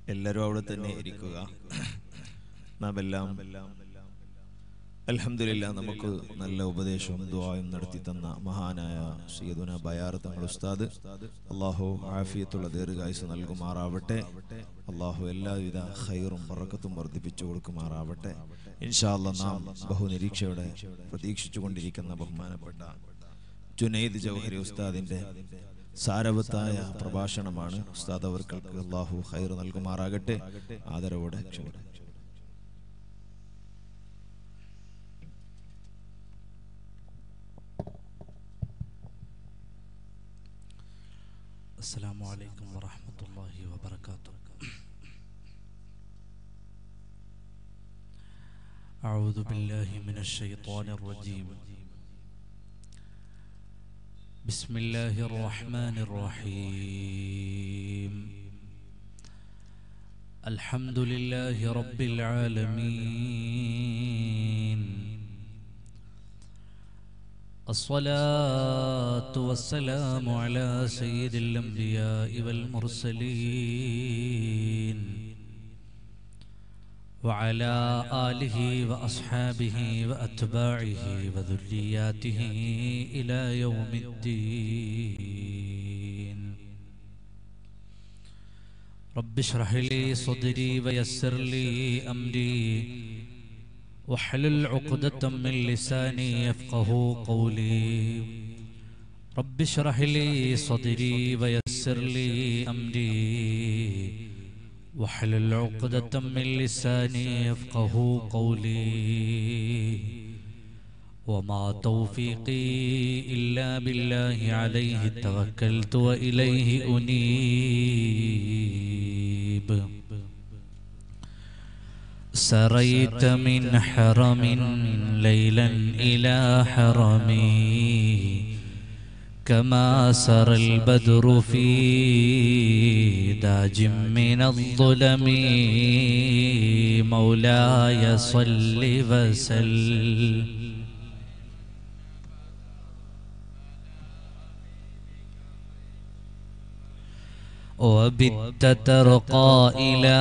എല്ലാവരും അവിടെ തന്നെ ഇരിക്കുക നാം എല്ലാം അൽഹംദുലില്ലാ നമുക്ക് നല്ല ഉപദേശവും ദുആയും നടത്തി തന്ന മഹാനായ സയ്യിദുന ബയാർ തങ്ങൾ ഉസ്താദ് അള്ളാഹു ആഫിയത്തുള്ള ദീർഘായുസ് നൽകുമാറാവട്ടെ അള്ളാഹു എല്ലാവിധ ഖൈറും ബറക്കത്തും വർദ്ധിപ്പിച്ചു കൊടുക്കുമാറാവട്ടെ ഇൻഷാ അല്ലാ നാം ബഹുനിരീക്ഷയോടെ പ്രതീക്ഷിച്ചു കൊണ്ടിരിക്കുന്ന ബഹുമാനപ്പെട്ട ജുനൈദ് ജൗഹരി ഉസ്താദിന്റെ സാരവത്തായ പ്രഭാഷണമാണ് ഉസ്താദ് അവർക്ക് അള്ളാഹു ഖൈർ നൽകുമാറാകട്ടെ ആദരവോടെ ക്ഷണിക്കുന്നു السلام عليكم ورحمة الله وبركاته أعوذ بالله من الشيطان الرجيم بسم الله الرحمن الرحيم الحمد لله رب العالمين الصلاة والسلام على سيد الأنبياء والمرسلين وعلى آله وأصحابه وأتباعه وذرياته إلى يوم الدين رب اشرح لي صدري ويسر لي أمري واحلل عقدة من لساني يفقه قولي رب اشرح لي صدري ويسر لي أمري واحلل عقدة من لساني يفقه قولي وما توفيقي إلا بالله عليه توكلت وإليه أنيب سريت من حرم ليلا إلى حرمي كما سرى البدر في داج من الظلم مولاي صل وسلم وبت ترقى إلى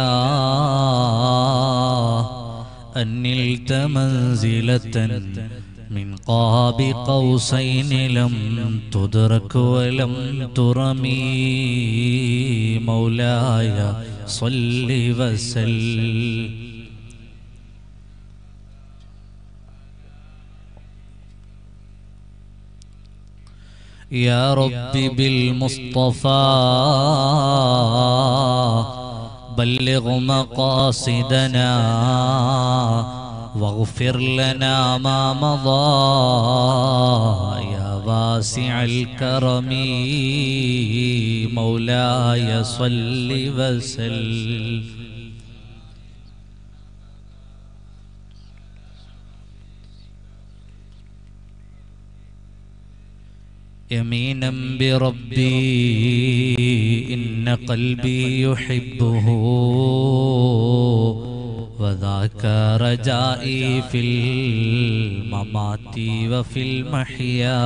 أن نلت منزلة من قاب قوسين لم تدرك ولم ترمي مولاي صل وسلم يا رب بالمصطفى بلغ مقاصدنا واغفر لنا ما مضى يا واسع الكرم مولاي صل وسلم يمينا بربي إن قلبي يحبه وذاك رجائي في الممات وفي المحيا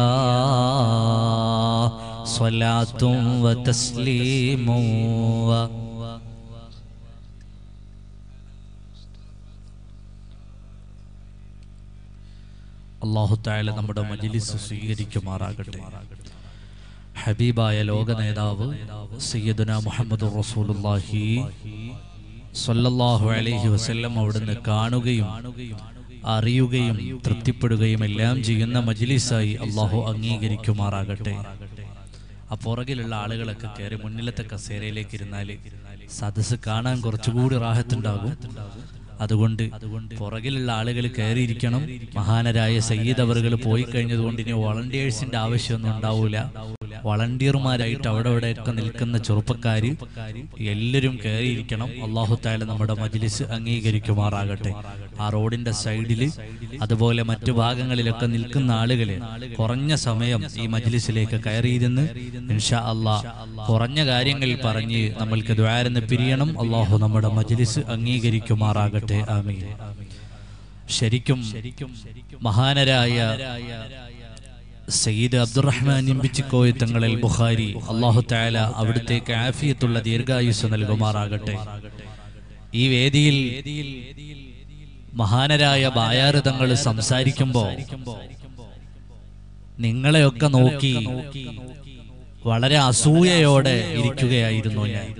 صلاة وتسليم و അള്ളാഹു തായാല നമ്മുടെ മജിലിസ് സ്വീകരിക്കുമാറാകട്ടെ ഹബീബായ ലോക നേതാവ് സയ്യദുന മുഹമ്മദ് റസൂലുള്ളാഹി സല്ലല്ലാഹു അലൈഹി വസല്ലം അവിടുന്ന് കാണുകയും അറിയുകയും തൃപ്തിപ്പെടുകയും എല്ലാം ചെയ്യുന്ന മജിലിസായി അള്ളാഹു അംഗീകരിക്കുമാറാകട്ടെ ആ പുറകിലുള്ള ആളുകളൊക്കെ കയറി മുന്നിലത്തെ കസേരയിലേക്ക് ഇരുന്നാൽ സദസ്സ് കാണാൻ കുറച്ചുകൂടി റാഹത്തുണ്ടാകും അതുകൊണ്ട് പുറകിലുള്ള ആളുകൾ കയറിയിരിക്കണം മഹാനരായ സയ്യിദ് അവറുകൾ പോയി കഴിഞ്ഞതുകൊണ്ട് ഇനി വോളണ്ടിയേഴ്സിന്റെ ആവശ്യമൊന്നും ഉണ്ടാവൂല വളണ്ടിയർമാരായിട്ട് അവിടെ ഇവിടെയൊക്കെ നിൽക്കുന്ന ചെറുപ്പക്കാര് എല്ലാവരും കയറിയിരിക്കണം അള്ളാഹു താല നമ്മുടെ മജ്ലിസ് അംഗീകരിക്കുമാറാകട്ടെ ആ റോഡിന്റെ സൈഡില് അതുപോലെ മറ്റു ഭാഗങ്ങളിലൊക്കെ നിൽക്കുന്ന ആളുകള് കുറഞ്ഞ സമയം ഈ മജ്ലിസിലേക്ക് കയറിയിരുന്ന് ഇൻഷാ അള്ളാ കുറഞ്ഞ കാര്യങ്ങൾ പറഞ്ഞ് നമ്മൾക്ക് ദ്വാരന്ന് പിരിയണം അള്ളാഹു നമ്മുടെ മജ്ലിസ് അംഗീകരിക്കുമാറാകട്ടെ ആമീൻ ശരിക്കും മഹാനരായ സയ്യിദ് അബ്ദുറഹ്മാൻ ഇമ്പിച്ചിക്കോയ തങ്ങളിൽ ബുഖാരി അള്ളാഹു താല അവിടുത്തേക്ക് ആഫിയത്തുള്ള ദീർഘായുസ് നൽകുമാറാകട്ടെ ഈ വേദിയിൽ മഹാനരായ ബായാറ് തങ്ങൾ സംസാരിക്കുമ്പോ നിങ്ങളെയൊക്കെ നോക്കി വളരെ അസൂയയോടെ ഇരിക്കുകയായിരുന്നു ഞാൻ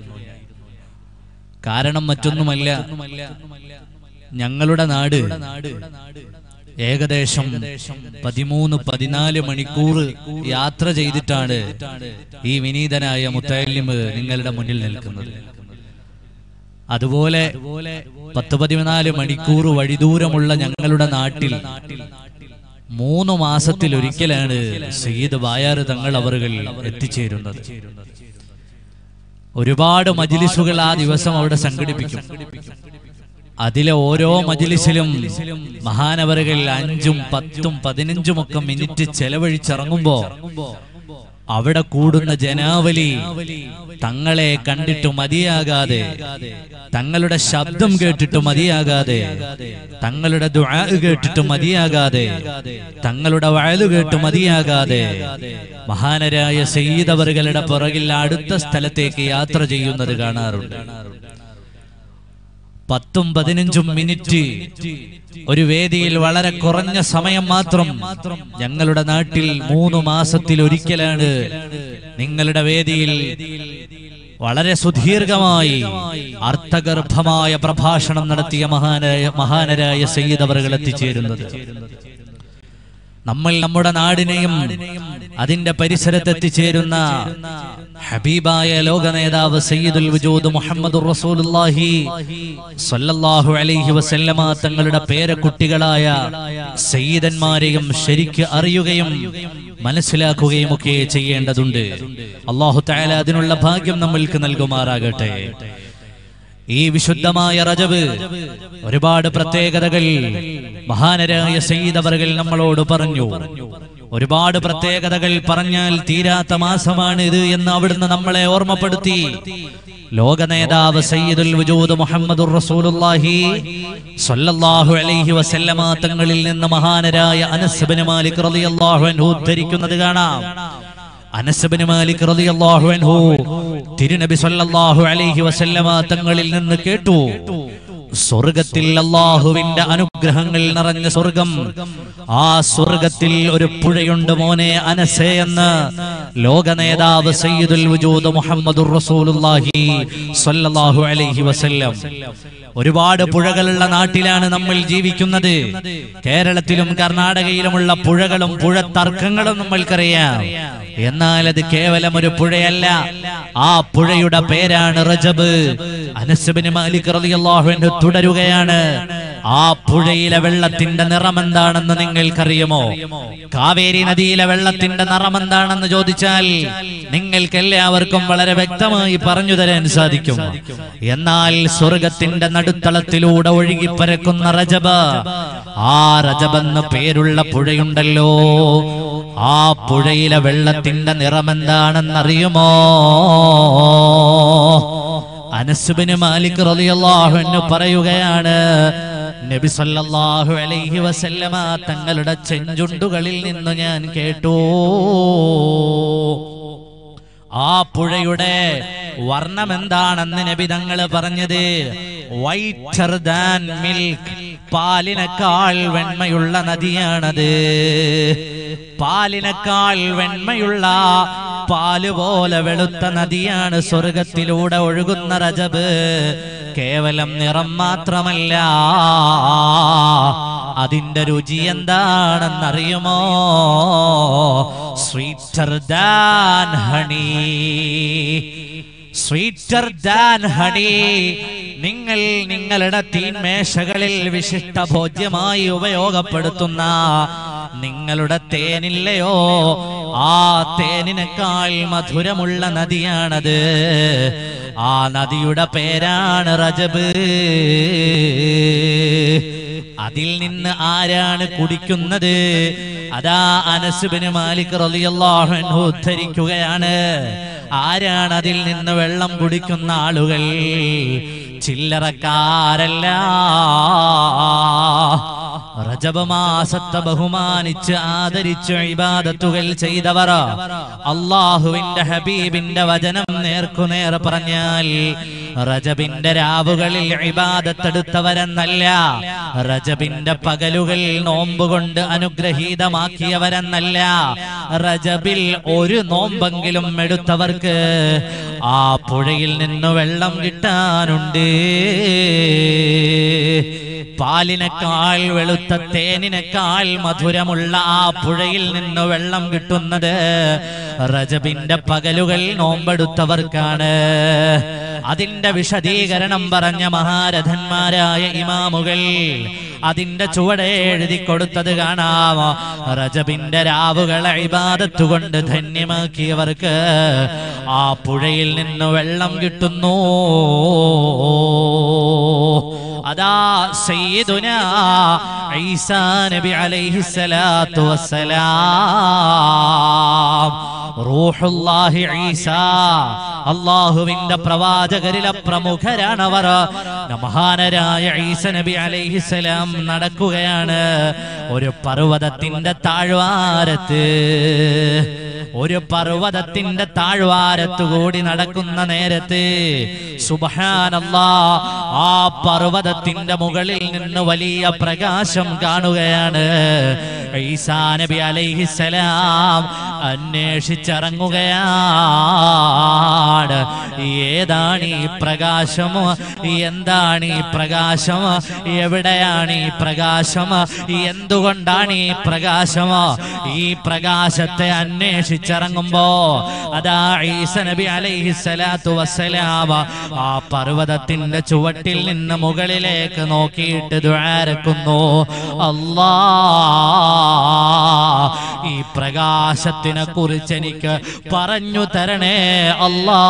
കാരണം മറ്റൊന്നുമല്ല ഞങ്ങളുടെ നാട് ഏകദേശം പതിമൂന്ന് പതിനാല് മണിക്കൂർ യാത്ര ചെയ്തിട്ടാണ് ഈ വിനീതനായ മുത്തല്ലിമ് നിങ്ങളുടെ മുന്നിൽ നിൽക്കുന്നത് അതുപോലെ പത്ത് പതിനാല് മണിക്കൂർ വഴിദൂരമുള്ള ഞങ്ങളുടെ നാട്ടിൽ മൂന്ന് മാസത്തിൽ ഒരിക്കലാണ് സയ്യിദ് ബായാറ് തങ്ങൾ അവറുകൾ എത്തിച്ചേരുന്നത് ഒരുപാട് മജിലിസുകൾ ആ ദിവസം അവിടെ സംഘടിപ്പിക്കും അതിലെ ഓരോ മജിലിസിലും മഹാനവറുകൾ അഞ്ചും പത്തും പതിനഞ്ചും ഒക്കെ മിനിറ്റ് ചെലവഴിച്ചിറങ്ങുമ്പോ അവിടെ കൂടുന്ന ജനാവലി തങ്ങളെ കണ്ടിട്ട് മതിയാകാതെ തങ്ങളുടെ ശബ്ദം കേട്ടിട്ട് മതിയാകാതെ തങ്ങളുടെ ദുആ കേട്ടിട്ട് മതിയാകാതെ തങ്ങളുടെ വയലു കേട്ട് മതിയാകാതെ മഹാനരായ സയ്യിദവറുകളുടെ പുറകിൽ അടുത്ത സ്ഥലത്തേക്ക് യാത്ര ചെയ്യുന്നത് കാണാറുണ്ട് പത്തും പതിനഞ്ചും മിനിറ്റ് ഒരു വേദിയിൽ വളരെ കുറഞ്ഞ സമയം മാത്രം ഞങ്ങളുടെ നാട്ടിൽ മൂന്ന് മാസത്തിൽ ഒരിക്കലാണ് നിങ്ങളുടെ വേദിയിൽ വളരെ സുദീർഘമായി അർത്ഥഗർഭമായ പ്രഭാഷണം നടത്തിയ മഹാനായ മഹാനരായ സയ്യിദ് അവറുകൾ എത്തിച്ചേരുന്നത് നമ്മൾ നമ്മുടെ നാടിനെയും അതിന്റെ പരിസരത്ത് എത്തിച്ചേരുന്ന ഹബീബായ ലോക നേതാവ് സയ്യിദുൽ വജൂദ് മുഹമ്മദ് റസൂലുള്ളാഹി സ്വല്ലല്ലാഹു അലൈഹി വസല്ലമ തങ്ങളുടെ പേരക്കുട്ടികളായ സയ്യിദന്മാരെയും ശരിക്ക് അറിയുകയും മനസ്സിലാക്കുകയും ഒക്കെ ചെയ്യേണ്ടതുണ്ട് അള്ളാഹു തആല അതിനുള്ള ഭാഗ്യം നമ്മൾക്ക് നൽകുമാറാകട്ടെ ഈ വിശുദ്ധമായ റജബ് ഒരുപാട് പ്രത്യേകതകൾ മഹാനരായ സയ്യിദവറുകൾ നമ്മളോട് പറഞ്ഞു ഒരുപാട് പ്രത്യേകതകൾ പറഞ്ഞാൽ തീരാത്ത മാസമാണ് ഇത് എന്ന് അവിടുന്ന് നമ്മളെ ഓർമ്മപ്പെടുത്തി ലോക നേതാവ് സയ്യിദുൽ വജൂദ് മുഹമ്മദുർ റസൂലുള്ളാഹി സ്വല്ലല്ലാഹു അലൈഹി വസല്ലമ തങ്ങളിൽ നിന്ന് മഹാനരായ അനസ് ഇബ്നു മാലിക് റളിയല്ലാഹു അൻഹു ഉദ്ധരിക്കുന്നത് കാണാം അനസബിന് മാലിക് റളിയല്ലാഹു അൻഹു തിരുനബി സല്ലല്ലാഹു അലൈഹി വസല്ലമ തങ്ങളിൽ നിന്ന് കേട്ടു സ്വർഗത്തിൽ അള്ളാഹുവിന്റെ അനുഗ്രഹങ്ങൾ നിറഞ്ഞ സ്വർഗം ആ സ്വർഗത്തിൽ ഒരു പുഴയുണ്ട് മോനെ അനസേ എന്ന് ലോക നേതാവ് സയ്യിദുൽ വജൂദ് മുഹമ്മദുർ റസൂലുള്ളാഹി സ്വല്ലല്ലാഹു അലൈഹി വസല്ലം ഒരുപാട് പുഴകളുള്ള നാട്ടിലാണ് നമ്മൾ ജീവിക്കുന്നത് കേരളത്തിലും കർണാടകയിലുമുള്ള പുഴകളും പുഴ തർക്കങ്ങളും നമ്മൾക്കറിയാം എന്നാൽ അത് കേവലം ഒരു പുഴയല്ല ആ പുഴയുടെ പേരാണ് റജബ് അനസബിന് മാലിക് റളിയല്ലാഹു അൻഹു തുടരുകയാണ് ആ പുഴയിലെ വെള്ളത്തിന്റെ നിറം എന്താണെന്ന് നിങ്ങൾക്കറിയുമോ കാവേരി നദിയിലെ വെള്ളത്തിന്റെ നിറം എന്താണെന്ന് ചോദിച്ചാൽ നിങ്ങൾക്ക് എല്ലാവർക്കും വളരെ വ്യക്തമായി പറഞ്ഞു തരാൻ സാധിക്കും എന്നാൽ സ്വർഗത്തിന്റെ നടുത്തളത്തിലൂടെ ഒഴുകിപ്പരക്കുന്ന റജബ് ആ റജബ് എന്ന് പേരുള്ള പുഴയുണ്ടല്ലോ ആ പുഴയിലെ വെള്ളത്തിന്റെ നിറം എന്താണെന്നറിയുമോ അനസുബിന് മാലിക് റളിയല്ലാഹു അൻഹു പറയുകയാണ് നബി സല്ലല്ലാഹു അലൈഹി വസല്ലമ തങ്ങളുടെ ചെഞ്ചുണ്ടുകളിൽ നിന്ന് ഞാൻ കേട്ടു ആ പുഴയുടെ വർണ്ണം എന്താണെന്ന് നബി തങ്ങൾ പറഞ്ഞത് വൈറ്റർ ദാൻ മിൽക്ക് പാലിനേക്കാൾ വെണ്മയുള്ള നദിയാണത് പാലിനേക്കാൾ വെണ്മയുള്ള പാല് പോലെ വെളുത്ത നദിയാണ് സ്വർഗത്തിലൂടെ ഒഴുകുന്ന രജബ് കേവലം നിറം മാത്രമല്ല അതിന്റെ രുചി എന്താണെന്നറിയുമോ sweeter than honey sweeter than honey നിങ്ങൾ നിങ്ങളുടെ തീന്മേശകളിൽ വിശിഷ്ട ഭോജ്യമായി ഉപയോഗപ്പെടുത്തുന്ന നിങ്ങളുടെ തേനില്ലയോ ആ തേനിനേക്കാൾ മധുരമുള്ള നദിയാണത് ആ നദിയുടെ പേരാണ് റജബ് അതിൽ നിന്ന് ആരാണ് കുടിക്കുന്നത് അതാ അനസുബിന് മാലിക് റളിയല്ലാഹു അൻഹു ഉദ്ധരിക്കുകയാണ് ആരാണ് അതിൽ നിന്ന് വെള്ളം കുടിക്കുന്ന ആളുകൾ ചില്ലറക്കാരല്ല റജബ് മാസത്തെ ബഹുമാനിച്ച് ആദരിച്ച് ഇബാദത്തുകൾ ചെയ്തവർ അള്ളാഹുവിന്റെ ഹബീബിന്റെ വചനം നേർക്കുനേർ പറഞ്ഞാൽ റജബിന്റെ രാവുകളിൽ ഇബാദത്തെടുത്തവരെന്നല്ല റജബിന്റെ പകലുകൾ നോമ്പുകൊണ്ട് അനുഗ്രഹീതമാക്കിയവരെന്നല്ല റജബിൽ ഒരു നോമ്പെങ്കിലും എടുത്തവർക്ക് ആ പുഴയിൽ നിന്ന് വെള്ളം കിട്ടാനുണ്ട് പാലിനേക്കാൾ വെളുത്ത തേനിനേക്കാൾ മധുരമുള്ള ആ പുഴയിൽ നിന്ന് വെള്ളം കിട്ടുന്നത് റജബിന്റെ പകലുകൾ നോമ്പെടുത്തവർക്കാണ് അതിന്റെ വിശദീകരണം പറഞ്ഞ മഹാരഥന്മാരായ ഇമാമുകൾ അതിന്റെ ചുവടെ എഴുതി കൊടുത്തത് കാണാം റജബിന്റെ രാവുകളെ ഇബാദത്ത് കൊണ്ട് ധന്യമാക്കിയവർക്ക് ആ പുഴയിൽ നിന്ന് വെള്ളം കിട്ടുന്നു അതാ സയ്യിദുന ഈസാ നബി അലൈഹി സ്വലാത്തു വസ്സലാം റൂഹുല്ലാഹി ഈസാ അള്ളാഹുവിന്റെ പ്രവാചകരിലെ പ്രമുഖരാണവർ മഹാനരായ ഈസ നബി അലൈഹിസലാം നടക്കുകയാണ് ഒരു പർവ്വതത്തിന്റെ താഴ്വാരത്ത് ഒരു പർവ്വതത്തിന്റെ താഴ്വാരത്തു കൂടി നടക്കുന്ന നേരത്ത് സുബഹാനല്ലാ ആ പർവ്വതത്തിന്റെ മുകളിൽ നിന്ന് വലിയ പ്രകാശം കാണുകയാണ് ഈസാ നബി അലൈഹിസലാം അന്വേഷിച്ചിറങ്ങുകയാണ് ഏതാണ് ഈ പ്രകാശം എന്താണ് ഈ പ്രകാശം എവിടെയാണ് ഈ പ്രകാശം എന്തുകൊണ്ടാണ് ഈ പ്രകാശം ഈ പ്രകാശത്തെ അന്വേഷിച്ചിറങ്ങുമ്പോ അതാ ഈസ നബി അലൈഹി സ്വലാത്തു വസ്സലാം ആ പർവ്വതത്തിന്റെ ചുവട്ടിൽ നിന്ന് മുകളിലേക്ക് നോക്കിയിട്ട് ദ്വാരക്കുന്നു അല്ലാ ഈ പ്രകാശത്തിനെ കുറിച്ച് എനിക്ക് പറഞ്ഞു തരണേ അല്ലാ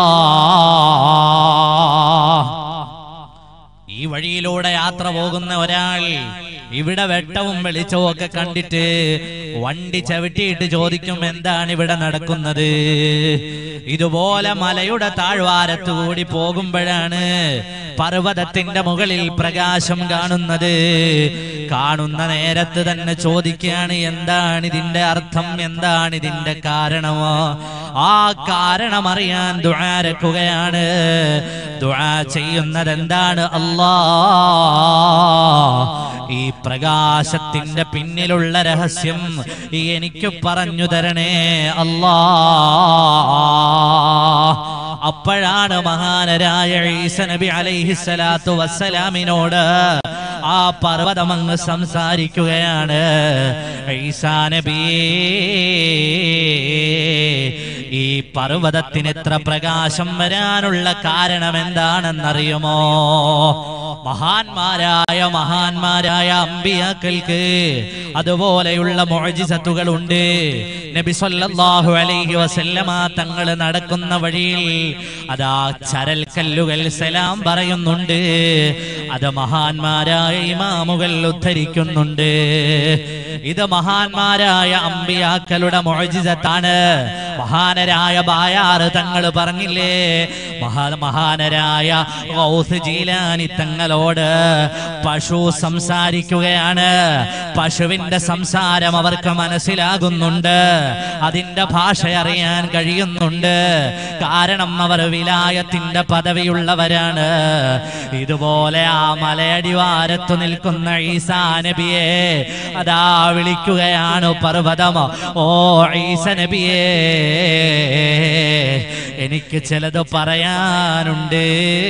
ഈ വഴിയിലൂടെ യാത്ര പോകുന്ന ഒരാൾ ഇവിടെ വെട്ടവും വെളിച്ചവും ഒക്കെ കണ്ടിട്ട് വണ്ടി ചവിട്ടിയിട്ട് ചോദിക്കും എന്താണ് ഇവിടെ നടക്കുന്നത് ഇതുപോലെ മലയുടെ താഴ്വാരത്തു കൂടി പോകുമ്പോഴാണ് പർവ്വതത്തിന്റെ മുകളിൽ പ്രകാശം കാണുന്നത് കാണുന്ന നേരത്ത് തന്നെ ചോദിക്കുകയാണ് എന്താണ് ഇതിന്റെ അർത്ഥം എന്താണ് ഇതിന്റെ കാരണമോ ആ കാരണം അറിയാൻ ദുആരക്കുകയാണ് ദുആ ചെയ്യുന്നത് എന്താണ് അല്ലാ ഈ പ്രകാശത്തിന്റെ പിന്നിലുള്ള രഹസ്യം എനിക്ക് പറഞ്ഞു തരണേ അല്ലാ അപ്പോഴാണ് മഹാനരായ ഈസ നബി അലൈഹി സ്വലാത്തു വസ്സലാമിനോട് ആ പർവ്വതം അങ്ങ് സംസാരിക്കുകയാണ് ഈസാ നബിയേ ഈ പർവ്വതത്തിന് എത്ര പ്രകാശം വരാനുള്ള കാരണം എന്താണെന്നറിയുമോ മഹാന്മാരായ മഹാന്മാരായ അമ്പിയാക്കൾക്ക് അതുപോലെയുള്ള മോജിസത്തുകൾ ഉണ്ട് നബി സല്ലല്ലാഹു അലൈഹി വസല്ലമ തങ്ങൾ നടക്കുന്ന വഴിയിൽ അതാ ചരൽ കല്ലുകൾ സലാം പറയുന്നുണ്ട് അത് മഹാന്മാരായ ഇമാമുകൾ ഉദ്ധരിക്കുന്നുണ്ട് ഇത് മഹാന്മാരായ അമ്പിയാക്കളുടെ മോജിസത്താണ് മഹാനരായ ബായാറ് തങ്ങൾ പറഞ്ഞില്ലേ മഹാ മഹാനരായ ഗൗസ് ജീലാനി തങ്ങളോട് പശു സംസാരിക്കുകയാണ് പശുവിന്റെ സംസാരം അവർക്ക് മനസ്സിലാകുന്നുണ്ട് അതിന്റെ ഭാഷ അറിയാൻ കഴിയുന്നുണ്ട് കാരണം അവർ വിലായത്തിന്റെ പദവിയുള്ളവരാണ് ഇതുപോലെ ആ മലയടിവാരത്തു നിൽക്കുന്ന ഈസാ നബിയെ അതാ വിളിക്കുകയാണ് പർവ്വതം ഓ ഈസ നബിയേ എനിക്ക് ചിലത് പറയാനുണ്ട്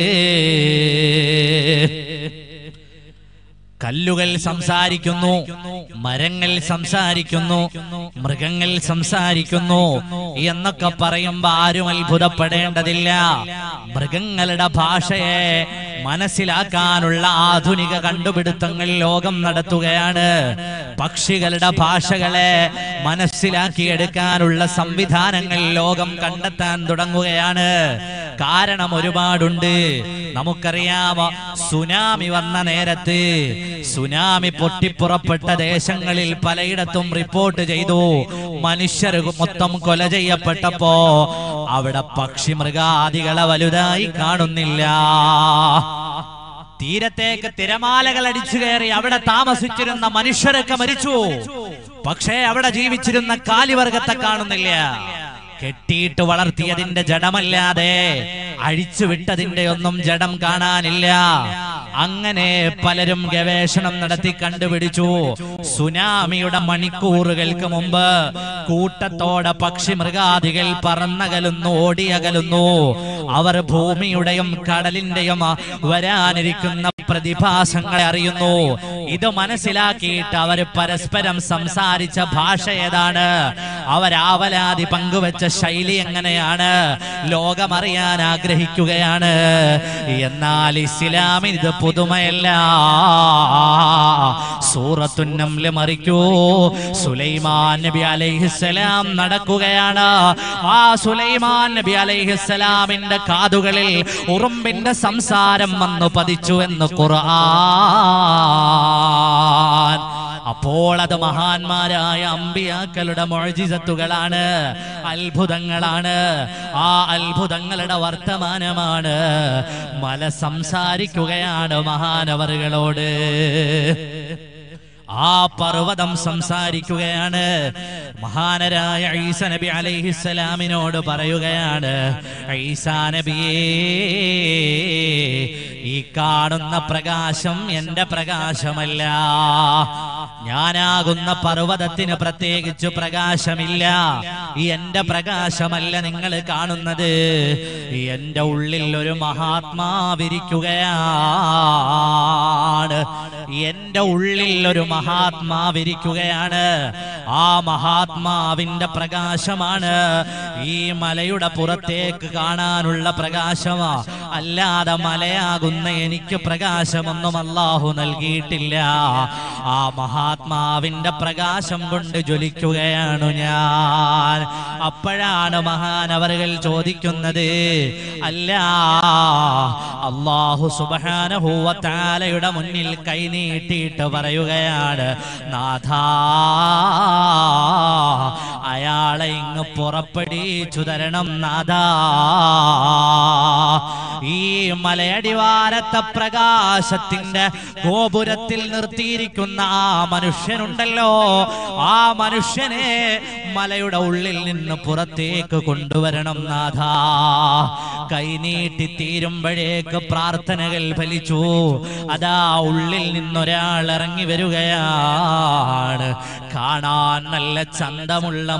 കല്ലുകൾ സംസാരിക്കുന്നു മരങ്ങൾ സംസാരിക്കുന്നു മൃഗങ്ങൾ സംസാരിക്കുന്നു എന്നൊക്കെ പറയുമ്പോ ആരും അത്ഭുതപ്പെടേണ്ടതില്ല മൃഗങ്ങളുടെ ഭാഷയെ മനസ്സിലാക്കാനുള്ള ആധുനിക കണ്ടുപിടുത്തങ്ങൾ ലോകം നടത്തുകയാണ് പക്ഷികളുടെ ഭാഷകളെ മനസ്സിലാക്കിയെടുക്കാനുള്ള സംവിധാനങ്ങൾ ലോകം കണ്ടെത്താൻ തുടങ്ങുകയാണ് കാരണം ഒരുപാടുണ്ട് നമുക്കറിയാമോ സുനാമി വന്ന നേരത്ത് സുനാമി പൊട്ടിപ്പുറപ്പെട്ട ദേശങ്ങളിൽ പലയിടത്തും റിപ്പോർട്ട് ചെയ്തു മനുഷ്യർ മൊത്തം കൊല ചെയ്യപ്പെട്ടപ്പോ അവിടെ പക്ഷി മൃഗാദികളെ വലുതായി കാണുന്നില്ല തീരത്തേക്ക് തിരമാലകൾ അടിച്ചു കയറി അവിടെ താമസിച്ചിരുന്ന മനുഷ്യരൊക്കെ മരിച്ചു പക്ഷേ അവിടെ ജീവിച്ചിരുന്ന കാലിവർഗത്തെ കാണുന്നില്ല കെട്ടിയിട്ട് വളർത്തിയതിന്റെ ജഡമല്ലാതെ അഴിച്ചുവിട്ടതിന്റെ ഒന്നും ജഡം കാണാനില്ല അങ്ങനെ പലരും ഗവേഷണം നടത്തി കണ്ടുപിടിച്ചു സുനാമിയുടെ മണിക്കൂറുകൾക്ക് മുമ്പ് കൂട്ടത്തോടെ പക്ഷി മൃഗാദികൾ പറന്നകലുന്നു ഓടിയകലുന്നു അവർ ഭൂമിയുടെയും കടലിന്റെയും വരാനിരിക്കുന്ന പ്രതിഭാസങ്ങളെ അറിയുന്നു ഇത് മനസ്സിലാക്കിയിട്ട് അവർ പരസ്പരം സംസാരിച്ച ഭാഷ ഏതാണ് അവരാവലാതി പങ്കുവെച്ച ശൈലി എങ്ങനെയാണ് ലോകമറിയാൻ ആഗ്രഹിക്കുകയാണ് എന്നാൽ ഇസ്ലാമിന് ഇത് പുതുമയല്ല സൂറത്തുന്നംല് മറിക്കൂ സുലൈമാൻ നബി അലൈഹിസ്സലാം നടക്കുകയാണ് ആ സുലൈമാൻ നബി അലൈഹിസ്സലാമിന്റെ കാതുകളിൽ ഉറുമ്പിന്റെ സംസാരം വന്നു പതിച്ചു എന്ന് ഖുർആൻ അപ്പോൾ അത് മഹാന്മാരായ അമ്പിയാക്കളുടെ മൊഴിജിസത്തുകളാണ് അത്ഭുതങ്ങളാണ് ആ അത്ഭുതങ്ങളുടെ വർത്തമാനമാണ് മല സംസാരിക്കുകയാണ് മഹാനവറുകളോട് ആ പർവ്വതം സംസാരിക്കുകയാണ് മഹാനരായ ഈസ നബി അലൈഹിസ്സലാമിനോട് പറയുകയാണ് ഈസാ നബിയേ ഈ കാണുന്ന പ്രകാശം എന്റെ പ്രകാശമല്ല ഞാനാകുന്ന പർവ്വതത്തിന് പ്രത്യേകിച്ച് പ്രകാശമില്ല ഈ എന്റെ പ്രകാശമല്ല നിങ്ങൾ കാണുന്നത് എന്റെ ഉള്ളിൽ ഒരു മഹാത്മാവിരിക്കുകയാണ് എന്റെ ഉള്ളിൽ ഒരു മഹാത്മാവിരിക്കുകയാണ് ആ മഹാത്മാവിന്റെ പ്രകാശമാണ് ഈ മലയുടെ പുറത്തേക്ക് കാണാനുള്ള പ്രകാശമാ അല്ലാതെ മലയാകുന്ന എനിക്ക് പ്രകാശമൊന്നും അല്ലാഹു നൽകിയിട്ടില്ല ആ മഹാത്മാവിന്റെ പ്രകാശം കൊണ്ട് ജ്വലിക്കുകയാണ് ഞാൻ അപ്പോഴാണ് മഹാനവറുകൾ ചോദിക്കുന്നത് അല്ല അള്ളാഹു സുബാനഹൂവത്താലയുടെ മുന്നിൽ കൈനീട്ടിയിട്ട് പറയുകയാണ് നാഥാ അയാളെ ഇങ്ങ് പുറപ്പെടിച്ചു തരണം നാഥാ ഈ മലയടിവാരത്തെ പ്രകാശത്തിന്റെ ഗോപുരത്തിൽ നിർത്തിയിരിക്കുന്ന ആ മനുഷ്യനുണ്ടല്ലോ ആ മനുഷ്യനെ മലയുടെ ഉള്ളിൽ നിന്ന് പുറത്തേക്ക് കൊണ്ടുവരണം നാഥാ കൈനീട്ടി തീരുമ്പോഴേക്ക് പ്രാർത്ഥനകൾ ഫലിച്ചു അതാ ഉള്ളിൽ നിന്നൊരാൾ ഇറങ്ങി വരികയാണ് കാണാൻ നല്ല ചന്തമുള്ള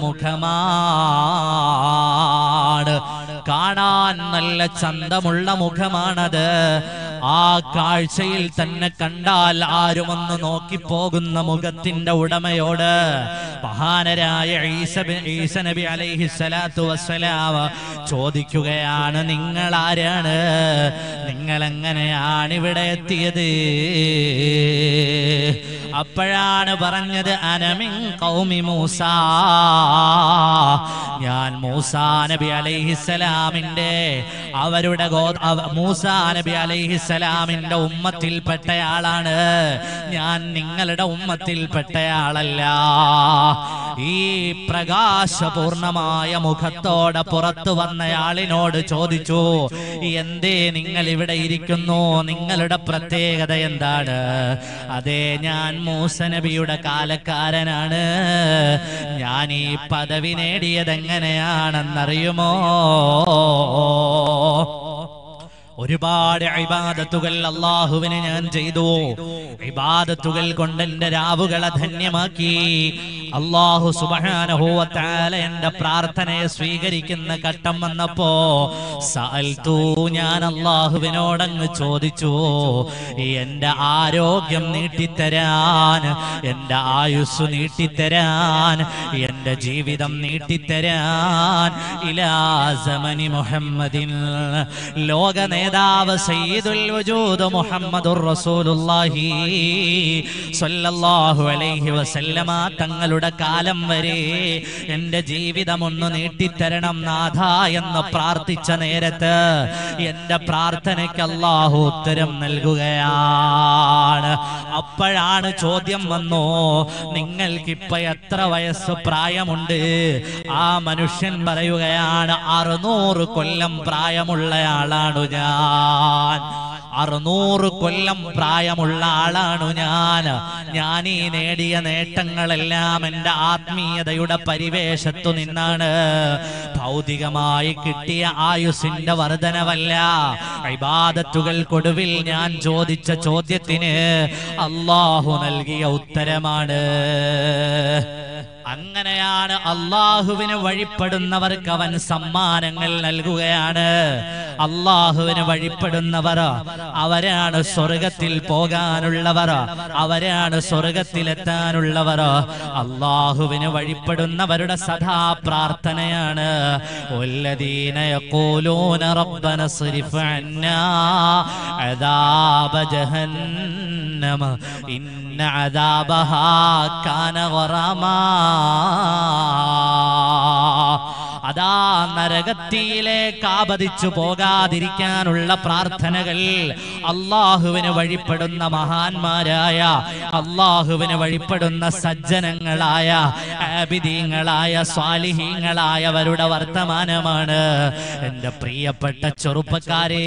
മുഖമാണ് കാണാൻ നല്ല ചന്തമുള്ള മുഖമാണത് ആ കാഴ്ചയിൽ തന്നെ കണ്ടാൽ ആരുമൊന്ന് നോക്കിപ്പോകുന്ന മുഖത്തിന്റെ ഉടമയോട് മഹാനരായ ഈസ ബി- ഈസ നബി അലൈഹി സ്വലാത്തു വസ്സലാം ചോദിക്കുകയാണ് നിങ്ങൾ ആരാണ് നിങ്ങൾ എങ്ങനെയാണ് ഇവിടെ എത്തിയത് അപ്പോഴാണ് പറഞ്ഞത് അനമിൻ കൗമി മൂസ ഞാൻ മൂസാ നബി അലൈഹിസ്സലാമിന്റെ അവരുടെ ഗോ അവ- മൂസാ നബി അലൈഹിസ്സലാമിന്റെ ഉമ്മത്തിൽപ്പെട്ടയാളാണ് ഞാൻ നിങ്ങളുടെ ഉമ്മത്തിൽപ്പെട്ടയാളല്ല ഈ പ്രകാശപൂർണമായ മുഖത്തോടെ പുറത്തു വന്നയാളിനോട് ചോദിച്ചു എന്തേ നിങ്ങൾ ഇവിടെ ഇരിക്കുന്നു നിങ്ങളുടെ പ്രത്യേകത എന്താണ് അതെ ഞാൻ മൂസ നബിയുടെ കാലക്കാരനാണ് ഞാൻ ഈ പദവി നേടിയത് എങ്ങനെയാണെന്നറിയുമോ ഒരുപാട് ഇബാദത്തുകൾ അള്ളാഹുവിന് ഞാൻ ചെയ്തു ഇബാദത്തുകൾ കൊണ്ട് എന്റെ രാവുകളെ ധന്യമാക്കി അള്ളാഹു സുബാനഹുവത്താല എന്റെ പ്രാർത്ഥനയെ സ്വീകരിക്കുന്ന ഘട്ടം വന്നപ്പോ സഅൽതു ഞാൻ അള്ളാഹുവിനോടങ്ങ് ചോദിച്ചു എന്റെ ആരോഗ്യം നീട്ടിത്തരാൻ എന്റെ ആയുസ് നീട്ടിത്തരാൻ എന്റെ ജീവിതം നീട്ടിത്തരാൻ ഇലാ സമനി മുഹമ്മദിൻ ലോക നേതാവ് സയ്യിദുൽ വജൂദ് മുഹമ്മദുർ റസൂലുള്ളാഹി സ്വല്ലല്ലാഹു അലൈഹി വസല്ലമ തങ്ങളുടെ കാലം വരെ എൻ്റെ ജീവിതം ഒന്ന് നീട്ടിത്തരണം നാഥ എന്ന് പ്രാർത്ഥിച്ച നേരത്ത് എൻ്റെ പ്രാർത്ഥനയ്ക്ക് അള്ളാഹു ഉത്തരം നൽകുകയാണ് അപ്പോഴാണ് ചോദ്യം വന്നു നിങ്ങൾക്കിപ്പ എത്ര വയസ്സ് പ്രായമുണ്ട് ആ മനുഷ്യൻ പറയുകയാണ് അറുന്നൂറ് കൊല്ലം പ്രായമുള്ളയാളാണു ഞാൻ അറുന്നൂറ് കൊല്ലം പ്രായമുള്ള ആളാണു ഞാൻ ഞാൻ ഈ നേടിയ നേട്ടങ്ങളെല്ലാം എൻ്റെ ആത്മീയതയുടെ പരിവേഷത്തു നിന്നാണ് ഭൗതികമായി കിട്ടിയ ആയുസിന്റെ വർധനവല്ല ഇബാദത്തുകൾക്കൊടുവിൽ ഞാൻ ചോദിച്ച ചോദ്യത്തിന് അള്ളാഹു നൽകിയ ഉത്തരമാണ് അങ്ങനെയാണ് അള്ളാഹുവിന് വഴിപ്പെടുന്നവർക്ക് അവൻ സമ്മാനങ്ങൾ നൽകുകയാണ് അള്ളാഹുവിന് വഴിപ്പെടുന്നവർ അവരാണ് സ്വർഗത്തിൽ പോകാനുള്ളവർ അവരാണ് സ്വർഗത്തിലെത്താനുള്ളവർ അള്ളാഹുവിന് വഴിപ്പെടുന്നവരുടെ സദാ പ്രാർത്ഥനയാണ് والذين يقولون ربنا اصرف عنا عذاب جهنم إن عذابها كان غراما അതാ നരകത്തിയിലേക്ക് ആപതിച്ചു പോകാതിരിക്കാനുള്ള പ്രാർത്ഥനകൾ അള്ളാഹുവിന് വഴിപ്പെടുന്ന മഹാന്മാരായ അള്ളാഹുവിന് വഴിപ്പെടുന്ന സജ്ജനങ്ങളായ ആബിദീങ്ങളായ സ്വാലിഹീങ്ങളായവരുടെ വർത്തമാനമാണ് എൻ്റെ പ്രിയപ്പെട്ട ചെറുപ്പക്കാരേ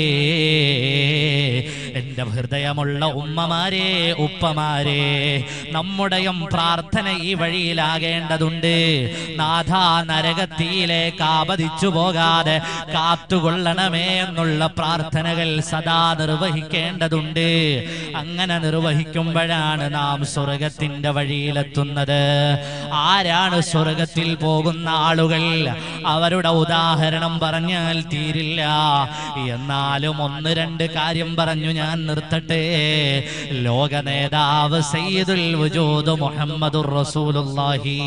എൻ്റെ ഹൃദയമുള്ള ഉമ്മമാരെ ഉപ്പമാരെ നമ്മുടെയും പ്രാർത്ഥന ഈ വഴിയിലാകേണ്ടതുണ്ട് നാഥ നരകത്തിയിലേക്ക് ആപതിച്ചു പോകാതെ കാത്തുകൊള്ളണമേ എന്നുള്ള പ്രാർത്ഥനകൾ സദാ നിർവഹിക്കേണ്ടതുണ്ട് അങ്ങനെ നിർവഹിക്കുമ്പോഴാണ് നാം സ്വർഗത്തിന്റെ വഴിയിലെത്തുന്നത് ആരാണ് സ്വർഗത്തിൽ പോകുന്ന ആളുകൾ അവരുടെ ഉദാഹരണം പറഞ്ഞാൽ തീരില്ല എന്നാലും ഒന്ന് രണ്ട് കാര്യം പറഞ്ഞു ഞാൻ നിർത്തട്ടെ ലോക നേതാവ് സയ്യിദുൽ വജൂദ് മുഹമ്മദുർ റസൂലുള്ളാഹി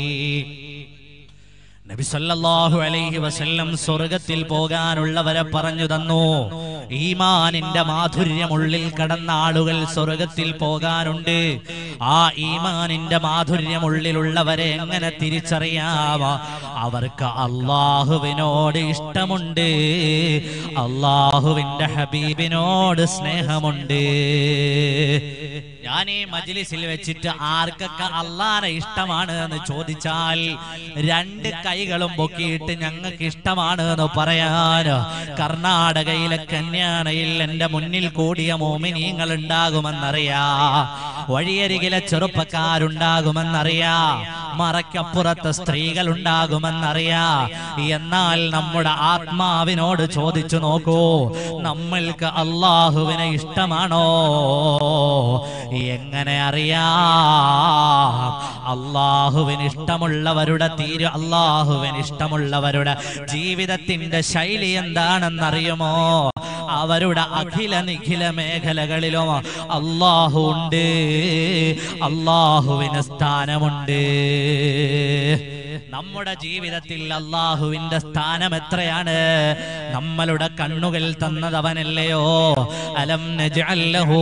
നബി സല്ലല്ലാഹു അലൈഹി വസല്ലം സ്വർഗത്തിൽ പോകാനുള്ളവരെ പറഞ്ഞു തന്നു ഈമാനിന്റെ മാധുര്യം ഉള്ളിൽ കടന്ന ആളുകൾ സ്വർഗത്തിൽ പോകാനുണ്ട് ആ ഈമാനിന്റെ മാധുര്യം ഉള്ളിലുള്ളവരെ എങ്ങനെ തിരിച്ചറിയാം അവർക്ക് അള്ളാഹുവിനോട് ഇഷ്ടമുണ്ട് അള്ളാഹുവിന്റെ ഹബീബിനോട് സ്നേഹമുണ്ട് ഞാൻ ഈ മജ്ലിസിൽ വെച്ചിട്ട് ആർക്കൊക്കെ അള്ളാനെ ഇഷ്ടമാണ് എന്ന് ചോദിച്ചാൽ രണ്ട് കൈകളും പൊക്കിയിട്ട് ഞങ്ങൾക്ക് ഇഷ്ടമാണ് എന്ന് പറയാൻ കർണാടകയിലെ കന്യാണയിൽ എന്റെ മുന്നിൽ കൂടിയ മോമിനീങ്ങൾ ഉണ്ടാകുമെന്നറിയാ വഴിയരികിലെ ചെറുപ്പക്കാരുണ്ടാകുമെന്നറിയാ മറയ്ക്കപ്പുറത്ത് സ്ത്രീകൾ ഉണ്ടാകുമെന്നറിയാ എന്നാൽ നമ്മുടെ ആത്മാവിനോട് ചോദിച്ചു നോക്കൂ നമ്മൾക്ക് അള്ളാഹുവിനെ ഇഷ്ടമാണോ എങ്ങനെ അറിയാം അള്ളാഹുവിന് ഇഷ്ടമുള്ളവരുടെ തീരു അള്ളാഹുവിന് ഇഷ്ടമുള്ളവരുടെ ജീവിതത്തിന്റെ ശൈലി എന്താണെന്നറിയുമോ അവരുടെ അഖില നിഖില മേഖലകളിലും അള്ളാഹു ഉണ്ട് അള്ളാഹുവിന് സ്ഥാനമുണ്ട് നമ്മുടെ ജീവിതത്തിൽ അള്ളാഹുവിന്റെ സ്ഥാനം എത്രയാണ് നമ്മളുടെ കണ്ണുകൾ തന്നത് അവനല്ലയോ അലം നജ്അല്ലഹു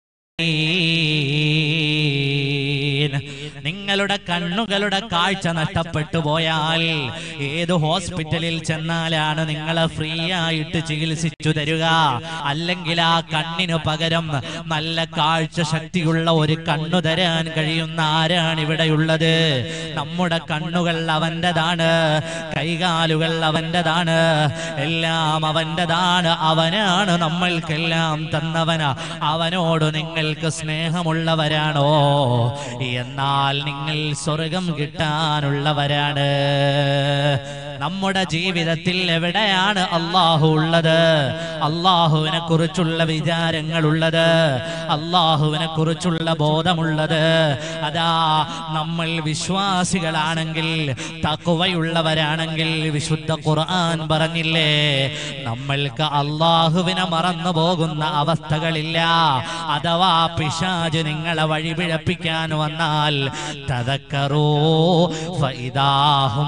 നിങ്ങളുടെ കണ്ണുകളുടെ കാഴ്ച നഷ്ടപ്പെട്ടു പോയാൽ ഏത് ഹോസ്പിറ്റലിൽ ചെന്നാലാണ് നിങ്ങളെ ഫ്രീ ആയിട്ട് ചികിത്സിച്ചു തരിക അല്ലെങ്കിൽ ആ കണ്ണിനു പകരം നല്ല കാഴ്ച ശക്തിയുള്ള ഒരു കണ്ണു തരാൻ കഴിയുന്ന ആരാണ് ഇവിടെയുള്ളത് നമ്മുടെ കണ്ണുകൾ അവൻ്റെതാണ് കൈകാലുകൾ അവൻ്റെതാണ് എല്ലാം അവൻ്റെതാണ് അവനാണ് നമ്മൾക്കെല്ലാം തന്നവന അവനോട് നിങ്ങൾക്ക് സ്നേഹമുള്ളവരാണോ എന്നാൽ നിങ്ങൾ സ്വർഗം കിട്ടാനുള്ളവരാണ് നമ്മുടെ ജീവിതത്തിൽ എവിടെയാണ് അള്ളാഹു ഉള്ളത് അള്ളാഹുവിനെ കുറിച്ചുള്ള വിചാരങ്ങൾ ഉള്ളത് അള്ളാഹുവിനെ കുറിച്ചുള്ള ബോധമുള്ളത് അതാ നമ്മൾ വിശ്വാസികളാണെങ്കിൽ തക്കുവയുള്ളവരാണെങ്കിൽ വിശുദ്ധ ഖുർആൻ പറഞ്ഞില്ലേ നമ്മൾക്ക് അള്ളാഹുവിനെ മറന്നു പോകുന്ന അവസ്ഥകളില്ല അഥവാ പിശാജ് നിങ്ങളെ വഴിപിഴപ്പിക്കാൻ വന്നാൽ തതക്കറോ ഫൈദാഹും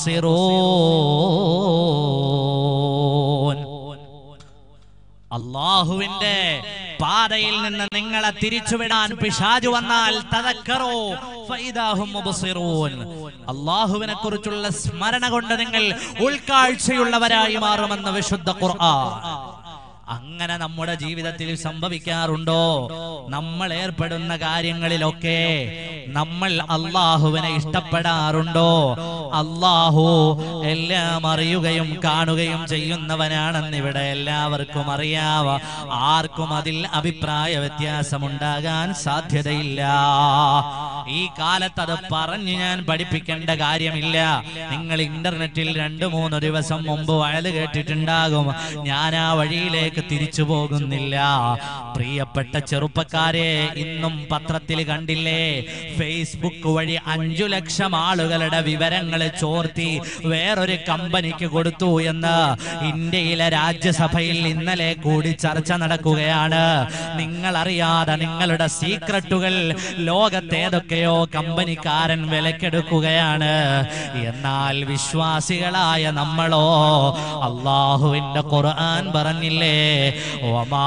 മുബസിറൂൻ അള്ളാഹുവിന്റെ പാതയിൽ നിന്ന് നിങ്ങളെ തിരിച്ചുവിടാൻ പിശാജു വന്നാൽ തദക്കറോ ഫൈദാഹും മുബ്സിറൂൻ അള്ളാഹുവിനെ കുറിച്ചുള്ള സ്മരണ കൊണ്ട് നിങ്ങൾ ഉൾക്കാഴ്ചയുള്ളവരായി മാറുമെന്ന് വിശുദ്ധ ഖുർആൻ അങ്ങനെ നമ്മുടെ ജീവിതത്തിൽ സംഭവിക്കാറുണ്ടോ നമ്മൾ ഏർപ്പെടുന്ന കാര്യങ്ങളിലൊക്കെ നമ്മൾ അള്ളാഹുവിനെ ഇഷ്ടപ്പെടാറുണ്ടോ അള്ളാഹു എല്ലാം അറിയുകയും കാണുകയും ചെയ്യുന്നവനാണെന്ന് ഇവിടെ എല്ലാവർക്കും അറിയാവ ആർക്കും അതിൽ അഭിപ്രായ വ്യത്യാസമുണ്ടാകാൻ സാധ്യതയില്ല ഈ കാലത്ത് അത് പറഞ്ഞ് ഞാൻ പഠിപ്പിക്കേണ്ട കാര്യമില്ല നിങ്ങൾ ഇന്റർനെറ്റിൽ രണ്ടു മൂന്ന് ദിവസം മുമ്പ് വയത് കേട്ടിട്ടുണ്ടാകും ഞാൻ ആ വഴിയിലേക്ക് തിരിച്ചു പോകുന്നില്ല പ്രിയപ്പെട്ട ചെറുപ്പക്കാരെ ഇന്നും പത്രത്തിൽ കണ്ടില്ലേ ഫേസ്ബുക്ക് വഴി അഞ്ചു ലക്ഷം ആളുകളുടെ വിവരങ്ങൾ ചോർത്തി വേറൊരു കമ്പനിക്ക് കൊടുത്തു എന്ന് ഇന്ത്യയിലെ രാജ്യസഭയിൽ ഇന്നലെ കൂടി ചർച്ച നടക്കുകയാണ് നിങ്ങൾ അറിയാതെ നിങ്ങളുടെ സീക്രട്ടുകൾ ലോകത്തേതൊക്കെയോ കമ്പനിക്കാരൻ വിലക്കെടുക്കുകയാണ് എന്നാൽ വിശ്വാസികളായ നമ്മളോ അള്ളാഹുവിന്റെ ഖുർആൻ പറഞ്ഞില്ലേ വമാ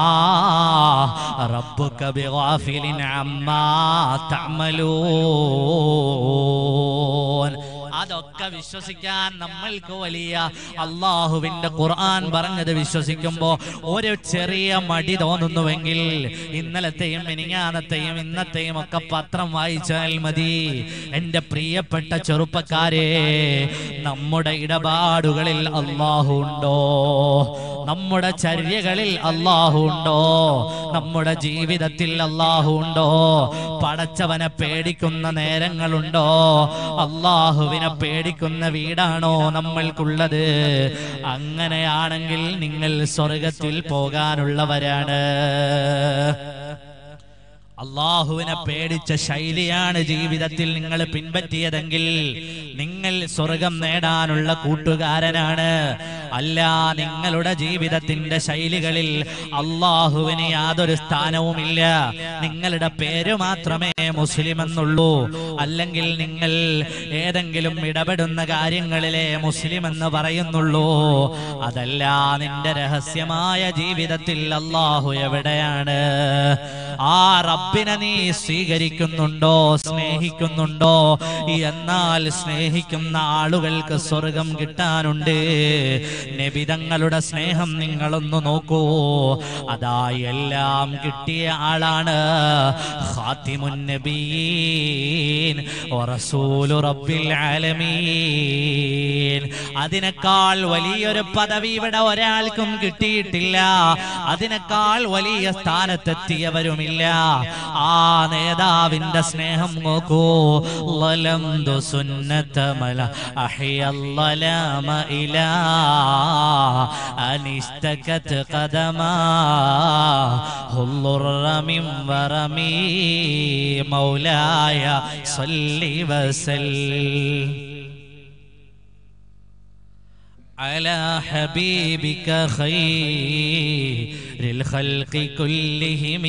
റബ്ബുക ബിഗാഫിലിൻ അമ്മാ തഅമലൂൻ അതൊക്കെ വിശ്വസിക്കാൻ നമ്മൾക്ക് വലിയ അള്ളാഹുവിന്റെ ഖുർആൻ പറഞ്ഞത് വിശ്വസിക്കുമ്പോ ഒരു ചെറിയ മടി തോന്നുന്നുവെങ്കിൽ ഇന്നലത്തെയും മിനിങ്ങാനത്തെയും ഇന്നത്തെയും ഒക്കെ പത്രം വായിച്ചാൽ മതി എന്റെ പ്രിയപ്പെട്ട ചെറുപ്പക്കാരെ നമ്മുടെ ഇടപാടുകളിൽ അള്ളാഹു ഉണ്ടോ നമ്മുടെ ചര്യകളിൽ അള്ളാഹു ഉണ്ടോ നമ്മുടെ ജീവിതത്തിൽ അള്ളാഹു ഉണ്ടോ പടച്ചവനെ പേടിക്കുന്ന നേരങ്ങളുണ്ടോ അള്ളാഹുവിനെ പേടിക്കുന്ന വീടാണോ നമ്മൾക്കുള്ളത് അങ്ങനെയാണെങ്കിൽ നിങ്ങൾ സ്വർഗത്തിൽ പോകാനുള്ളവരാണ് അള്ളാഹുവിനെ പേടിച്ച ശൈലിയാണ് ജീവിതത്തിൽ നിങ്ങൾ പിൻപറ്റിയതെങ്കിൽ നിങ്ങൾ സ്വർഗം നേടാനുള്ള കൂട്ടുകാരനാണ് അല്ല നിങ്ങളുടെ ജീവിതത്തിന്റെ ശൈലികളിൽ അള്ളാഹുവിന് യാതൊരു സ്ഥാനവുമില്ല നിങ്ങളുടെ പേര് മാത്രമേ മുസ്ലിം എന്നുള്ളൂ അല്ലെങ്കിൽ നിങ്ങൾ ഏതെങ്കിലും ഇടപെടുന്ന കാര്യങ്ങളിലെ മുസ്ലിം എന്ന് പറയുന്നുള്ളൂ അതല്ല നിന്റെ രഹസ്യമായ ജീവിതത്തിൽ അള്ളാഹു എവിടെയാണ് ആ റബ്ബിനെ നീ സ്വീകരിക്കുന്നുണ്ടോ സ്നേഹിക്കുന്നുണ്ടോ എന്നാൽ സ്നേഹിക്കുന്ന ആളുകൾക്ക് സ്വർഗം കിട്ടാനുണ്ട് നബിതങ്ങളുടെ സ്നേഹം നിങ്ങളൊന്ന് നോക്കൂ അതാ എല്ലാം കിട്ടിയ ആളാണ് ഖാത്തിമുൻ നബിയീൻ വറസൂലു റബ്ബിൽ ആലമീൻ അതിനേക്കാൾ വലിയൊരു പദവി ഇവിടെ ഒരാൾക്കും കിട്ടിയിട്ടില്ല അതിനേക്കാൾ വലിയ സ്ഥാനത്തെത്തിയവരുമില്ല ആ നേതാവിന്റെ സ്നേഹം നോക്കൂ ലലംദു സുന്നത്തമല അഹിയല്ലലാമ ഇലാ അനിസ്തകത് ഖദമാ ഹുല്ലുറ മിൻ വറമി മൗലായ സല്ലി വസൽ على حبيبك خير الخلق كلهم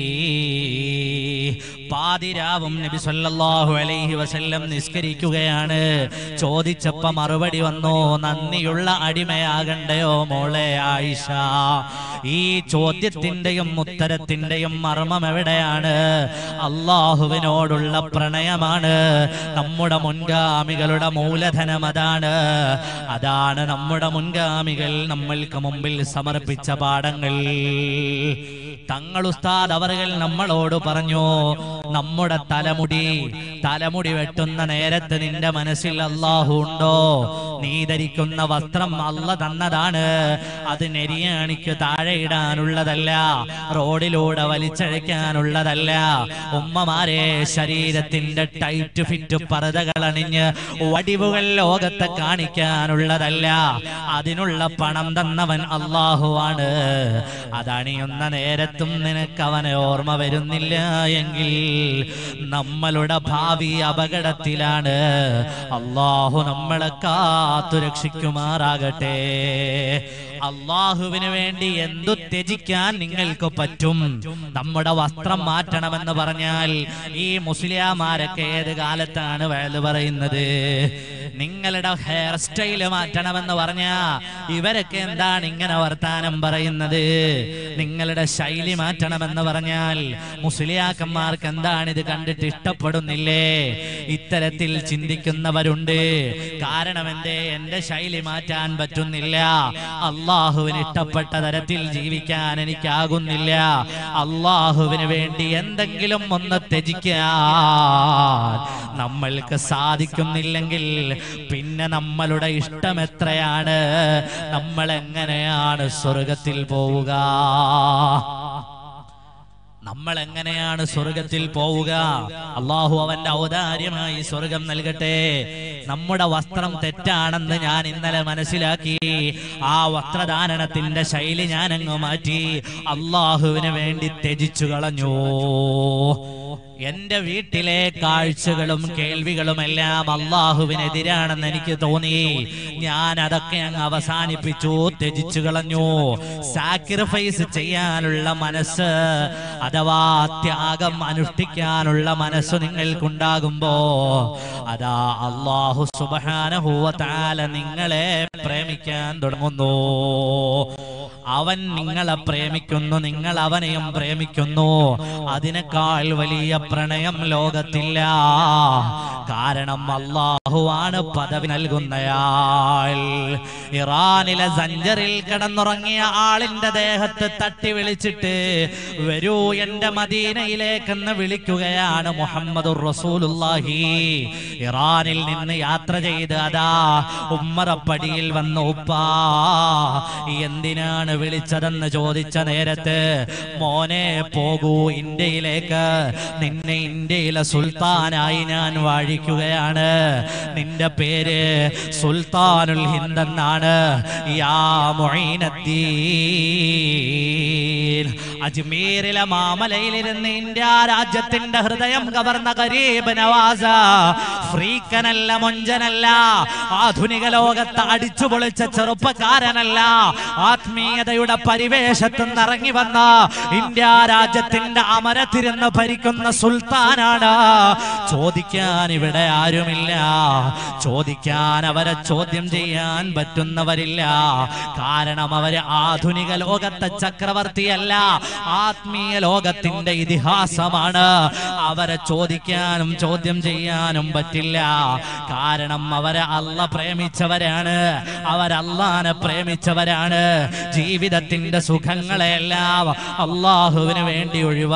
പാതിരാവും നബി സല്ലല്ലാഹു അലൈഹി വസല്ലം നിസ്കരിക്കുകയാണ് ചോദിച്ചപ്പോ മറുപടി വന്നു നന്ദിയുള്ള അടിമയാകണ്ടയോ മോളെ ആയിഷ ഈ ചോദ്യത്തിന്റെയും ഉത്തരത്തിന്റെയും മർമ്മം എവിടെയാണ് അള്ളാഹുവിനോടുള്ള പ്രണയമാണ് നമ്മുടെ മുൻഗാമികളുടെ മൂലധനം അതാണ് അതാണ് നമ്മുടെ മുൻഗാമികൾ നമ്മൾക്ക് മുമ്പിൽ സമർപ്പിച്ച പാഠങ്ങൾ തങ്ങൾ ഉസ്താദ് അവറുകൾ നമ്മളോട് പറഞ്ഞു നമ്മുടെ തലമുടി തലമുടി വെട്ടുന്ന നേരത്ത് നിന്റെ മനസ്സിൽ അള്ളാഹു ഉണ്ടോ നീ ധരിക്കുന്ന വസ്ത്രം അല്ല തന്നതാണ് അത് നെരിയാണിക്ക് താഴെ ഇടാനുള്ളതല്ല റോഡിലൂടെ വലിച്ചഴയ്ക്കാനുള്ളതല്ല ഉമ്മമാരെ ശരീരത്തിന്റെ ടൈറ്റ് ഫിറ്റ് പർദ്ദകൾ അണിഞ്ഞ് വടിവുകൾ ലോകത്തെ കാണിക്കാനുള്ളതല്ല അതിനുള്ള പണം തന്നവൻ അള്ളാഹുവാണ് അതണിയുന്ന നേരത്തും നിനക്ക് അവനെ ഓർമ്മ വരുന്നില്ല എങ്കിൽ നമ്മളുടെ ഭാവി അപകടത്തിലാണ് അള്ളാഹു നമ്മളെ കാത്തു രക്ഷിക്കുമാറാകട്ടെ അള്ളാഹുവിന് വേണ്ടി എന്തു ത്യജിക്കാൻ നിങ്ങൾക്ക് പറ്റും നമ്മുടെ വസ്ത്രം മാറ്റണമെന്ന് പറഞ്ഞാൽ ഈ മുസ്ലിയാമാരൊക്കെ ഏത് കാലത്താണ് വേള് പറയുന്നത് നിങ്ങളുടെ ഹെയർ സ്റ്റൈല് മാറ്റണമെന്ന് പറഞ്ഞാ ഇവരൊക്കെ എന്താണ് ഇങ്ങനെ വർത്താനം പറയുന്നത് നിങ്ങളുടെ ശൈലി മാറ്റണമെന്ന് പറഞ്ഞാൽ മുസ്ലിയാക്കന്മാർക്ക് എന്താണ് ഇത് കണ്ടിട്ട് ഇഷ്ടപ്പെടുന്നില്ലേ ഇത്തരത്തിൽ ചിന്തിക്കുന്നവരുണ്ട് കാരണം എന്തേ എന്റെ ശൈലി മാറ്റാൻ പറ്റുന്നില്ല അള്ളാഹുവിന് ഇഷ്ടപ്പെട്ട തരത്തിൽ ജീവിക്കാൻ എനിക്കാകുന്നില്ല അള്ളാഹുവിന് വേണ്ടി എന്തെങ്കിലും ഒന്ന് ത്യജിക്കാൻ നമ്മൾക്ക് സാധിക്കുന്നില്ലെങ്കിൽ പിന്നെ നമ്മളുടെ ഇഷ്ടം എത്രയാണ് നമ്മൾ എങ്ങനെയാണ് സ്വർഗത്തിൽ പോവുക നമ്മൾ എങ്ങനെയാണ് സ്വർഗത്തിൽ പോവുക അള്ളാഹു അവന്റെ ഔദാര്യമായി സ്വർഗം നൽകട്ടെ നമ്മുടെ വസ്ത്രം തെറ്റാണെന്ന് ഞാൻ ഇന്നലെ മനസ്സിലാക്കി ആ വസ്ത്രധാരണത്തിന്റെ ശൈലി ഞാൻ അങ്ങ് മാറ്റി അള്ളാഹുവിന് വേണ്ടി ത്യജിച്ചു കളഞ്ഞു എന്റെ വീട്ടിലെ കാഴ്ചകളും കേൾവികളും എല്ലാം അള്ളാഹുവിനെതിരാണെന്ന് എനിക്ക് തോന്നി ഞാൻ അതൊക്കെ അങ്ങ് അവസാനിപ്പിച്ചു ത്യജിച്ചു കളഞ്ഞു സാക്രിഫൈസ് ചെയ്യാനുള്ള മനസ്സ് അഥവാ ത്യാഗം അനുഷ്ഠിക്കാനുള്ള മനസ്സ് നിങ്ങൾക്കുണ്ടാകുമ്പോ അതാ അള്ളാഹു സുബാനഹുവല നിങ്ങളെ പ്രേമിക്കാൻ തുടങ്ങുന്നു അവൻ നിങ്ങളെ പ്രേമിക്കുന്നു നിങ്ങൾ അവനെയും പ്രേമിക്കുന്നു അതിനേക്കാൾ വലിയ പ്രണയം ലോകത്തില്ല കാരണം അള്ളാഹുവാണ് പദവി നൽകുന്നയാൾ ഇറാനിലെ സഞ്ചറിൽ കിടന്നുറങ്ങിയ ആളിന്റെ ദേഹത്ത് തട്ടി വിളിച്ചിട്ട് വരൂ എന്റെ മദീനയിലേക്കെന്ന് വിളിക്കുകയാണ് മുഹമ്മദ് റസൂലുള്ളാഹി ഇറാനിൽ നിന്ന് യാത്ര ചെയ്ത് അതാ ഉമ്മറപ്പടിയിൽ വന്ന ഉപ്പാ എന്തിനാണ് വിളിച്ചതെന്ന് ചോദിച്ച നേരത്ത് മോനെ പോകൂ ഇന്ത്യയിലേക്ക് നിന്നെ ഇന്ത്യയിലെ സുൽത്താനായി ഞാൻ വാഴിക്കുകയാണ് നിന്റെ പേര് സുൽത്താനുൽ ഹിന്ദ് എന്നാണ് യാ മൊയ്നദ്ദീൻ അജ്മീറിലെ മാമലയിലിരുന്ന് ഇന്ത്യ രാജ്യത്തിന്റെ ഹൃദയം കവർന്ന കരീബ് നവാസ ഫ്രീക്കനല്ല മൊഞ്ചനല്ല ആധുനിക ലോകത്ത് അടിച്ചു പൊളിച്ച ചെറുപ്പക്കാരനല്ല ആത്മീയതയുടെ പരിവേഷത്ത് നിറങ്ങി വന്ന ഇന്ത്യ രാജ്യത്തിന്റെ അമരത്തിരുന്ന് ഭരിക്കുന്ന സുൽത്താനാണ് ചോദിക്കാൻ ഇവിടെ ആരുമില്ല ചോദിക്കാൻ അവരെ ചോദ്യം ചെയ്യാൻ പറ്റുന്നവരില്ല കാരണം അവര് ആധുനിക ലോകത്തെ ചക്രവർത്തിയല്ല ആത്മീയ ലോകത്തിന്റെ ഇതിഹാസമാണ് അവരെ ചോദിക്കാനും ചോദ്യം ചെയ്യാനും പറ്റില്ല കാരണം അവരെ അല്ല പ്രേമിച്ചവരാണ് അവരല്ലാനെ പ്രേമിച്ചവരാണ് ജീവിതത്തിന്റെ സുഖങ്ങളെല്ലാം അള്ളാഹുവിന് വേണ്ടി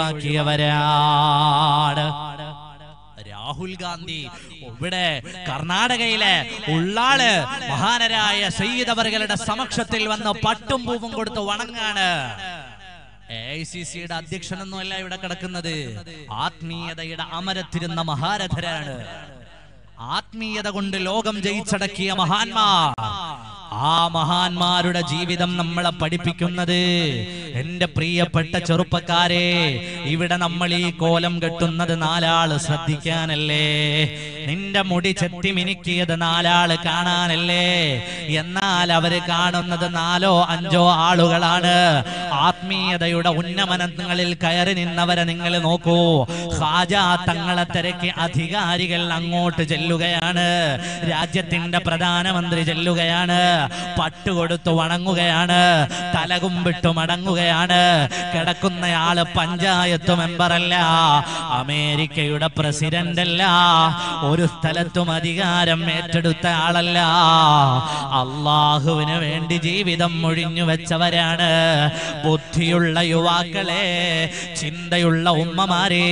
ഒഴിവാക്കിയവരാണ് രാഹുൽ ഗാന്ധി ഇവിടെ കർണാടകയിലെ ഉള്ളാള് മഹാനരായ സയ്യിദ് അവറുകളുടെ സമക്ഷത്തിൽ വന്ന് പട്ടും പൂവും കൊടുത്ത് വണങ്ങാണ് എ ഐ സി സിയുടെ അധ്യക്ഷനൊന്നുമല്ല ഇവിടെ കിടക്കുന്നത് ആത്മീയതയുടെ അമരത്തിരുന്ന മഹാരഥരാണ് ആത്മീയത കൊണ്ട് ലോകം ജയിച്ചടക്കിയ മഹാന്മാർ ആ മഹാന്മാരുടെ ജീവിതം നമ്മളെ പഠിപ്പിക്കുന്നത് എന്റെ പ്രിയപ്പെട്ട ചെറുപ്പക്കാരെ ഇവിടെ നമ്മൾ ഈ കോലം കെട്ടുന്നത് നാലാള് ശ്രദ്ധിക്കാനല്ലേ നിന്റെ മുടി ചെത്തി മിനുക്കിയത് നാലാള് കാണാനല്ലേ എന്നാൽ അവര് കാണുന്നത് നാലോ അഞ്ചോ ആളുകളാണ് ആത്മീയതയുടെ ഉന്നമനങ്ങളിൽ കയറി നിന്നവരെ നിങ്ങൾ നോക്കൂ ഹാജ തങ്ങളെ തിരക്കി അധികാരികൾ അങ്ങോട്ട് ചെല്ലുകയാണ് രാജ്യത്തിന്റെ പ്രധാനമന്ത്രി ചെല്ലുകയാണ് പട്ടുകൊടുത്തു വണങ്ങുകയാണ് തലകുമ്പിട്ടു മടങ്ങുകയാണ് കിടക്കുന്നയാള് പഞ്ചായത്ത് മെമ്പറല്ല അമേരിക്കയുടെ പ്രസിഡന്റ് അല്ല ഒരു സ്ഥലത്തും അധികാരം ഏറ്റെടുത്ത ആളല്ല അള്ളാഹുവിന് വേണ്ടി ജീവിതം ഒഴിഞ്ഞു വെച്ചവരാണ് ബുദ്ധിയുള്ള യുവാക്കളെ ചിന്തയുള്ള ഉമ്മമാരെ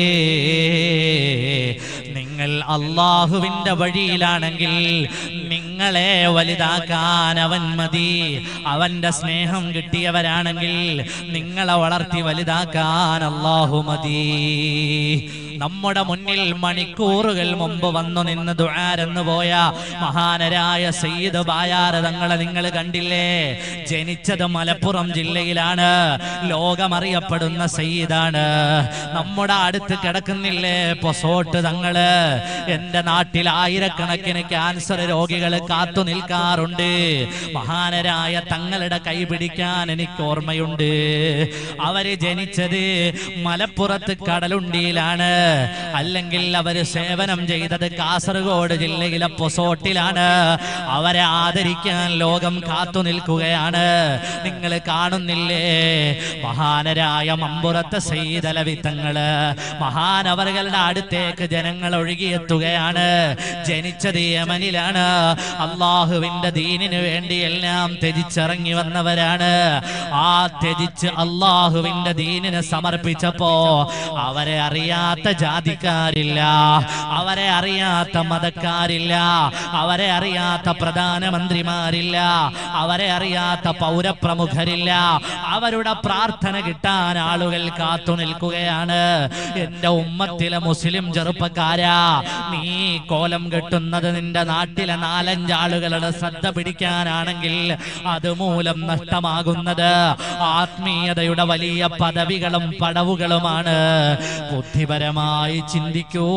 നിങ്ങൾ അള്ളാഹുവിന്റെ വഴിയിലാണെങ്കിൽ നിങ്ങളെ വലുതാക്കാൻ അവൻ മതി അവന്റെ സ്നേഹം കിട്ടിയവരാണെങ്കിൽ നിങ്ങളെ വളർത്തി വലുതാക്കാൻ അള്ളാഹു മതി നമ്മുടെ മുന്നിൽ മണിക്കൂറുകൾ മുമ്പ് വന്നു നിന്ന് ദുആരെന്ന് പോയ മഹാനരായ സയ്യിദ് ബായാർ തങ്ങളെ നിങ്ങൾ കണ്ടില്ലേ ജനിച്ചത് മലപ്പുറം ജില്ലയിലാണ് ലോകമറിയപ്പെടുന്ന സയ്യിദാണ് നമ്മുടെ അടുത്ത് കിടക്കുന്നില്ലേ പൊസോട്ട് തങ്ങള് എന്റെ നാട്ടിൽ ആയിരക്കണക്കിന് ക്യാൻസർ രോഗികൾ കാത്തു നിൽക്കാറുണ്ട് മഹാനരായ തങ്ങളുടെ കൈ പിടിക്കാൻ എനിക്ക് ഓർമ്മയുണ്ട് അവര് ജനിച്ചത് മലപ്പുറത്ത് കടലുണ്ടിയിലാണ് അല്ലെങ്കിൽ അവര് സേവനം ചെയ്തത് കാസർഗോഡ് ജില്ലയിലെ പൊസോട്ടിലാണ് അവരെ ആദരിക്കാൻ ലോകം കാത്തു നിൽക്കുകയാണ് നിങ്ങൾ കാണുന്നില്ലേ മഹാനരായ മമ്പുറത്തെ സൈതലവിത്തങ്ങള് മഹാനവറുകളുടെ അടുത്തേക്ക് ജനങ്ങൾ ഒഴുകിയെത്തുകയാണ് ജനിച്ചത് യമനിലാണ് അള്ളാഹുവിന്റെ ദീനിന് വേണ്ടി എല്ലാം ത്യജിച്ചിറങ്ങി വന്നവരാണ് ആ ത്യജിച്ച് അള്ളാഹുവിന്റെ ദീനിനെ സമർപ്പിച്ചപ്പോ അവരെ അറിയാത്ത ജാതിക്കാരില്ല അവരെ അറിയാത്ത മതക്കാരില്ല അവരെ അറിയാത്ത പ്രധാനമന്ത്രിമാരില്ല അവരെ അറിയാത്ത പൗരപ്രമുഖരില്ല അവരുടെ പ്രാർത്ഥന കിട്ടാൻ ആളുകൾ കാത്തു നിൽക്കുകയാണ് എന്റെ ഉമ്മത്തിലെ മുസ്ലിം ചെറുപ്പക്കാരാ നീ കോലം കെട്ടുന്നത് നിന്റെ നാട്ടിലെ നാലഞ്ചാളുകളുടെ ശ്രദ്ധ പിടിക്കാനാണെങ്കിൽ അതുമൂലം നഷ്ടമാകുന്നത് ആത്മീയതയുടെ വലിയ പദവികളും പടവുകളുമാണ് ബുദ്ധിപരമായി ചിന്തിക്കൂ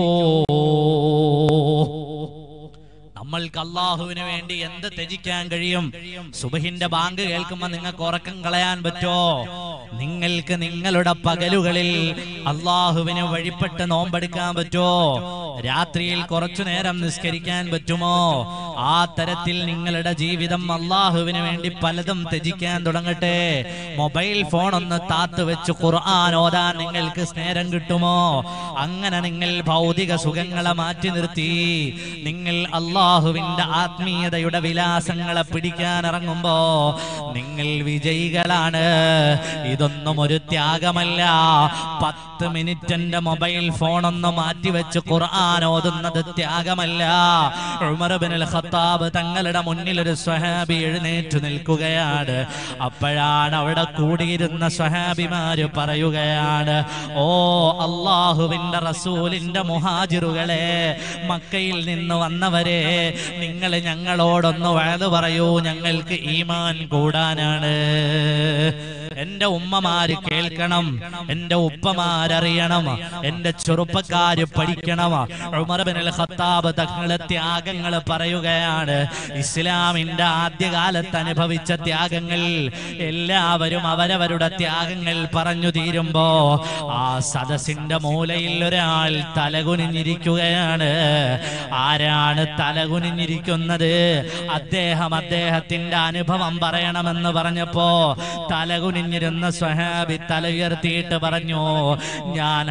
നമ്മൾക്ക് അള്ളാഹുവിന് വേണ്ടി എന്ത് ത്യജിക്കാൻ കഴിയും സുബഹിന്റെ ബാങ്ക് കേൾക്കുമ്പോ നിങ്ങൾക്ക് ഉറക്കം കളയാൻ പറ്റോ നിങ്ങൾക്ക് നിങ്ങളുടെ പകലുകളിൽ അള്ളാഹുവിന് വഴിപ്പെട്ട് നോമ്പെടുക്കാൻ പറ്റോ രാത്രിയിൽ കുറച്ചു നേരം നിസ്കരിക്കാൻ പറ്റുമോ ആ തരത്തിൽ നിങ്ങളുടെ ജീവിതം അള്ളാഹുവിന് വേണ്ടി പലതും ത്യജിക്കാൻ തുടങ്ങട്ടെ മൊബൈൽ ഫോൺ ഒന്ന് താത്ത് വെച്ച് ഖുർആൻ ഓതാൻ നിങ്ങൾക്ക് സ്നേരം കിട്ടുമോ അങ്ങനെ നിങ്ങൾ ഭൗതിക സുഖങ്ങളെ മാറ്റി നിർത്തി നിങ്ങൾ അള്ളാഹുവിന്റെ ആത്മീയതയുടെ വിലാസങ്ങളെ പിടിക്കാൻ ഇറങ്ങുമ്പോ നിങ്ങൾ വിജയികളാണ് ഇതൊന്നും ഒരു ത്യാഗമല്ല പത്ത് മിനിറ്റ് എന്റെ മൊബൈൽ ഫോൺ ഒന്ന് മാറ്റിവെച്ച് ഖുർആൻ ഓതുന്നത് ത്യാഗമല്ല ഉമർ ബിനുൽ ഖത്താബ് തങ്ങളുടെ മുന്നിൽ ഒരു സ്വഹാബി എഴുന്നേറ്റ് നിൽക്കുകയാണ് അപ്പോഴാണ് അവിടെ കൂടിയിരുന്ന സ്വഹാബിമാര് പറയുകയാണ് ഓ അള്ളാഹുവിന്റെ റസൂലിന്റെ മുഹാജിറുകളെ മക്കയിൽ നിന്ന് വന്നവരെ നിങ്ങൾ ഞങ്ങളോടൊന്ന് വഴത് പറയൂ ഞങ്ങൾക്ക് ഈമാൻ കൂടാനാണ് എന്റെ ഉമ്മമാര് കേൾക്കണം എന്റെ ഉപ്പമാരറിയണം എന്റെ ചെറുപ്പക്കാര് പഠിക്കണം ഉമർ ബിൻ അൽ ഖത്താബ് തങ്ങളെ ത്യാഗങ്ങൾ പറയുകയാണ് ഇസ്ലാമിന്റെ ആദ്യകാലത്ത് അനുഭവിച്ച ത്യാഗങ്ങൾ എല്ലാവരും അവരവരുടെ ത്യാഗങ്ങൾ പറഞ്ഞു തീരുമ്പോ ആ സദസ്സിന്റെ മൂലയിൽ ഒരാൾ തലകുനിഞ്ഞിരിക്കുകയാണ് ആരാണ് തലകുനിഞ്ഞിരിക്കുന്നത് അദ്ദേഹം അദ്ദേഹത്തിന്റെ അനുഭവം പറയണമെന്ന് പറഞ്ഞപ്പോ തലകുനിഞ്ഞിരുന്ന സ്വഹാബി തല ഉയർത്തിയിട്ട് പറഞ്ഞു ഞാൻ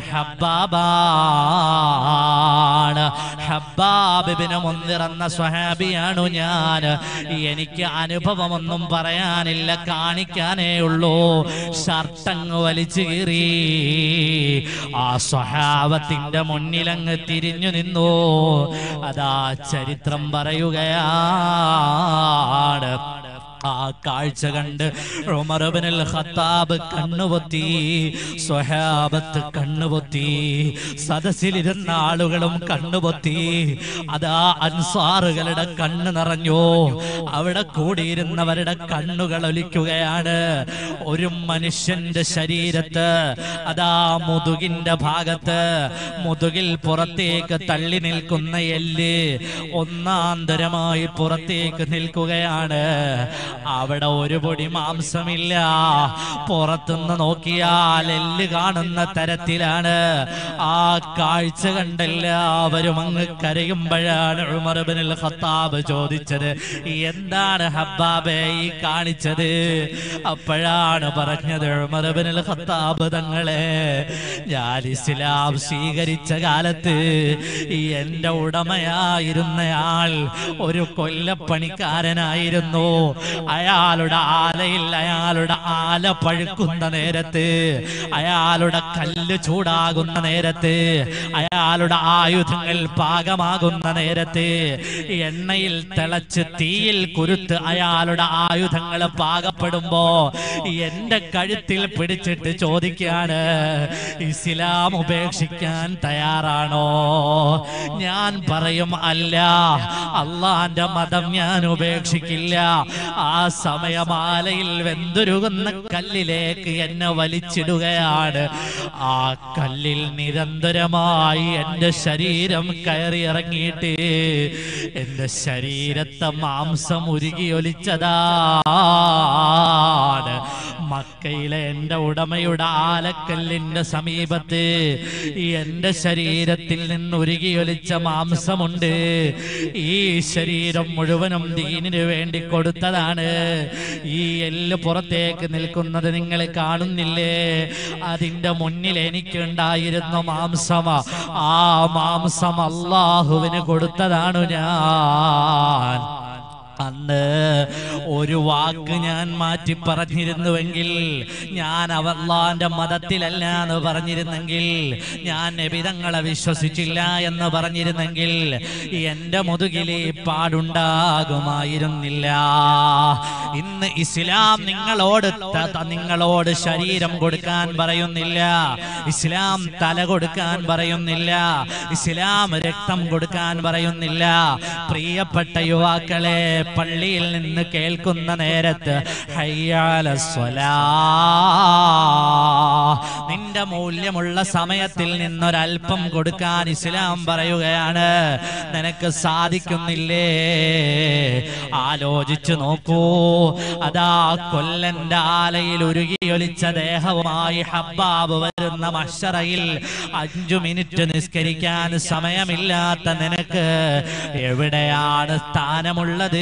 ഹബ്ബാബാണ് ഹബ്ബാബിന് മുന്നിറന്ന സ്വഹാബിയാണു ഞാൻ എനിക്ക് അനുഭവമൊന്നും പറയാനില്ല കാണിക്കാനേ ഉള്ളൂ ഷർട്ടങ്ങ് വലിച്ചു കീറി ആ സ്വഹാബത്തിന്റെ മുന്നിലങ്ങ് തിരിഞ്ഞു നിന്നു അതാ ചരിത്രം പറയുകയാണ് ആ കാഴ്ച കണ്ട് ഉമർ ഇബ്നുൽ ഖത്താബ് കണ്ണുപൊത്തി സ്വഹാബത്ത് കണ്ണുപൊത്തി സദസ്സിലിരുന്ന ആളുകളും കണ്ണുപൊത്തി അതാ അൻസാറുകളുടെ കണ്ണ് നിറഞ്ഞു അവിടെ കൂടിയിരുന്നവരുടെ കണ്ണുകൾ ഒലിക്കുകയാണ് ഒരു മനുഷ്യന്റെ ശരീരത്ത് അതാ മുതുകിന്റെ ഭാഗത്ത് മുതുകിൽ പുറത്തേക്ക് തള്ളി നിൽക്കുന്ന എല്ല് ഒന്നാന്തരമായി പുറത്തേക്ക് നിൽക്കുകയാണ് അവിടെ ഒരു പൊടി മാംസമില്ല പുറത്തുനിന്ന് നോക്കിയാൽ എല്ല് കാണുന്ന തരത്തിലാണ് ആ കാഴ്ച കണ്ടെല്ലാവരും അങ്ങ് കരയുമ്പോഴാണ് ഉമർ ഇബ്നുൽ ഖത്താബ് ചോദിച്ചത് എന്താണ് ഹബ്ബാബെ ഈ കാണിച്ചത് അപ്പോഴാണ് പറഞ്ഞത് ഉമർ ഇബ്നുൽ ഖത്താബ് തങ്ങളെ ഞാൻ ഇസ്ലാം സ്വീകരിച്ച കാലത്ത് ഈ എന്റെ ഉടമയായിരുന്നയാൾ ഒരു കൊല്ലപ്പണിക്കാരനായിരുന്നു അയാളുടെ ആലയിൽ അയാളുടെ ആല പഴുക്കുന്ന നേരത്ത് അയാളുടെ കല്ല് ചൂടാകുന്ന നേരത്ത് അയാളുടെ ആയുധങ്ങൾ പാകമാകുന്ന നേരത്ത് എണ്ണയിൽ തിളച്ച് തീയിൽ കുരുത്ത് അയാളുടെ ആയുധങ്ങൾ പാകപ്പെടുമ്പോ എന്റെ കഴുത്തിൽ പിടിച്ചിട്ട് ചോദിക്കാണ് ഇസ്ലാം ഉപേക്ഷിക്കാൻ തയ്യാറാണോ ഞാൻ പറയും അല്ല അള്ളാന്റെ മതം ഞാൻ ഉപേക്ഷിക്കില്ല ആ സമയമാലയിൽ വെന്തുരുകുന്ന കല്ലിലേക്ക് എന്നെ വലിച്ചിടുകയാണ് ആ കല്ലിൽ നിരന്തരമായി എന്റെ ശരീരം കയറി ഇറങ്ങിയിട്ട് എന്റെ ശരീരത്തെ മാംസം ഉരുകിയൊലിച്ചതാണ് മക്കയിലെ എന്റെ ഉടമയുടെ ആലക്കല്ലിന്റെ സമീപത്ത് എന്റെ ശരീരത്തിൽ നിന്ന് ഉരുകിയൊലിച്ച മാംസമുണ്ട് ഈ ശരീരം മുഴുവനും ദീനിന് വേണ്ടി കൊടുത്തതാണ് ഈ എല്ല് പുറത്തേക്ക് നിൽക്കുന്നത് നിങ്ങൾ കാണുന്നില്ലേ അതിന്റെ മുന്നിൽ എനിക്കുണ്ടായിരുന്ന മാംസം ആ മാംസം അള്ളാഹുവിന് കൊടുത്തതാണു ഞാൻ അന്ന് ഒരു വാക്ക് ഞാൻ മാറ്റി പറഞ്ഞിരുന്നുവെങ്കിൽ ഞാൻ അവല്ലാന്റെ മതത്തിലല്ല എന്ന് പറഞ്ഞിരുന്നെങ്കിൽ ഞാൻ നബിതങ്ങളെ വിശ്വസിച്ചില്ല എന്ന് പറഞ്ഞിരുന്നെങ്കിൽ എന്റെ മുതുകിൽ ഈ പാടുണ്ടാകുമായിരുന്നില്ല ഇന്ന് ഇസ്ലാം നിങ്ങളോട് ത- ത- നിങ്ങളോട് ശരീരം കൊടുക്കാൻ പറയുന്നില്ല ഇസ്ലാം തല കൊടുക്കാൻ പറയുന്നില്ല ഇസ്ലാം രക്തം കൊടുക്കാൻ പറയുന്നില്ല പ്രിയപ്പെട്ട യുവാക്കളെ പള്ളിയിൽ നിന്ന് കേൾക്കുന്ന നേരത്ത് ഹയ്യാല സ്വലാ നിന്റെ മൂല്യമുള്ള സമയത്തിൽ നിന്നൊരൽപ്പം കൊടുക്കാൻ ഇസ്ലാം പറയുകയാണ് നിനക്ക് സാധിക്കുന്നില്ലേ ആലോചിച്ചു നോക്കൂ അതാ കൊല്ലന്റെ ആലയിൽ ഉരുകിയൊലിച്ച ദേഹവുമായി ഹബ്ബാബ് വരുന്ന മഷറയിൽ അഞ്ചു മിനിറ്റ് നിസ്കരിക്കാൻ സമയമില്ലാത്ത നിനക്ക് എവിടെയാണ് സ്ഥാനമുള്ളത്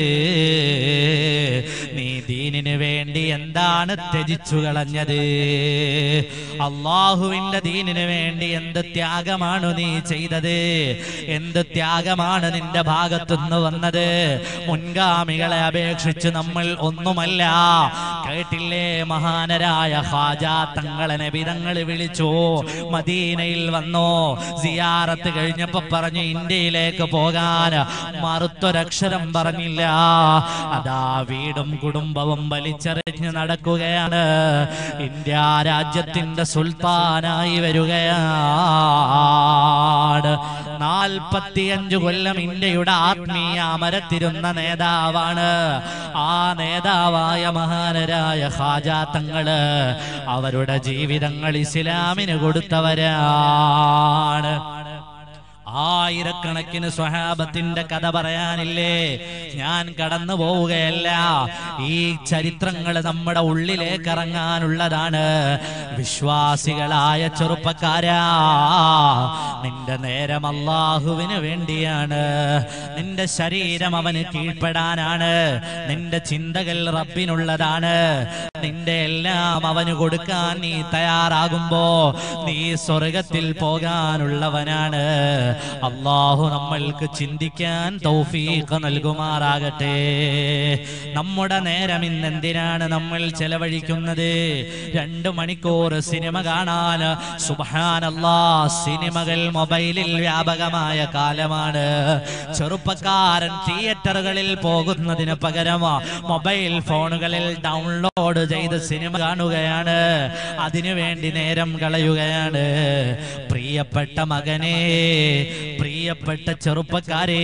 നീ ദീനിന് വേണ്ടി എന്താണ് ത്യജിച്ചു കളഞ്ഞത് അള്ളാഹുവിന്റെ ദീനിന് വേണ്ടി എന്ത് ത്യാഗമാണ് നീ ചെയ്തത് എന്ത് ത്യാഗമാണ് നിന്റെ ഭാഗത്തുനിന്ന് വന്നത് മുൻഗാമികളെ അപേക്ഷിച്ച് നമ്മൾ ഒന്നുമല്ല കേട്ടില്ലേ മഹാനരായ ഹാജ തങ്ങളെ നബിതങ്ങൾ വിളിച്ചു മദീനയിൽ വന്നു സിയാറത്ത് കഴിഞ്ഞപ്പോ പറഞ്ഞു ഇന്ത്യയിലേക്ക് പോകാൻ മറുത്തൊരക്ഷരം പറഞ്ഞില്ല അതാ വീടും കുടുംബവും വലിച്ചെറിഞ്ഞ് നടക്കുകയാണ് ഇന്ത്യ രാജ്യത്തിന്റെ സുൽത്താനായി വരികയാണ് നാൽപ്പത്തിയഞ്ചു കൊല്ലം ഇന്ത്യയുടെ ആത്മീയ അമരത്തിരുന്ന നേതാവാണ് ആ നേതാവായ മഹാനരായ ഹാജാത്തങ്ങള് അവരുടെ ജീവിതങ്ങൾ ഇസ്ലാമിന് കൊടുത്തവരാണ് ആയിരക്കണക്കിന് സ്വഹാബത്തിന്റെ കഥ പറയാനില്ലേ ഞാൻ കടന്നു പോവുകയല്ല ഈ ചരിത്രങ്ങൾ നമ്മുടെ ഉള്ളിലേക്ക് ഇറങ്ങാനുള്ളതാണ് വിശ്വാസികളായ ചെറുപ്പക്കാരാ നിന്റെ നേരം അള്ളാഹുവിന് വേണ്ടിയാണ് നിന്റെ ശരീരം അവന് കീഴ്പ്പെടാനാണ് നിന്റെ ചിന്തകൾ റബ്ബിനുള്ളതാണ് നിന്റെ എല്ലാം അവന് കൊടുക്കാൻ നീ തയ്യാറാകുമ്പോ നീ സ്വർഗത്തിൽ പോകാനുള്ളവനാണ് അള്ളാഹു നമ്മൾക്ക് ചിന്തിക്കാൻ തൗഫീഖ് നൽകുമാറാകട്ടെ നമ്മുടെ നേരം ഇന്ന് എന്തിനാണ് നമ്മൾ ചെലവഴിക്കുന്നത് രണ്ട് മണിക്കൂർ സിനിമ കാണാൻ സുബാനല്ലാ സിനിമകൾ മൊബൈലിൽ വ്യാപകമായ കാലമാണ് ചെറുപ്പക്കാരൻ തിയേറ്ററുകളിൽ പോകുന്നതിന് പകരം മൊബൈൽ ഫോണുകളിൽ ഡൗൺലോഡ് ചെയ്ത് സിനിമ കാണുകയാണ് അതിനു വേണ്ടി നേരം കളയുകയാണ് പ്രിയപ്പെട്ട മകനെ പ്രിയപ്പെട്ട ചെറുപ്പക്കാരെ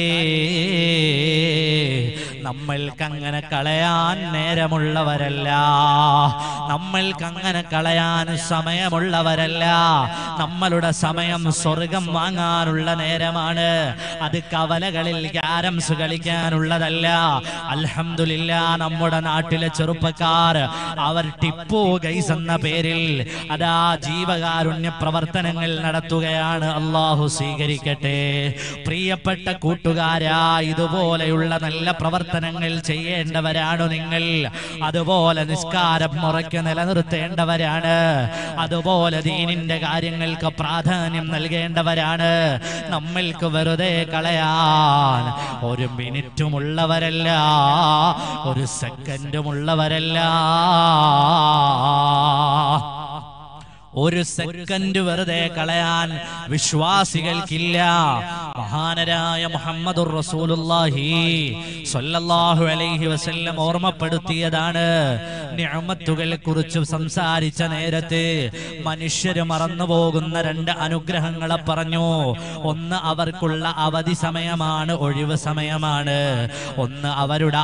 നമ്മൾക്കങ്ങനെ കളയാൻ നേരമുള്ളവരല്ല നമ്മൾക്കങ്ങനെ കളയാൻ സമയമുള്ളവരല്ല നമ്മളുടെ സമയം സ്വർഗം വാങ്ങാനുള്ള നേരമാണ് അത് കവലകളിൽ ക്യാരംസ് കളിക്കാനുള്ളതല്ല അൽഹംദുലില്ല നമ്മുടെ നാട്ടിലെ ചെറുപ്പക്കാർ അവർ ടിപ്പു ഗൈസ് എന്ന പേരിൽ അതാ ജീവകാരുണ്യ പ്രവർത്തനങ്ങൾ നടത്തുകയാണ് അള്ളാഹു സ്വീകരിക്കട്ടെ പ്രിയപ്പെട്ട കൂട്ടുകാരാ ഇതുപോലെയുള്ള നല്ല പ്രവർത്തനങ്ങൾ ചെയ്യേണ്ടവരാണ് നിങ്ങൾ അതുപോലെ നിസ്കാരം മുറയ്ക്ക് നിലനിർത്തേണ്ടവരാണ് അതുപോലെ ദീനിന്റെ കാര്യങ്ങൾക്ക് പ്രാധാന്യം നൽകേണ്ടവരാണ് നമ്മൾക്ക് വെറുതെ കളയാൻ ഒരു മിനിറ്റുമുള്ളവരല്ല ഒരു സെക്കൻഡുമുള്ളവരല്ല ഒരു സെക്കൻഡ് വെറുതെ കളയാൻ വിശ്വാസികൾക്കില്ല മഹാനരായ മുഹമ്മദുർ റസൂലുള്ളാഹി സ്വല്ലല്ലാഹു അലൈഹി വസല്ലം ഓർമ്മപ്പെടുത്തിയതാണ് നിഅമത്തുകളെ കുറിച്ച് സംസാരിച്ച നേരത്ത് മനുഷ്യര് മറന്നു പോകുന്ന രണ്ട് അനുഗ്രഹങ്ങളെ പറഞ്ഞു ഒന്ന് അവർക്കുള്ള അവധി സമയമാണ് ഒഴിവ് സമയമാണ് ഒന്ന് അവരുടെ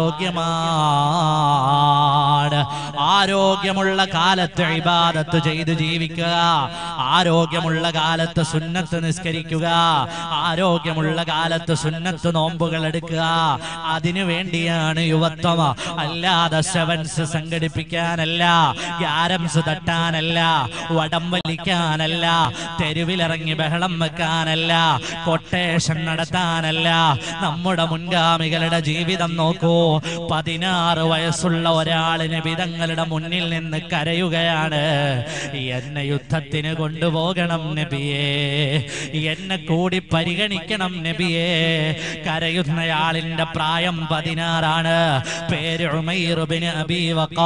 ആരോഗ്യമാണ് ആരോഗ്യമുള്ള കാലത്ത് ഇബാദത്ത് ചെയ്ത് ജീവിക്കുക ആരോഗ്യമുള്ള കാലത്ത് സുന്നത്ത് നിസ്കരിക്കുക ആരോഗ്യമുള്ള കാലത്ത് സുന്നത്ത് നോമ്പുകൾ എടുക്കുക അതിനു വേണ്ടിയാണ് യുവത്വം അല്ലാതെ സെവൻസ് സംഘടിപ്പിക്കാനല്ല ഗ്യാരംസ് തട്ടാനല്ല വടം വലിക്കാനല്ല തെരുവിലിറങ്ങി ബഹളം വെക്കാനല്ല കൊട്ടേഷൻ നടത്താനല്ല നമ്മുടെ മുൻഗാമികളുടെ ജീവിതം നോക്കൂ പതിനാറ് വയസ്സുള്ള ഒരാളിന് വിധങ്ങളുടെ മുന്നിൽ നിന്ന് കരയുകയാണ് എന്നെ യുദ്ധത്തിന് കൊണ്ടുപോകണം നബിയേ എന്നെ കൂടി പരിഗണിക്കണം നബിയേ കരയുന്നയാളിന്റെ പ്രായം പതിനാറാണ് പേര് ഉമൈർ ഇബ്നു അബീ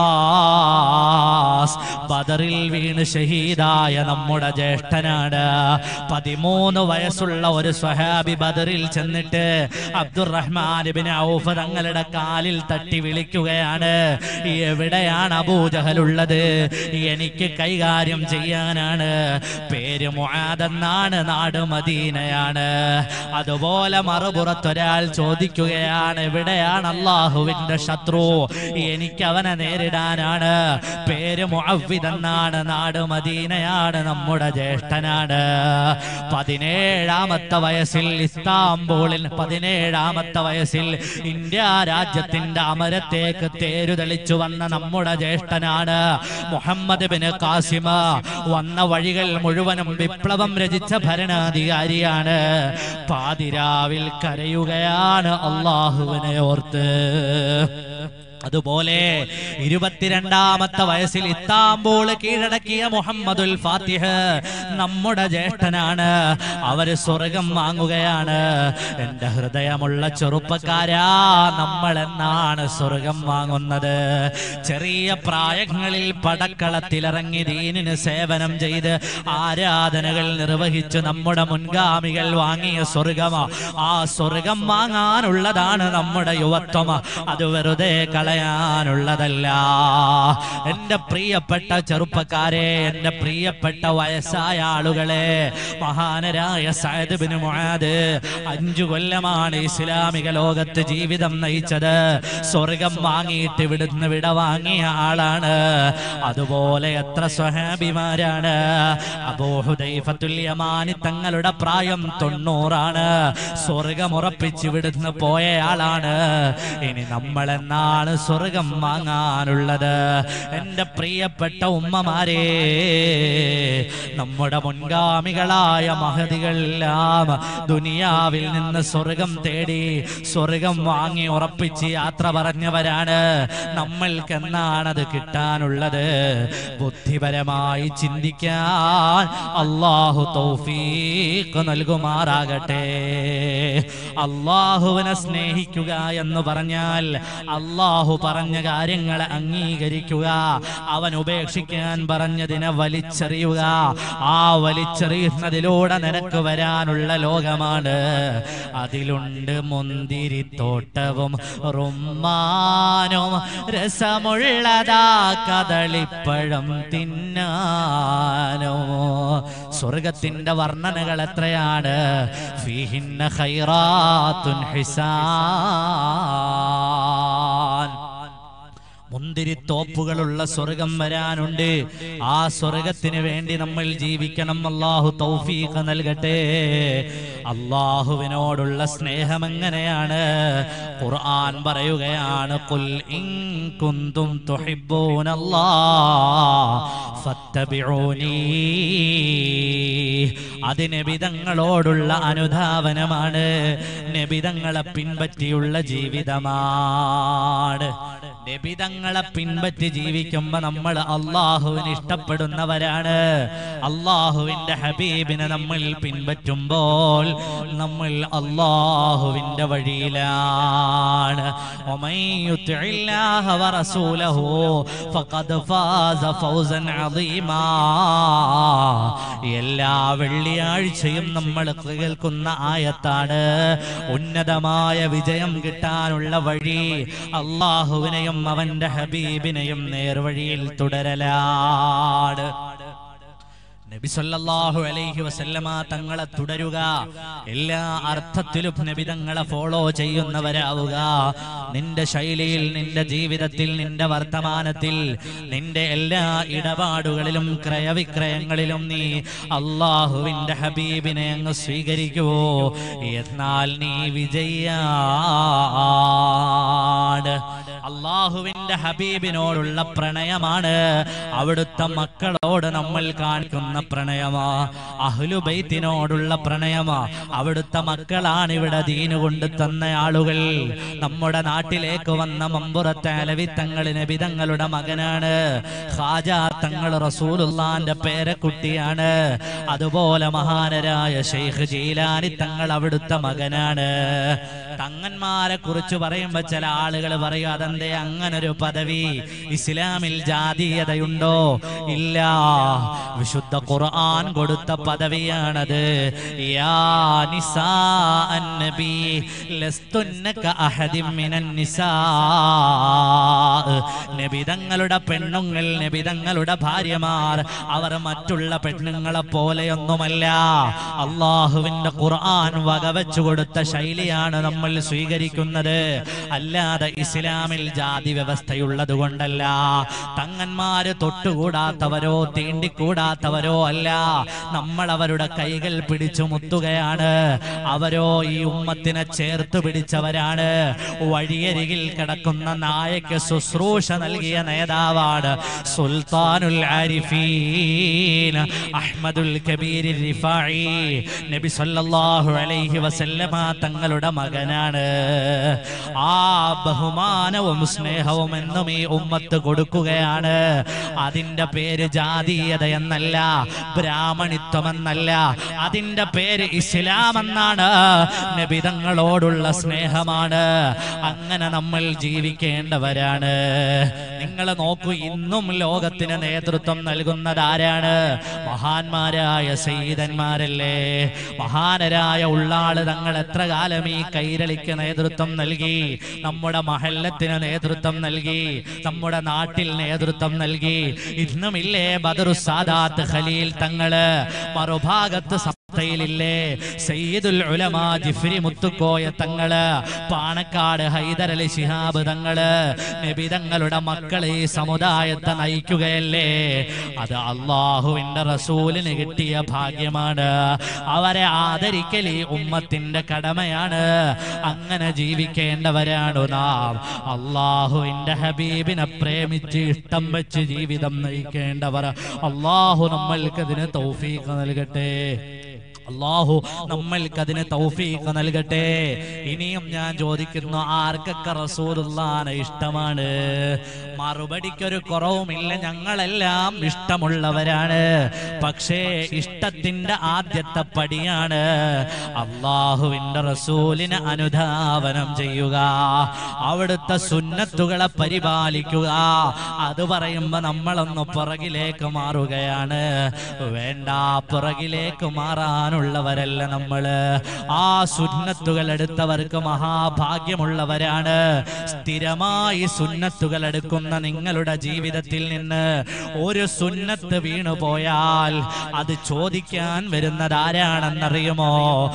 വഖാസ് ബദറിൽ വീണ് ഷഹീദായ നമ്മുടെ ജ്യേഷ്ഠനാണ് പതിമൂന്ന് വയസ്സുള്ള ഒരു സ്വഹാബി ബദറിൽ ചെന്നിട്ട് അബ്ദുറഹ്മാൻ ഇബ്നു ഔഫ് തങ്ങളുടെ കാലിൽ തട്ടി വിളിക്കുകയാണ് എവിടെയാണ് അബൂജഹൽ ഉള്ളത് എനിക്ക് കൈകാര്യം ചെയ്യാനാണ് പേര് മുആദെന്നാണ് നാട് മദീനയാണ് അതുപോലെ മറുപുറത്തൊരാൾ ചോദിക്കുകയാണ് എവിടെയാണ് അള്ളാഹുവിന്റെ ശത്രു എനിക്ക് അവനെ നേരിടാനാണ് പേര് മുഅവ്വിദ് എന്നാണ് നാട് മദീനയാണ് നമ്മുടെ ജ്യേഷ്ഠനാണ് പതിനേഴാമത്തെ വയസ്സിൽ ഇസ്താംബൂളിൽ പതിനേഴാമത്തെ വയസ്സിൽ ഇന്ത്യ രാജ്യത്തിന്റെ അമരത്തേക്ക് തേരുതെളിച്ചു വന്ന നമ്മുടെ ജ്യേഷ്ഠനാണ് മുഹമ്മദ് ബിൻ കാസിമ വന്ന വഴികൾ മുഴുവനും വിപ്ലവം രചിച്ച ഭരണാധികാരിയാണ് പാതിരാവിൽ കരയുകയാണ് അള്ളാഹുവിനെ ഓർത്ത് അതുപോലെ ഇരുപത്തിരണ്ടാമത്തെ വയസ്സിൽ ഇത്താംബൂൾ കീഴടക്കിയ മുഹമ്മദുൽ ഫാത്തിഹ് നമ്മുടെ ജ്യേഷ്ഠനാണ് അവര് സ്വർഗം വാങ്ങുകയാണ് എന്റെ ഹൃദയമുള്ള ചെറുപ്പക്കാരാ നമ്മൾ എന്നാണ് സ്വർഗം വാങ്ങുന്നത് ചെറിയ പ്രായങ്ങളിൽ പടക്കളത്തിലിറങ്ങി ദീനിന് സേവനം ചെയ്ത് ആരാധനകൾ നിർവഹിച്ച് നമ്മുടെ മുൻഗാമികൾ വാങ്ങിയ സ്വർഗമാ ആ സ്വർഗം വാങ്ങാനുള്ളതാണ് നമ്മുടെ യുവത്വം അത് വെറുതെ കളയാനുള്ളതല്ല എന്റെ പ്രിയപ്പെട്ട ചെറുപ്പക്കാരെ എന്റെ പ്രിയപ്പെട്ട വയസ്സായ ആളുകളെ മഹാനരായ സയദ് ബിൻ മുആദ് അഞ്ചു കൊല്ലമാണ് ഇസ്ലാമിക ലോകത്ത് ജീവിതം നയിച്ചത് സ്വർഗം വാങ്ങിയിട്ട് ഇവിടുന്ന് വിട വാങ്ങിയ ആളാണ് അതുപോലെ എത്ര സ്വഹാബിമാരാണ് അബൂഹുദൈഫത്തുൽ യമാനി തങ്ങളുടെ പ്രായം തൊണ്ണൂറാണ് സ്വർഗം ഉറപ്പിച്ച് ഇവിടുന്ന് പോയ ആളാണ് ഇനി നമ്മൾ എന്നാണ് സ്വർഗം വാങ്ങാനുള്ളത് എന്റെ പ്രിയപ്പെട്ട ഉമ്മമാരെ നമ്മുടെ മുൻഗാമികളായ മഹതികളെല്ലാം ദുനിയാവിൽ നിന്ന് സ്വർഗം തേടി സ്വർഗം വാങ്ങി ഉറപ്പിച്ച് യാത്ര പറഞ്ഞവരാണ് നമ്മൾക്ക് എന്നാണത് കിട്ടാനുള്ളത് ബുദ്ധിപരമായി ചിന്തിക്കാൻ അള്ളാഹു തൗഫീഖ് നൽകുമാറാകട്ടെ അള്ളാഹുവിനെ സ്നേഹിക്കുക എന്ന് പറഞ്ഞാൽ അള്ളാഹു പറഞ്ഞ കാര്യങ്ങളെ അംഗീകരിക്കുക അവൻ ഉപേക്ഷിക്കാൻ പറഞ്ഞതിനെ വലിച്ചെറിയുക ആ വലിച്ചെറിയുന്നതിലൂടെ നിനക്ക് വരാനുള്ള ലോകമാണ് അതിലുണ്ട് മുന്തിരിത്തോട്ടവും റുമ്മാനും രസമുള്ളതാ കദളിപ്പഴം തിന്നാനോ സ്വർഗത്തിന്റെ വർണ്ണനകൾ എത്രയാണ് ഫീഹിന്ന ഖൈറാത്തുൻ ഹിസാൻ മുന്തിരിത്തോപ്പുകളുള്ള സ്വർഗം വരാനുണ്ട് ആ സ്വർഗത്തിന് വേണ്ടി നമ്മൾ ജീവിക്കണം അള്ളാഹു തൗഫീഖ് നൽകട്ടെ അള്ളാഹുവിനോടുള്ള സ്നേഹം എങ്ങനെയാണ് ഖുർആൻ പറയുകയാണ് ഖുൽ ഇൻ കുന്തും തുഹിബ്ബൂനല്ലാഹ് ഫത്തബിഊനി അത് നബിതങ്ങളോടുള്ള അനുധാവനമാണ് നബിതങ്ങളെ പിൻപറ്റിയുള്ള ജീവിതമാണ് നബിതങ്ങളെ പിൻപറ്റി ജീവിക്കുമ്പോ നമ്മൾ അള്ളാഹുവിന് ഇഷ്ടപ്പെടുന്നവരാണ് അള്ളാഹുവിന്റെ ഹബീബിനെ നമ്മൾ പിൻപറ്റുമ്പോൾ നമ്മൾ അള്ളാഹുവിന്റെ വഴിയിലാണ് ومن يطع الله ورسوله فقد فاز فوزا عظيما എല്ലാ വെള്ളിയാഴ്ചയും നമ്മൾ കേൾക്കുന്ന ആയത്താണ് ഉന്നതമായ വിജയം കിട്ടാനുള്ള വഴി അള്ളാഹുവിനെയും അവന്റെ ഹബീബിനെയും നേർവഴിയിൽ തുടരലാണ് നബി സല്ലല്ലാഹു അലൈഹി വസല്ലമ തങ്ങളെ തുടരുക എല്ലാ അർത്ഥത്തിലും നബി തങ്ങളെ ഫോളോ ചെയ്യുന്നവരാവുക നിന്റെ ശൈലിയിൽ നിന്റെ ജീവിതത്തിൽ നിന്റെ വർത്തമാനത്തിൽ നിന്റെ എല്ലാ ഇടപാടുകളിലും ക്രയവിക്രയങ്ങളിലും നീ അള്ളാഹുവിന്റെ ഹബീബിനെ അങ്ങ് സ്വീകരിക്കുവോ എന്നാൽ നീ വിജയാണ് അള്ളാഹുവിന്റെ അള്ളാഹുവിന്റെ ഹബീബിനോടുള്ള പ്രണയമാണ് അവിടുത്തെ മക്കളോട് നമ്മൾ കാണിക്കുന്ന പ്രണയമാ അഹ്ലുബൈത്തിനോടുള്ള പ്രണയമാ അവിടുത്തെ മക്കളാണ് ഇവിടെ ദീന് കൊണ്ട് തന്ന ആളുകൾ നമ്മുടെ നാട്ടിലേക്ക് വന്ന മമ്പുറത്തെ അലവി തങ്ങൾ നബി തങ്ങളുടെ മകനാണ് ഖാജ തങ്ങൾ റസൂലുള്ളാന്റെ പേരക്കുട്ടിയാണ് അതുപോലെ മഹാനരായ ഷെയ്ഖ് ജീലാനി തങ്ങൾ അവിടുത്തെ മകനാണ് തങ്ങന്മാരെ കുറിച്ച് പറയുമ്പോ ചില ആളുകൾ പറയും അതെന്തേ അങ്ങനൊരു പദവി ഇസ്ലാമിൽ ജാതീയതയുണ്ടോ ഇല്ല വിശുദ്ധ ഖുർആൻ കൊടുത്ത പദവിയാണത് യാ നിസാ അന്നബി ലസ്തുന്ന കഅഹദിൻ മിനൻ നിസാ നബിതങ്ങളുടെ പെണ്ണുങ്ങൾ നബിതങ്ങളുടെ ഭാര്യമാർ അവർ മറ്റുള്ള പെണ്ണുങ്ങളെ പോലെയൊന്നുമല്ല അള്ളാഹുവിന്റെ ഖുർആൻ വകവെച്ചു കൊടുത്ത ശൈലിയാണ് നമ്മൾ സ്വീകരിക്കുന്നത് അല്ലാതെ ഇസ്ലാമിൽ ജാതി വ്യവസ്ഥയുള്ളത് കൊണ്ടല്ല തങ്ങന്മാര് തൊട്ടുകൂടാത്തവരോ തീണ്ടിക്കൂടാത്തവരോ അല്ല നമ്മൾ അവരുടെ കൈകൾ പിടിച്ചു മുത്തുകയാണ് അവരോ ഈ ഉമ്മത്തിനെ ചേർത്ത് പിടിച്ചവരാണ് വഴിയരികിൽ കിടക്കുന്ന നായക്ക് ശുശ്രൂഷ നൽകിയ നേതാവാണ് സുൽത്താനുൽ ആരിഫീൻ അഹ്മദുൽ കബീർ റിഫായി നബി സല്ലല്ലാഹു അലൈഹി വസല്ലമ തങ്ങളുടെ മകനാണ് ആ ബഹുമാനവും സ്നേഹവും എന്നും ഈ ഉമ്മത്ത് കൊടുക്കുകയാണ് അതിന്റെ പേര് ജാതീയത എന്നല്ല ബ്രാഹ്മണിത്വം എന്നല്ല അതിന്റെ പേര് ഇസ്ലാം എന്നാണ് നബിതങ്ങളോടുള്ള സ്നേഹമാണ് അങ്ങനെ നമ്മൾ ജീവിക്കേണ്ടവരാണ് നിങ്ങൾ നോക്കൂ ഇന്നും ലോകത്തിന് നേതൃത്വം നൽകുന്നത് ആരാണ് മഹാന്മാരായ സയ്യിദന്മാരല്ലേ മഹാനരായ ഉള്ളാള് തങ്ങൾ എത്ര കാലം ഈ കൈരളിക്ക് നേതൃത്വം നൽകി നമ്മുടെ മഹല്ലത്തിന് നേതൃത്വം നൽകി നമ്മുടെ നാട്ടിൽ നേതൃത്വം നൽകി ഇന്നുമില്ലേ ബദറു സാദാത്ത് ഖലീൽ തങ്ങള് മറുഭാഗത്ത് സത്തയിലില്ലേ സയ്യിദുൽ ഉലമാ ജിഫ്രി മുത്തുക്കോയ തങ്ങള് പാണക്കാട് ഹൈദരലി ശിഹാബ് തങ്ങള് നബി തങ്ങളുടെ മക്കളെ ഈ സമുദായത്തെ നയിക്കുകയല്ലേ അത് അള്ളാഹുവിന്റെ റസൂലിന് കിട്ടിയ ഭാഗ്യമാണ് അവരെ ആദരിക്കൽ ഈ ഉമ്മത്തിന്റെ കടമയാണ് അങ്ങനെ ജീവിക്കേണ്ടവരാണ് നാം അള്ളാഹുവിന്റെ ഹബീബിനെ പ്രേമിച്ച് ഇഷ്ടം വെച്ച് ജീവിതം നയിക്കേണ്ടവർ അള്ളാഹു നമ്മൾക്കതിന് തൗഫീഖ് നൽകട്ടെ അള്ളാഹു നമ്മൾക്ക് അതിന് തൗഫീഖ് നൽകട്ടെ ഇനിയും ഞാൻ ചോദിക്കുന്നു ആർക്കൊക്കെ റസൂലുള്ളാനെ ഇഷ്ടമാണ് മറുപടിക്കൊരു കുറവുമില്ല ഞങ്ങളെല്ലാം ഇഷ്ടമുള്ളവരാണ് പക്ഷേ ഇഷ്ടത്തിന്റെ ആദ്യത്തെ പടിയാണ് അള്ളാഹുവിന്റെ റസൂലിനെ അനുധാവനം ചെയ്യുക അവിടുത്തെ സുന്നത്തുകളെ പരിപാലിക്കുക അത് പറയുമ്പോ നമ്മളൊന്ന് പുറകിലേക്ക് മാറുകയാണ് വേണ്ട പുറകിലേക്ക് മാറാനുള്ളവരല്ല നമ്മള് ആ സുന്നത്തുകൾ എടുത്തവർക്ക് മഹാഭാഗ്യമുള്ളവരാണ് സ്ഥിരമായി സുന്നത്തുകൾ എടുക്കുന്ന നിങ്ങളുടെ ജീവിതത്തിൽ നിന്ന് ഒരു സുന്നത്ത് വീണുപോയാൽ അത് ചോദിക്കാൻ വരുന്നത് ആരാണെന്നറിയുമോ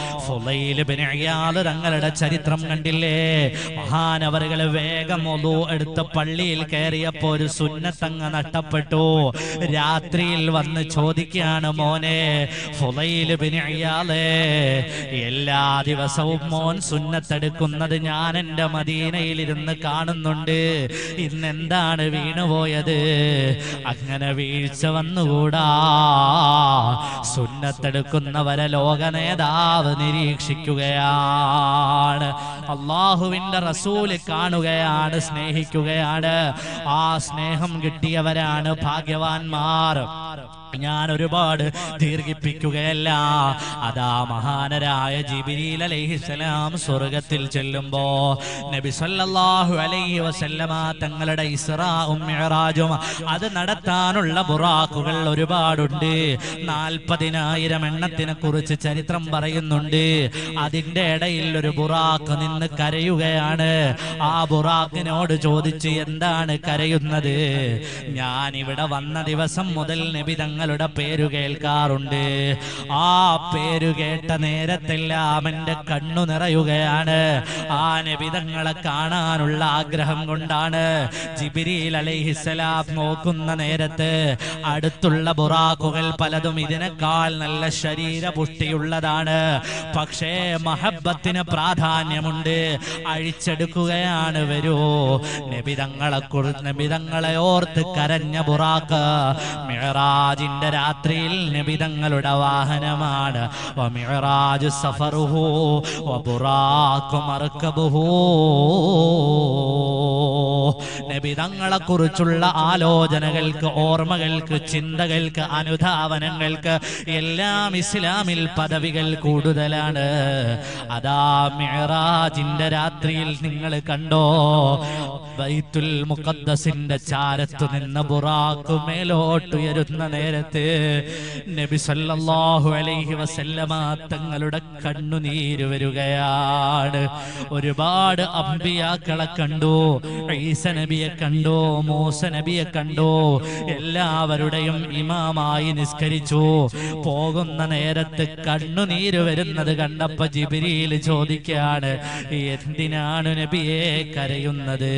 ഫുലൈൽ ബിൻ ഇയാദ് തങ്ങളുടെ ചരിത്രം കണ്ടില്ലേ മഹാനവറുകൾ വേഗം ഒതു എടുത്ത് പള്ളിയിൽ കയറിയപ്പോ ഒരു സുന്നത്തങ്ങ് നഷ്ടപ്പെട്ടു രാത്രിയിൽ വന്ന് ചോദിക്കുകയാണ് മോനെ ഫുലൈൽ ബിൻ ഇയാദേ എല്ലാ ദിവസവും മോൻ സുന്നത്തെടുക്കുന്നത് ഞാൻ എൻ്റെ മദീനയിൽ ഇരുന്ന് കാണുന്നുണ്ട് ഇന്നെന്താണ് വീണുപോയത് അങ്ങനെ വീഴ്ച വന്നുകൂടാ സുന്നത്തെടുക്കുന്നവരെ ലോക നേതാവ് നിരീക്ഷിക്കുകയാണ് അള്ളാഹുവിന്റെ റസൂല് കാണുകയാണ് സ്നേഹിക്കുകയാണ് ആ സ്നേഹം കിട്ടിയവരാണ് ഭാഗ്യവാന്മാർ ഞാൻ ഒരുപാട് ദീർഘിപ്പിക്കുകയല്ല അതാ മഹാനരായ ജിബിരിൽ അലൈഹിസ്സലാം സ്വർഗത്തിൽ ചെല്ലുമ്പോ നബി സല്ലല്ലാഹു അലൈഹി വസല്ലമ തങ്ങളുടെ ഇസ്രാഉം മിഅ്റാജും അത് നടത്താനുള്ള ബുറാക്കുകൾ ഒരുപാടുണ്ട് നാൽപ്പതിനായിരം എണ്ണത്തിനെ കുറിച്ച് ചരിത്രം പറയുന്നുണ്ട് അതിന്റെ ഇടയിൽ ഒരു ബുറാക്ക് നിന്ന് കരയുകയാണ് ആ ബുറാക്കിനോട് ചോദിച്ച് എന്താണ് കരയുന്നത് ഞാൻ ഇവിടെ വന്ന ദിവസം മുതൽ നബി തങ്ങൾ നബിതങ്ങളുടെ പേരു കേൾക്കാറുണ്ട് ആ പേരു കേട്ട നേരത്തെല്ലാം എന്റെ കണ്ണു നിറയുകയാണ് ആ നബിതങ്ങളെ കാണാനുള്ള ആഗ്രഹം കൊണ്ടാണ് ജിബിരിൽ അലൈഹിസലാം നോക്കുന്ന നേരത്ത് അടുത്തുള്ള ബുറാക്കുകൾ പലതും ഇതിനേക്കാൾ നല്ല ശരീരപുഷ്ടിയുള്ളതാണ് പക്ഷേ മഹബത്തിന് പ്രാധാന്യമുണ്ട് അഴിച്ചെടുക്കുകയാണ് വരൂ നബിതങ്ങളെ കുറി നബിതങ്ങളെ ഓർത്ത് കരഞ്ഞ ബുറാക്ക് മിഹറാജിന്റെ രാത്രിയിൽ നബിതങ്ങളുടെ വാഹനമാണ് വ മിഹ്റാജ് സഫറുഹു വ ബുറാഖു മർക്കബുഹു നബിതങ്ങളെ കുറിച്ചുള്ള ആലോചനകൾക്ക് ഓർമ്മകൾക്ക് ചിന്തകൾക്ക് അനുധാവനങ്ങൾക്ക് എല്ലാം ഇസ്ലാമിൽ പദവികൾ കൂടുതലാണ് അതാ മിഹ്റാജിന്റെ രാത്രിയിൽ നിങ്ങൾ കണ്ടോ ബൈത്തുൽ മുഖദ്ദസിന്റെ ചാരത്തു നിന്ന് ബുറാക്ക് മേലോട്ടുയരുന്ന നേരത്ത് നബി സല്ലല്ലാഹു അലൈഹി വസല്ലമ തങ്ങളുടെ കണ്ണുനീര് വരികയാണ് ഒരുപാട് അമ്പിയാക്കളെ കണ്ടു ഈസ നബിയെ കണ്ടു മൂസ നബിയെ കണ്ടു എല്ലാവരുടെയും ഇമാമായി നിസ്കരിച്ചു പോകുന്ന നേരത്ത് കണ്ണുനീര് വരുന്നത് കണ്ടപ്പോ ജിബിരിയിൽ ചോദിക്കാണ് എന്തിനാണ് നബിയെ കരയുന്നത്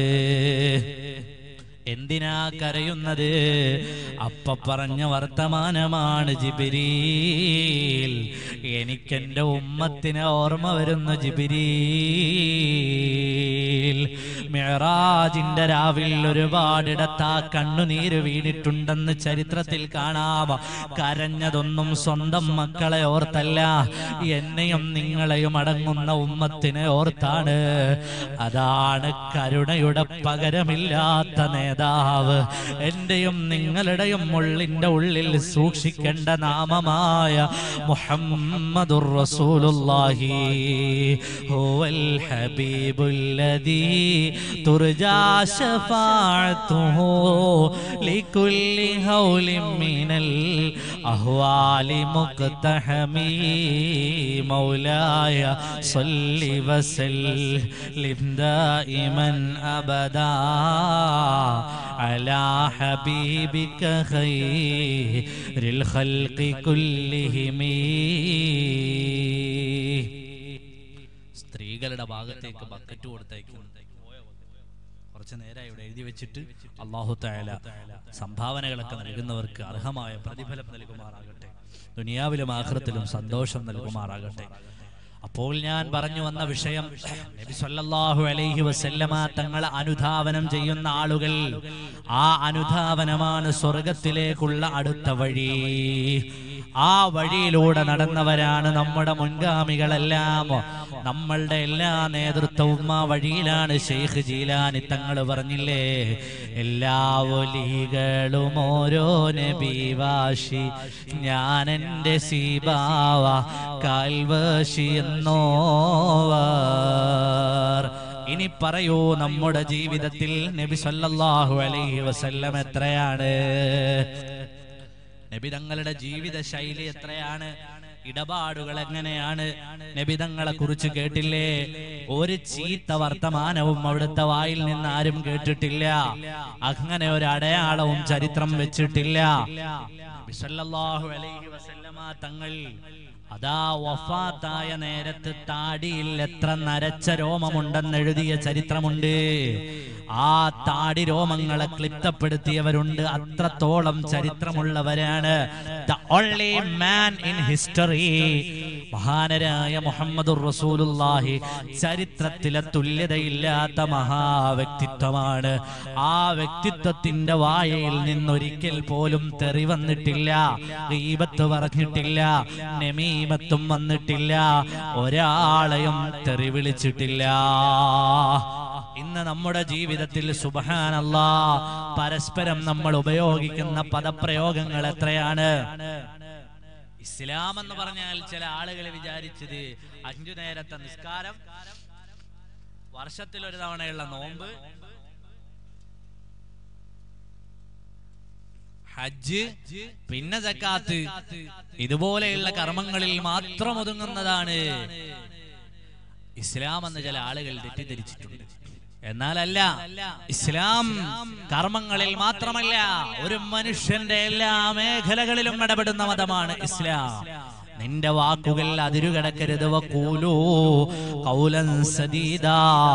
എന്തിനാ കരയുന്നത് അപ്പ പറഞ്ഞ വർത്തമാനമാണ് ജിബിരീൽ എനിക്കെന്റെ ഉമ്മത്തിനെ ഓർമ്മ വരുന്നു ജിബിരീൽ മെഹറാജിന്റെ രാവിൽ ഒരുപാടിടത്ത് ആ കണ്ണുനീര് വീണിട്ടുണ്ടെന്ന് ചരിത്രത്തിൽ കാണാം കരഞ്ഞതൊന്നും സ്വന്തം മക്കളെ ഓർത്തല്ല എന്നെയും നിങ്ങളെയും അടങ്ങുന്ന ഉമ്മത്തിനെ ഓർത്താണ് അതാണ് കരുണയുടെ പകരമില്ലാത്ത നേതാവ് എന്റെയും നിങ്ങളുടെയും ഉള്ളിന്റെ ഉള്ളിൽ സൂക്ഷിക്കേണ്ട നാമമായ മുഹമ്മദുർ റസൂലുള്ളാഹി ഹുവൽ ഹബീബുല്ലദീ തുർജാ ശഫാഅത്തുഹു ലികുല്ലി ഹൗലിൻ മിനൽ അഹ്വാലി മുഖ്തഹമീ മൗലായ صلي وسلم دائما ابدا على حبيبك خير الخلق كلهم സ്ത്രീകളുടെ ഭാഗത്തേക്ക് ബക്കറ്റ് കൊടുത്തേക്കും കുറച്ചു നേരം ഇവിടെ എഴുതി വെച്ചിട്ട് അള്ളാഹു തായാല സംഭാവനകളൊക്കെ നൽകുന്നവർക്ക് അർഹമായ പ്രതിഫലം നൽകുമാറാകട്ടെ ദുനിയാവിലും ആഹ്റത്തിലും സന്തോഷം നൽകുമാറാകട്ടെ അപ്പോൾ ഞാൻ പറഞ്ഞു വന്ന വിഷയം നബി സല്ലല്ലാഹു അലൈഹി വസല്ലമ തങ്ങളെ അനുധാവനം ചെയ്യുന്ന ആളുകൾ ആ അനുധാവനമാണ് സ്വർഗത്തിലേക്കുള്ള അടുത്ത വഴി ആ വഴിയിലൂടെ നടന്നവരാണ് നമ്മുടെ മുൻഗാമികളെല്ലാം നമ്മളുടെ എല്ലാ നേതൃത്വവും ആ വഴിയിലാണ് ഷെയ്ഖ് ജീലാനി തങ്ങൾ പറഞ്ഞില്ലേ എല്ലാ ഒലികളും ഓരോ നബിവാശി ഞാൻ എൻ്റെ സീബാവ കാൽവശി എന്നോവർ ഇനി പറയൂ നമ്മുടെ ജീവിതത്തിൽ നബി സല്ലല്ലാഹു അലൈഹി വസല്ലം എത്രയാണ് നബിതങ്ങളുടെ ജീവിത ശൈലി എത്രയാണ് ഇടപാടുകൾ എങ്ങനെയാണ് നബിതങ്ങളെ കുറിച്ച് കേട്ടില്ലേ ഒരു ചീത്ത വർത്തമാനവും അവിടുത്തെ വായിൽ നിന്ന് ആരും കേട്ടിട്ടില്ല അങ്ങനെ ഒരു അടയാളവും ചരിത്രം വെച്ചിട്ടില്ല നബി സല്ലല്ലാഹു അലൈഹി വസല്ലമ തങ്ങൾ അതാ വഫാത്തായ നേരത്ത് താടിയിൽ എത്ര നരച്ച രോമമുണ്ടെന്ന് എഴുതിയ ചരിത്രമുണ്ട് ആ താടി രോമങ്ങളെ ക്ലിപ്തപ്പെടുത്തിയവരുണ്ട് അത്രത്തോളം ചരിത്രമുള്ളവരാണ് the only man in history മഹാനരായ മുഹമ്മദ് റസൂലുള്ളാഹി ചരിത്രത്തിലെ തുല്യതയില്ലാത്ത മഹാവ്യക്തിത്വമാണ് ആ വ്യക്തിത്വത്തിന്റെ വായയിൽ നിന്നൊരിക്കൽ പോലും തെറി വന്നിട്ടില്ല ഗീബത്ത് പറഞ്ഞിട്ടില്ല നമീമത്തും വന്നിട്ടില്ല ഒരാളെയും തെറി വിളിച്ചിട്ടില്ല ഇന്ന് നമ്മുടെ ജീവിതത്തിൽ സുബഹാനല്ല പരസ്പരം നമ്മൾ ഉപയോഗിക്കുന്ന പദപ്രയോഗങ്ങൾ എത്രയാണ് ഇസ്ലാം എന്ന് പറഞ്ഞാൽ ചില ആളുകൾ വിചാരിച്ചത് അഞ്ചു നേരത്തെ നിസ്കാരം വർഷത്തിൽ ഒരു തവണയുള്ള നോമ്പ് ഹജ്ജ് പിന്നെ ജക്കാത്ത് ഇതുപോലെയുള്ള കർമ്മങ്ങളിൽ മാത്രം ഒതുങ്ങുന്നതാണ് ഇസ്ലാം എന്ന് ചില ആളുകൾ തെറ്റിദ്ധരിച്ചിട്ടുണ്ട് എന്നാലല്ല ഇസ്ലാം കർമ്മങ്ങളിൽ മാത്രമല്ല ഒരു മനുഷ്യന്റെ എല്ലാ മേഖലകളിലും ഇടപെടുന്ന മതമാണ് ഇസ്ലാം നിന്റെ വാക്കുകൾ അതിരുകടക്കരുത് വക്കൂലൂ കൗലൻ സദീദാ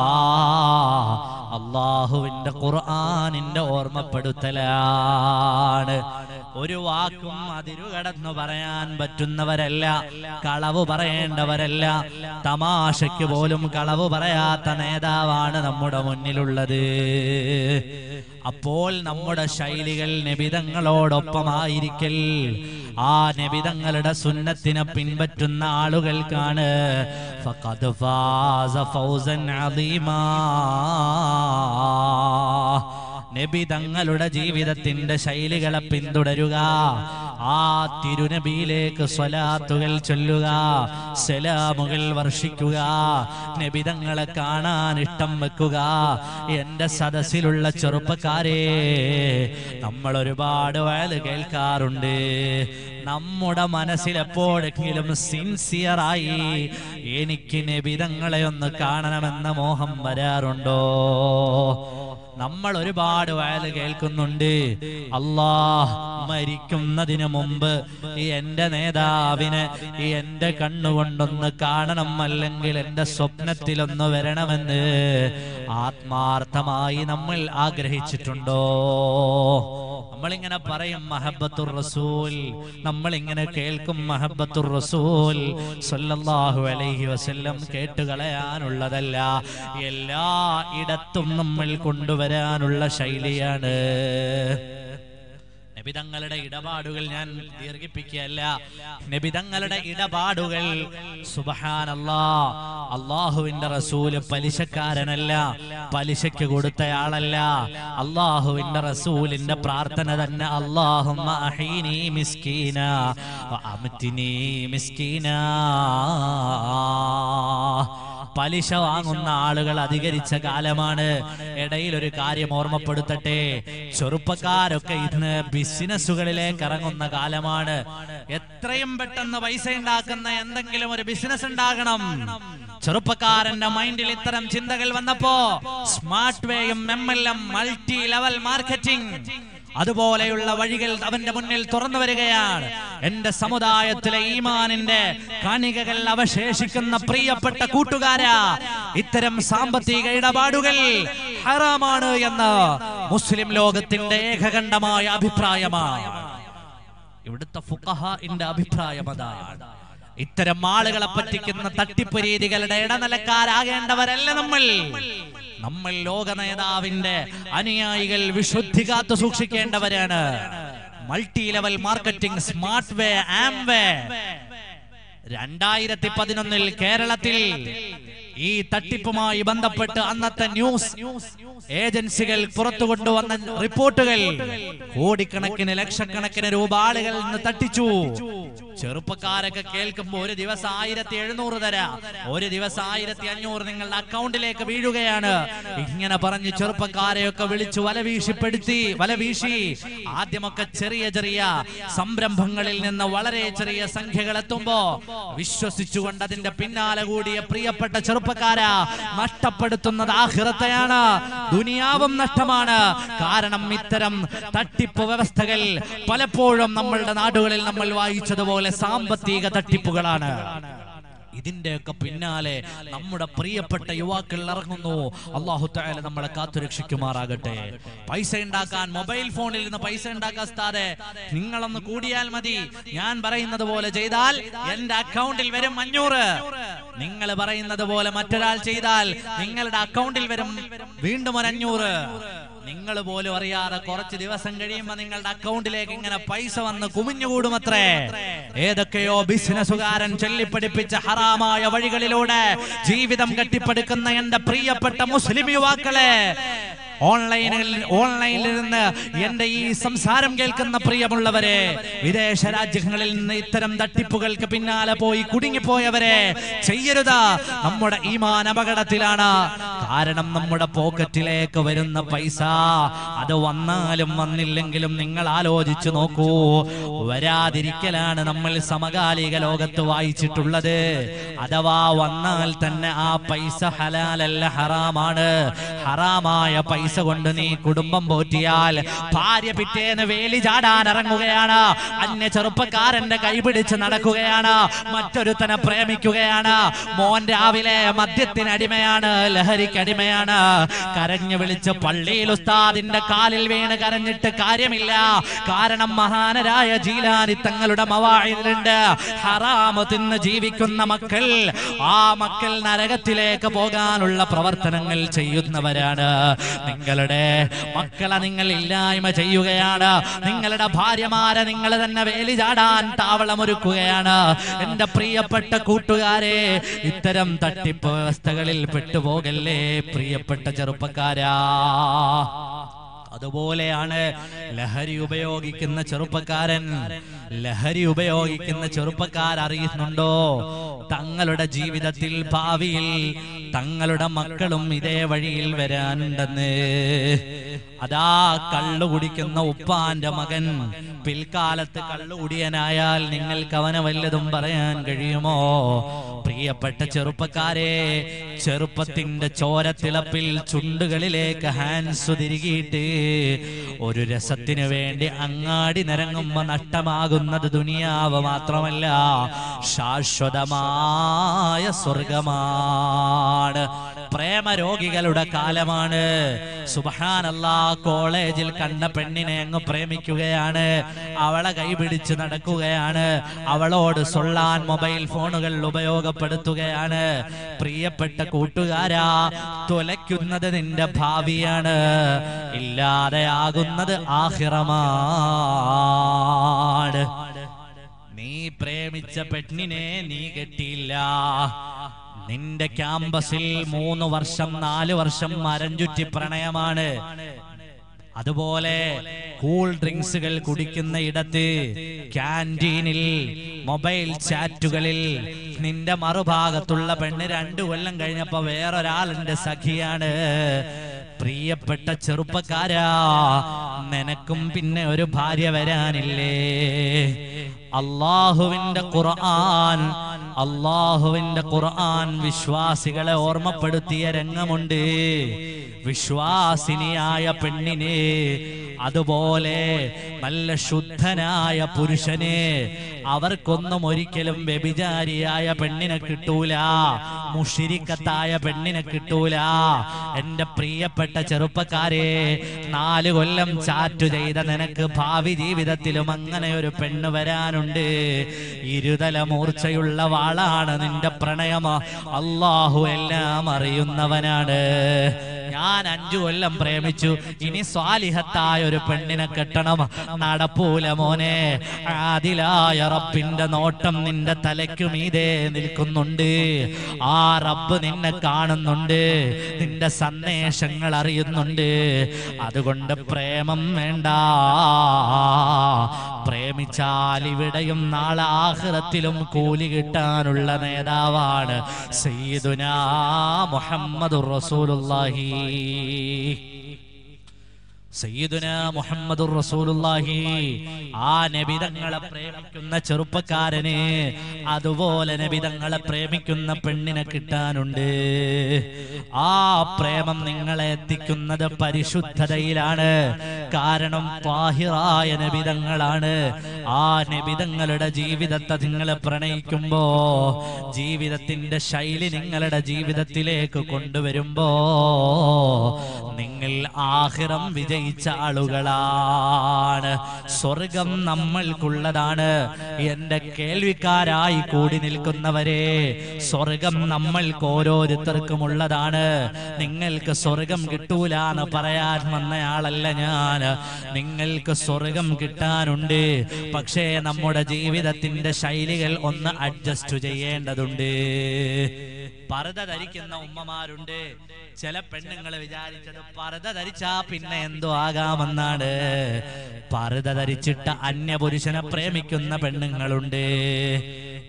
അള്ളാഹുവിന്റെ ഖുർആനിന്റെ ഓർമ്മപ്പെടുത്തലാണ് ഒരു വാക്കും അതിരുകടന്നു പറയാൻ പറ്റുന്നവരല്ല കളവ് പറയേണ്ടവരല്ല തമാശയ്ക്ക് പോലും കളവ് പറയാത്ത നേതാവാണ് നമ്മുടെ മുന്നിലുള്ളത് അപ്പോൾ നമ്മുടെ ശൈലികൾ നിബിതങ്ങളോടൊപ്പമായിരിക്കൽ ആ നിബിതങ്ങളുടെ സുന്നത്തിനെ പിൻപറ്റുന്ന ആളുകൾക്കാണ് ഫഖദ് ഫാസ ഫൗസൻ അദീമാ നബി തങ്ങളുടെ ജീവിതത്തിന്റെ ശൈലികളെ പിന്തുടരുക ആ തിരുനബിയിലേക്ക് സ്വലാത്തുകൾ ചൊല്ലുക സലാമുകൾ വർഷിക്കുക നബി തങ്ങളെ കാണാൻ ഇഷ്ടം വെക്കുക എന്റെ സദസ്സിലുള്ള ചെറുപ്പക്കാരെ നമ്മൾ ഒരുപാട് വയല് കേൾക്കാറുണ്ട് നമ്മുടെ മനസ്സിൽ എപ്പോഴെങ്കിലും സിൻസിയറായി എനിക്ക് നബിതങ്ങളെ ഒന്ന് കാണണമെന്ന മോഹം വരാറുണ്ടോ നമ്മൾ ഒരുപാട് വയല് കേൾക്കുന്നുണ്ട് അള്ളാഹ് മരിക്കുന്നതിന് മുമ്പ് ഈ എന്റെ നേതാവിന് ഈ എന്റെ കണ്ണുകൊണ്ടൊന്ന് കാണണം അല്ലെങ്കിൽ എന്റെ സ്വപ്നത്തിലൊന്ന് വരണമെന്ന് ആത്മാർത്ഥമായി നമ്മൾ ആഗ്രഹിച്ചിട്ടുണ്ടോ നമ്മളിങ്ങനെ പറയും മഹബത്തുർ റസൂൽ നമ്മളിങ്ങനെ കേൾക്കും മഹബത്തുർ റസൂൽ സല്ലല്ലാഹു അലൈഹി വസല്ലം കേട്ടുകളയാനുള്ളതല്ല എല്ലാ ഇടത്തും നമ്മൾ കൊണ്ടുവരാനുള്ള ശൈലിയാണ് നബിതങ്ങളുടെ ഇടപാടുകൾ ഞാൻ ദീർഘിപ്പിക്കുകയല്ല നബിതങ്ങളുടെ ഇടപാടുകൾ സുബഹാനല്ലാ അള്ളാഹുവിന്റെ റസൂല് പലിശക്കാരനല്ല പലിശയ്ക്ക് കൊടുത്തയാളല്ല അള്ളാഹുവിന്റെ റസൂലിന്റെ പ്രാർത്ഥന തന്നെ അള്ളാഹുമ്മ അഹീനി മിസ്കീന വ അംതിനി മിസ്കീന പലിശ വാങ്ങുന്ന ആളുകൾ അധികരിച്ച കാലമാണ് ഇടയിൽ ഒരു കാര്യം ഓർമ്മപ്പെടുത്തട്ടെ ചെറുപ്പക്കാരൊക്കെ ഇന്ന് ബിസിനസ്സുകളിലേക്ക് ഇറങ്ങുന്ന കാലമാണ് എത്രയും പെട്ടെന്ന് പൈസ ഉണ്ടാക്കുന്ന എന്തെങ്കിലും ഒരു ബിസിനസ് ഉണ്ടാകണം ചെറുപ്പക്കാരന്റെ മൈൻഡിൽ ഇത്തരം ചിന്തകൾ വന്നപ്പോ സ്മാർട്ട് വേയും M L M multi level marketing അതുപോലെയുള്ള വഴികൾ അവന്റെ മുന്നിൽ തുറന്നു വരികയാണ് എന്റെ സമുദായത്തിലെ ഈമാനിന്റെ കണികകൾ അവശേഷിക്കുന്ന പ്രിയപ്പെട്ട കൂട്ടുകാരാ ഇത്തരം സാമ്പത്തിക ഇടപാടുകൾ ഹറാമാണ് എന്ന് മുസ്ലിം ലോകത്തിന്റെ ഏകകണ്ഠമായ അഭിപ്രായമാണ് ഇവിടുത്തെ ഫുഖഹാഇന്റെ അഭിപ്രായം അതാണ് ഇത്തരം ആളുകളെ പറ്റിക്കുന്ന തട്ടിപ്പ് രീതികളുടെ ഇടനിലക്കാരാകേണ്ടവരല്ല നമ്മൾ നമ്മൾ ലോക നേതാവിന്റെ അനുയായികൾ വിശുദ്ധി കാത്തു സൂക്ഷിക്കേണ്ടവരാണ് multi level marketing smart way Amway രണ്ടായിരത്തി പതിനൊന്നിൽ കേരളത്തിൽ ഈ തട്ടിപ്പുമായി ബന്ധപ്പെട്ട് അന്നത്തെ ന്യൂസ് ഏജൻസികൾ പുറത്തു കൊണ്ടുവന്ന റിപ്പോർട്ടുകൾ കോടിക്കണക്കിന് ലക്ഷക്കണക്കിന് രൂപ ആളുകൾ നിന്ന് തട്ടിച്ചു ചെറുപ്പക്കാരൊക്കെ കേൾക്കുമ്പോൾ ഒരു ദിവസം ആയിരത്തി എഴുന്നൂറ് തരാ ഒരു ദിവസം ആയിരത്തി അഞ്ഞൂറ് നിങ്ങളുടെ അക്കൗണ്ടിലേക്ക് വീഴുകയാണ് ഇങ്ങനെ പറഞ്ഞ് ചെറുപ്പക്കാരെയൊക്കെ വിളിച്ചു വല വീശിപ്പെടുത്തി വല വീശി ആദ്യമൊക്കെ ചെറിയ ചെറിയ സംരംഭങ്ങളിൽ നിന്ന് വളരെ ചെറിയ സംഖ്യകൾ എത്തുമ്പോ വിശ്വസിച്ചുകൊണ്ട് അതിന്റെ പിന്നാലെ കൂടിയ പ്രിയപ്പെട്ട ചെറുപ്പക്കാരാ നഷ്ടപ്പെടുത്തുന്നത് ആഹ്റത്തെയാണ് ദുനിയാവും നഷ്ടമാണ് കാരണം ഇത്തരം തട്ടിപ്പ് വ്യവസ്ഥകൾ പലപ്പോഴും നമ്മളുടെ നാടുകളിൽ നമ്മൾ വായിച്ചതുപോലെ സാമ്പത്തിക തട്ടിപ്പുകളാണ് ഇതിന്റെയൊക്കെ പിന്നാലെ നമ്മുടെ പ്രിയപ്പെട്ട യുവാക്കൾ ഇറങ്ങുന്നു അള്ളാഹു തായാല നമ്മളെ കാത്തുരക്ഷിക്കുമാറാകട്ടെ പൈസ ഉണ്ടാക്കാൻ മൊബൈൽ ഫോണിൽ നിന്ന് പൈസ ഉണ്ടാക്കാതെ നിങ്ങളൊന്ന് കൂടിയാൽ മതി ഞാൻ പറയുന്നത് പോലെ ചെയ്താൽ എന്റെ അക്കൗണ്ടിൽ വരും അഞ്ഞൂറ് നിങ്ങൾ പറയുന്നത് പോലെ മറ്റൊരാൾ ചെയ്താൽ നിങ്ങളുടെ അക്കൗണ്ടിൽ വരും വീണ്ടും ഒരു അഞ്ഞൂറ് നിങ്ങൾ പോലും അറിയാതെ കുറച്ച് ദിവസം കഴിയുമ്പോൾ നിങ്ങളുടെ അക്കൗണ്ടിലേക്ക് ഇങ്ങനെ പൈസ വന്ന് കുമിഞ്ഞുകൂടുമത്രേ ഏതൊക്കെയോ ബിസിനസ്സുകാരൻ ചൊല്ലിപ്പടിപ്പിച്ച ഹറാമായ വഴികളിലൂടെ ജീവിതം കെട്ടിപ്പടുക്കുന്ന എന്റെ പ്രിയപ്പെട്ട മുസ്ലിം യുവാക്കളെ ഓൺലൈനിൽ ഓൺലൈനിൽ നിന്ന് എന്റെ ഈ സംസാരം കേൾക്കുന്ന പ്രിയമുള്ളവരെ വിദേശ രാജ്യങ്ങളിൽ നിന്ന് ഇത്തരം തട്ടിപ്പുകൾക്ക് പിന്നാലെ പോയി കുടുങ്ങിപ്പോയവരെ ചെയ്യരുത് നമ്മുടെ ഈമാൻ അപകടത്തിലാണ് കാരണം നമ്മുടെ പോക്കറ്റിലേക്ക് വരുന്ന പൈസ അത് വന്നാലും വന്നില്ലെങ്കിലും നിങ്ങൾ ആലോചിച്ചു നോക്കൂ വരാതിരിക്കലാണ് നമ്മൾ സമകാലിക ലോകത്ത് വായിച്ചിട്ടുള്ളത് അഥവാ വന്നാൽ തന്നെ ആ പൈസ ഹലാലല്ല ഹറാമാണ് ഹറാമായ പൈസ കൊണ്ട് നീ കുടുംബം പോറ്റിയാൽ ഭാര്യ പിറ്റേന്ന് വേലി ചാടാൻ ഇറങ്ങുകയാണ് അന്യ ചെറുപ്പക്കാരന്റെ കൈപിടിച്ച് നടക്കുകയാണ് മറ്റൊരുത്തനെ പ്രേമിക്കുകയാണ് മോൻ രാവിലെ മദ്യത്തിന് അടിമയാണ് ലഹരിക്ക് അടിമയാണ് കരഞ്ഞു വിളിച്ച് പള്ളിയിൽ ഉസ്താദിന്റെ കാലിൽ വീണ് കരഞ്ഞിട്ട് കാര്യമില്ല കാരണം മഹാനരായ ജീലാനി തങ്ങളുടെ മവായിലുണ്ട് ഹറാമ് തിന്ന് ജീവിക്കുന്ന മക്കൾ ആ മക്കൾ നരകത്തിലേക്ക് പോകാനുള്ള പ്രവർത്തനങ്ങൾ ചെയ്യുന്നവരാണ് നിങ്ങളുടെ മക്കളെ നിങ്ങൾ ഇല്ലായ്മ ചെയ്യുകയാണ് നിങ്ങളുടെ ഭാര്യമാരെ നിങ്ങൾ തന്നെ വേലി ചാടാൻ താവളമൊരുക്കുകയാണ് എന്റെ പ്രിയപ്പെട്ട കൂട്ടുകാരെ ഇത്തരം തട്ടിപ്പ് വ്യവസ്ഥകളിൽ പെട്ടുപോകല്ലേ പ്രിയപ്പെട്ട ചെറുപ്പക്കാരാ അതുപോലെയാണ് ലഹരി ഉപയോഗിക്കുന്ന ചെറുപ്പക്കാരൻ ലഹരി ഉപയോഗിക്കുന്ന ചെറുപ്പക്കാർ അറിയുന്നുണ്ടോ തങ്ങളുടെ ജീവിതത്തിൽ ഭാവിയിൽ തങ്ങളുടെ മക്കളും ഇതേ വഴിയിൽ വരാനുണ്ടെന്ന് അതാ കള്ളു കുടിക്കുന്ന ഉപ്പാന്റെ മകൻ പിൽക്കാലത്ത് കള്ളുകുടിയനായാൽ നിങ്ങൾക്ക് അവനെ വല്ലതും പറയാൻ കഴിയുമോ പ്രിയപ്പെട്ട ചെറുപ്പക്കാരെ ചെറുപ്പത്തിന്റെ ചോരത്തിളപ്പിൽ ചുണ്ടുകളിലേക്ക് ഹാൻസ് തിരികിയിട്ട് ഒരു രസത്തിന് വേണ്ടി അങ്ങാടി നിരങ്ങുമ്പോ നഷ്ടമാകുന്നത് ദുനിയാവ് മാത്രമല്ല ശാശ്വതമായ സ്വർഗമാണ് പ്രേമരോഗികളുടെ കാലമാണ് സുബഹാനല്ലാ കോളേജിൽ കണ്ട പെണ്ണിനെ അങ്ങ് പ്രേമിക്കുകയാണ് അവളെ കൈപിടിച്ച് നടക്കുകയാണ് അവളോട് സൊള്ളാൻ മൊബൈൽ ഫോണുകൾ ഉപയോഗപ്പെടുത്തുകയാണ് പ്രിയപ്പെട്ട കൂട്ടുകാരാ തുലയ്ക്കുന്നത് നിന്റെ ഭാവിയാണ് ഇല്ലാതെയാകുന്നത് ആഹിറമാണ് നീ പ്രേമിച്ച പെണ്ണിനെ നീ കെട്ടിയില്ല നിന്റെ ക്യാമ്പസിൽ മൂന്ന് വർഷം നാല് വർഷം മരം ചുറ്റി പ്രണയമാണ് അതുപോലെ കൂൾ ഡ്രിങ്ക്സുകൾ കുടിക്കുന്ന ഇടത്ത് ക്യാൻറ്റീനിൽ മൊബൈൽ ചാറ്റുകളിൽ നിന്റെ മറുഭാഗത്തുള്ള പെണ്ണ് രണ്ടു കൊല്ലം കഴിഞ്ഞപ്പോ വേറൊരാളിന്റെ സഖിയാണ് പ്രിയപ്പെട്ട ചെറുപ്പക്കാരാ നിനക്കും പിന്നെ ഒരു ഭാര്യ വരാനില്ലേ അള്ളാഹുവിന്റെ ഖുർആൻ അള്ളാഹുവിന്റെ ഖുർആൻ വിശ്വാസികളെ ഓർമ്മപ്പെടുത്തിയ രംഗമുണ്ട് വിശ്വാസിനിയായ പെണ്ണിനെ അതുപോലെ നല്ല ശുദ്ധനായ പുരുഷനെ അവർക്കൊന്നും ഒരിക്കലും വ്യഭിചാരിയായ പെണ്ണിനെ കിട്ടൂല മുഷിരിക്കത്തായ പെണ്ണിനെ കിട്ടൂല എന്റെ പ്രിയപ്പെട്ട ചെറുപ്പക്കാരെ നാല് കൊല്ലം ചാറ്റു ചെയ്ത നിനക്ക് ഭാവി ജീവിതത്തിലും അങ്ങനെ ഒരു പെണ്ണ് വരാനുണ്ട് ഇരുതല മൂർച്ചയുള്ള വാളാണ് നിന്റെ പ്രണയം അള്ളാഹു എല്ലാം അറിയുന്നവനാണ് ഞാൻ അഞ്ചു കൊല്ലം പ്രേമിച്ചു ഇനി സ്വാലിഹത്തായ ഒരു പെണ്ണിനെ കെട്ടണം നടപ്പൂല മോനെ ആദിലായ റബ്ബിന്റെ നോട്ടം നിന്റെ തലയ്ക്കു മീതെ നിൽക്കുന്നുണ്ട് ആ റബ്ബ് നിന്നെ കാണുന്നുണ്ട് നിന്റെ സന്ദേശങ്ങൾ അറിയുന്നുണ്ട് അതുകൊണ്ട് പ്രേമം വേണ്ട പ്രേമിച്ചാൽ ഇവിടെയും നാളെ ആഹ്റത്തിലും കൂലി കിട്ടാനുള്ള നേതാവാണ് സയ്യിദുനാ മുഹമ്മദുർ റസൂലുള്ളാഹി സയ്യിദുന മുഹമ്മദുർ റസൂലുള്ളാഹി ആ നബിതങ്ങളെ പ്രേമിക്കുന്ന ചെറുപ്പക്കാരന് അതുപോലെ നബിതങ്ങളെ പ്രേമിക്കുന്ന പെണ്ണിനെ കിട്ടാനുണ്ട് ആ പ്രേമം നിങ്ങളെ എത്തിക്കുന്നത് പരിശുദ്ധതയിലാണ് കാരണം താഹിറായ നബിതങ്ങളാണ് ആ നബിതങ്ങളുടെ ജീവിതത്തെ നിങ്ങളെ പ്രണയിക്കുമ്പോ ജീവിതത്തിന്റെ ശൈലി നിങ്ങളുടെ ജീവിതത്തിലേക്ക് കൊണ്ടുവരുമ്പോ നിങ്ങൾ ആഹിറം വിജയിച്ച ആളുകളാണ് സ്വർഗം നമ്മൾക്കുള്ളതാണ് എന്റെ കേൾവിക്കാരായി കൂടി നിൽക്കുന്നവരെ സ്വർഗം നമ്മൾക്ക് ഓരോരുത്തർക്കും ഉള്ളതാണ് നിങ്ങൾക്ക് സ്വർഗം കിട്ടൂല എന്ന് പറയാൻ വന്നയാളല്ല ഞാൻ നിങ്ങൾക്ക് സ്വർഗം കിട്ടാനുണ്ട് പക്ഷേ നമ്മുടെ ജീവിതത്തിന്റെ ശൈലികൾ ഒന്ന് അഡ്ജസ്റ്റ് ചെയ്യേണ്ടതുണ്ട് പർദ്ദ ധരിക്കുന്ന ഉമ്മമാരുണ്ട് ചില പെണ്ണുങ്ങൾ വിചാരിച്ചത് പർദ്ദ ധരിച്ചാ പിന്നെ എന്തോ ആകാമെന്നാണ് പർദ്ദ ധരിച്ചിട്ട് അന്യപുരുഷനെ പ്രേമിക്കുന്ന പെണ്ണുങ്ങളുണ്ട്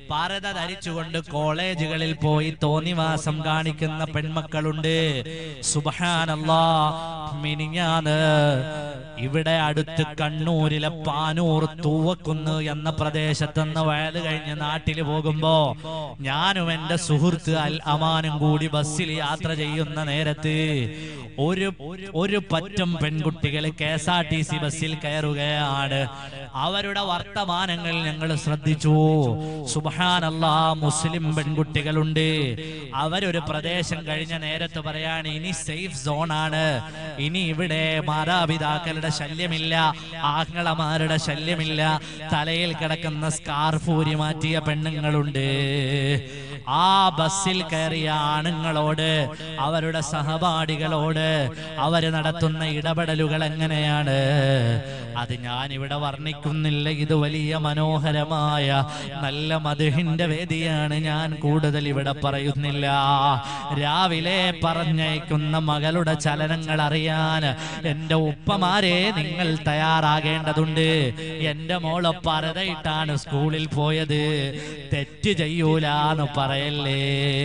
പരത ധരിച്ചുകൊണ്ട് കോളേജുകളിൽ പോയി തോന്നിവാസം കാണിക്കുന്ന പെൺമക്കളുണ്ട് സുബഹാനല്ലാ മിനിഞ്ഞാന്ന് ഇവിടെ അടുത്ത് കണ്ണൂരിലെ പാനൂർ തൂവക്കുന്ന് എന്ന പ്രദേശത്ത് നിന്ന് വയത് കഴിഞ്ഞ് നാട്ടിൽ പോകുമ്പോ ഞാനും എന്റെ സുഹൃത്ത് അൽ അമാനും കൂടി ബസ്സിൽ യാത്ര ചെയ്യുന്ന നേരത്ത് ഒരു ഒരു പറ്റം പെൺകുട്ടികൾ K S R T C ബസ്സിൽ കയറുകയാണ് അവരുടെ വർത്തമാനങ്ങൾ ഞങ്ങൾ ശ്രദ്ധിച്ചു സുബഹാനല്ലാ മുസ്ലിം പെൺകുട്ടികളുണ്ട് അവരൊരു പ്രദേശം കഴിഞ്ഞ നേരത്ത് പറയാണ് ഇനി സേഫ് സോൺ ആണ് ഇനി ഇവിടെ മാതാപിതാക്കളുടെ ശല്യമില്ല ആങ്ങളമാരുടെ ശല്യമില്ല തലയിൽ കിടക്കുന്ന സ്കാർഫ് ഊരി മാറ്റിയ പെണ്ണുങ്ങളുണ്ട് ആ ബസ്സിൽ കയറിയ ആണുങ്ങളോട് അവരുടെ സഹപാഠികളോട് അവര് നടത്തുന്ന ഇടപെടലുകൾ എങ്ങനെയാണ് അത് ഞാൻ ഇവിടെ വർണ്ണിക്കുന്നില്ല ഇത് വലിയ മനോഹരമായ നല്ല മധുഹിന്റെ വേദിയാണ് ഞാൻ കൂടുതൽ ഇവിടെ പറയുന്നില്ല രാവിലെ പറഞ്ഞയക്കുന്ന മകളുടെ ചലനങ്ങൾ അറിയാൻ എന്റെ ഉപ്പമാരെ നിങ്ങൾ തയ്യാറാകേണ്ടതുണ്ട് എന്റെ മോളെ പരതയിട്ടാണ് സ്കൂളിൽ പോയത് തെറ്റ് ചെയ്യൂലാന്ന് പറയല്ലേ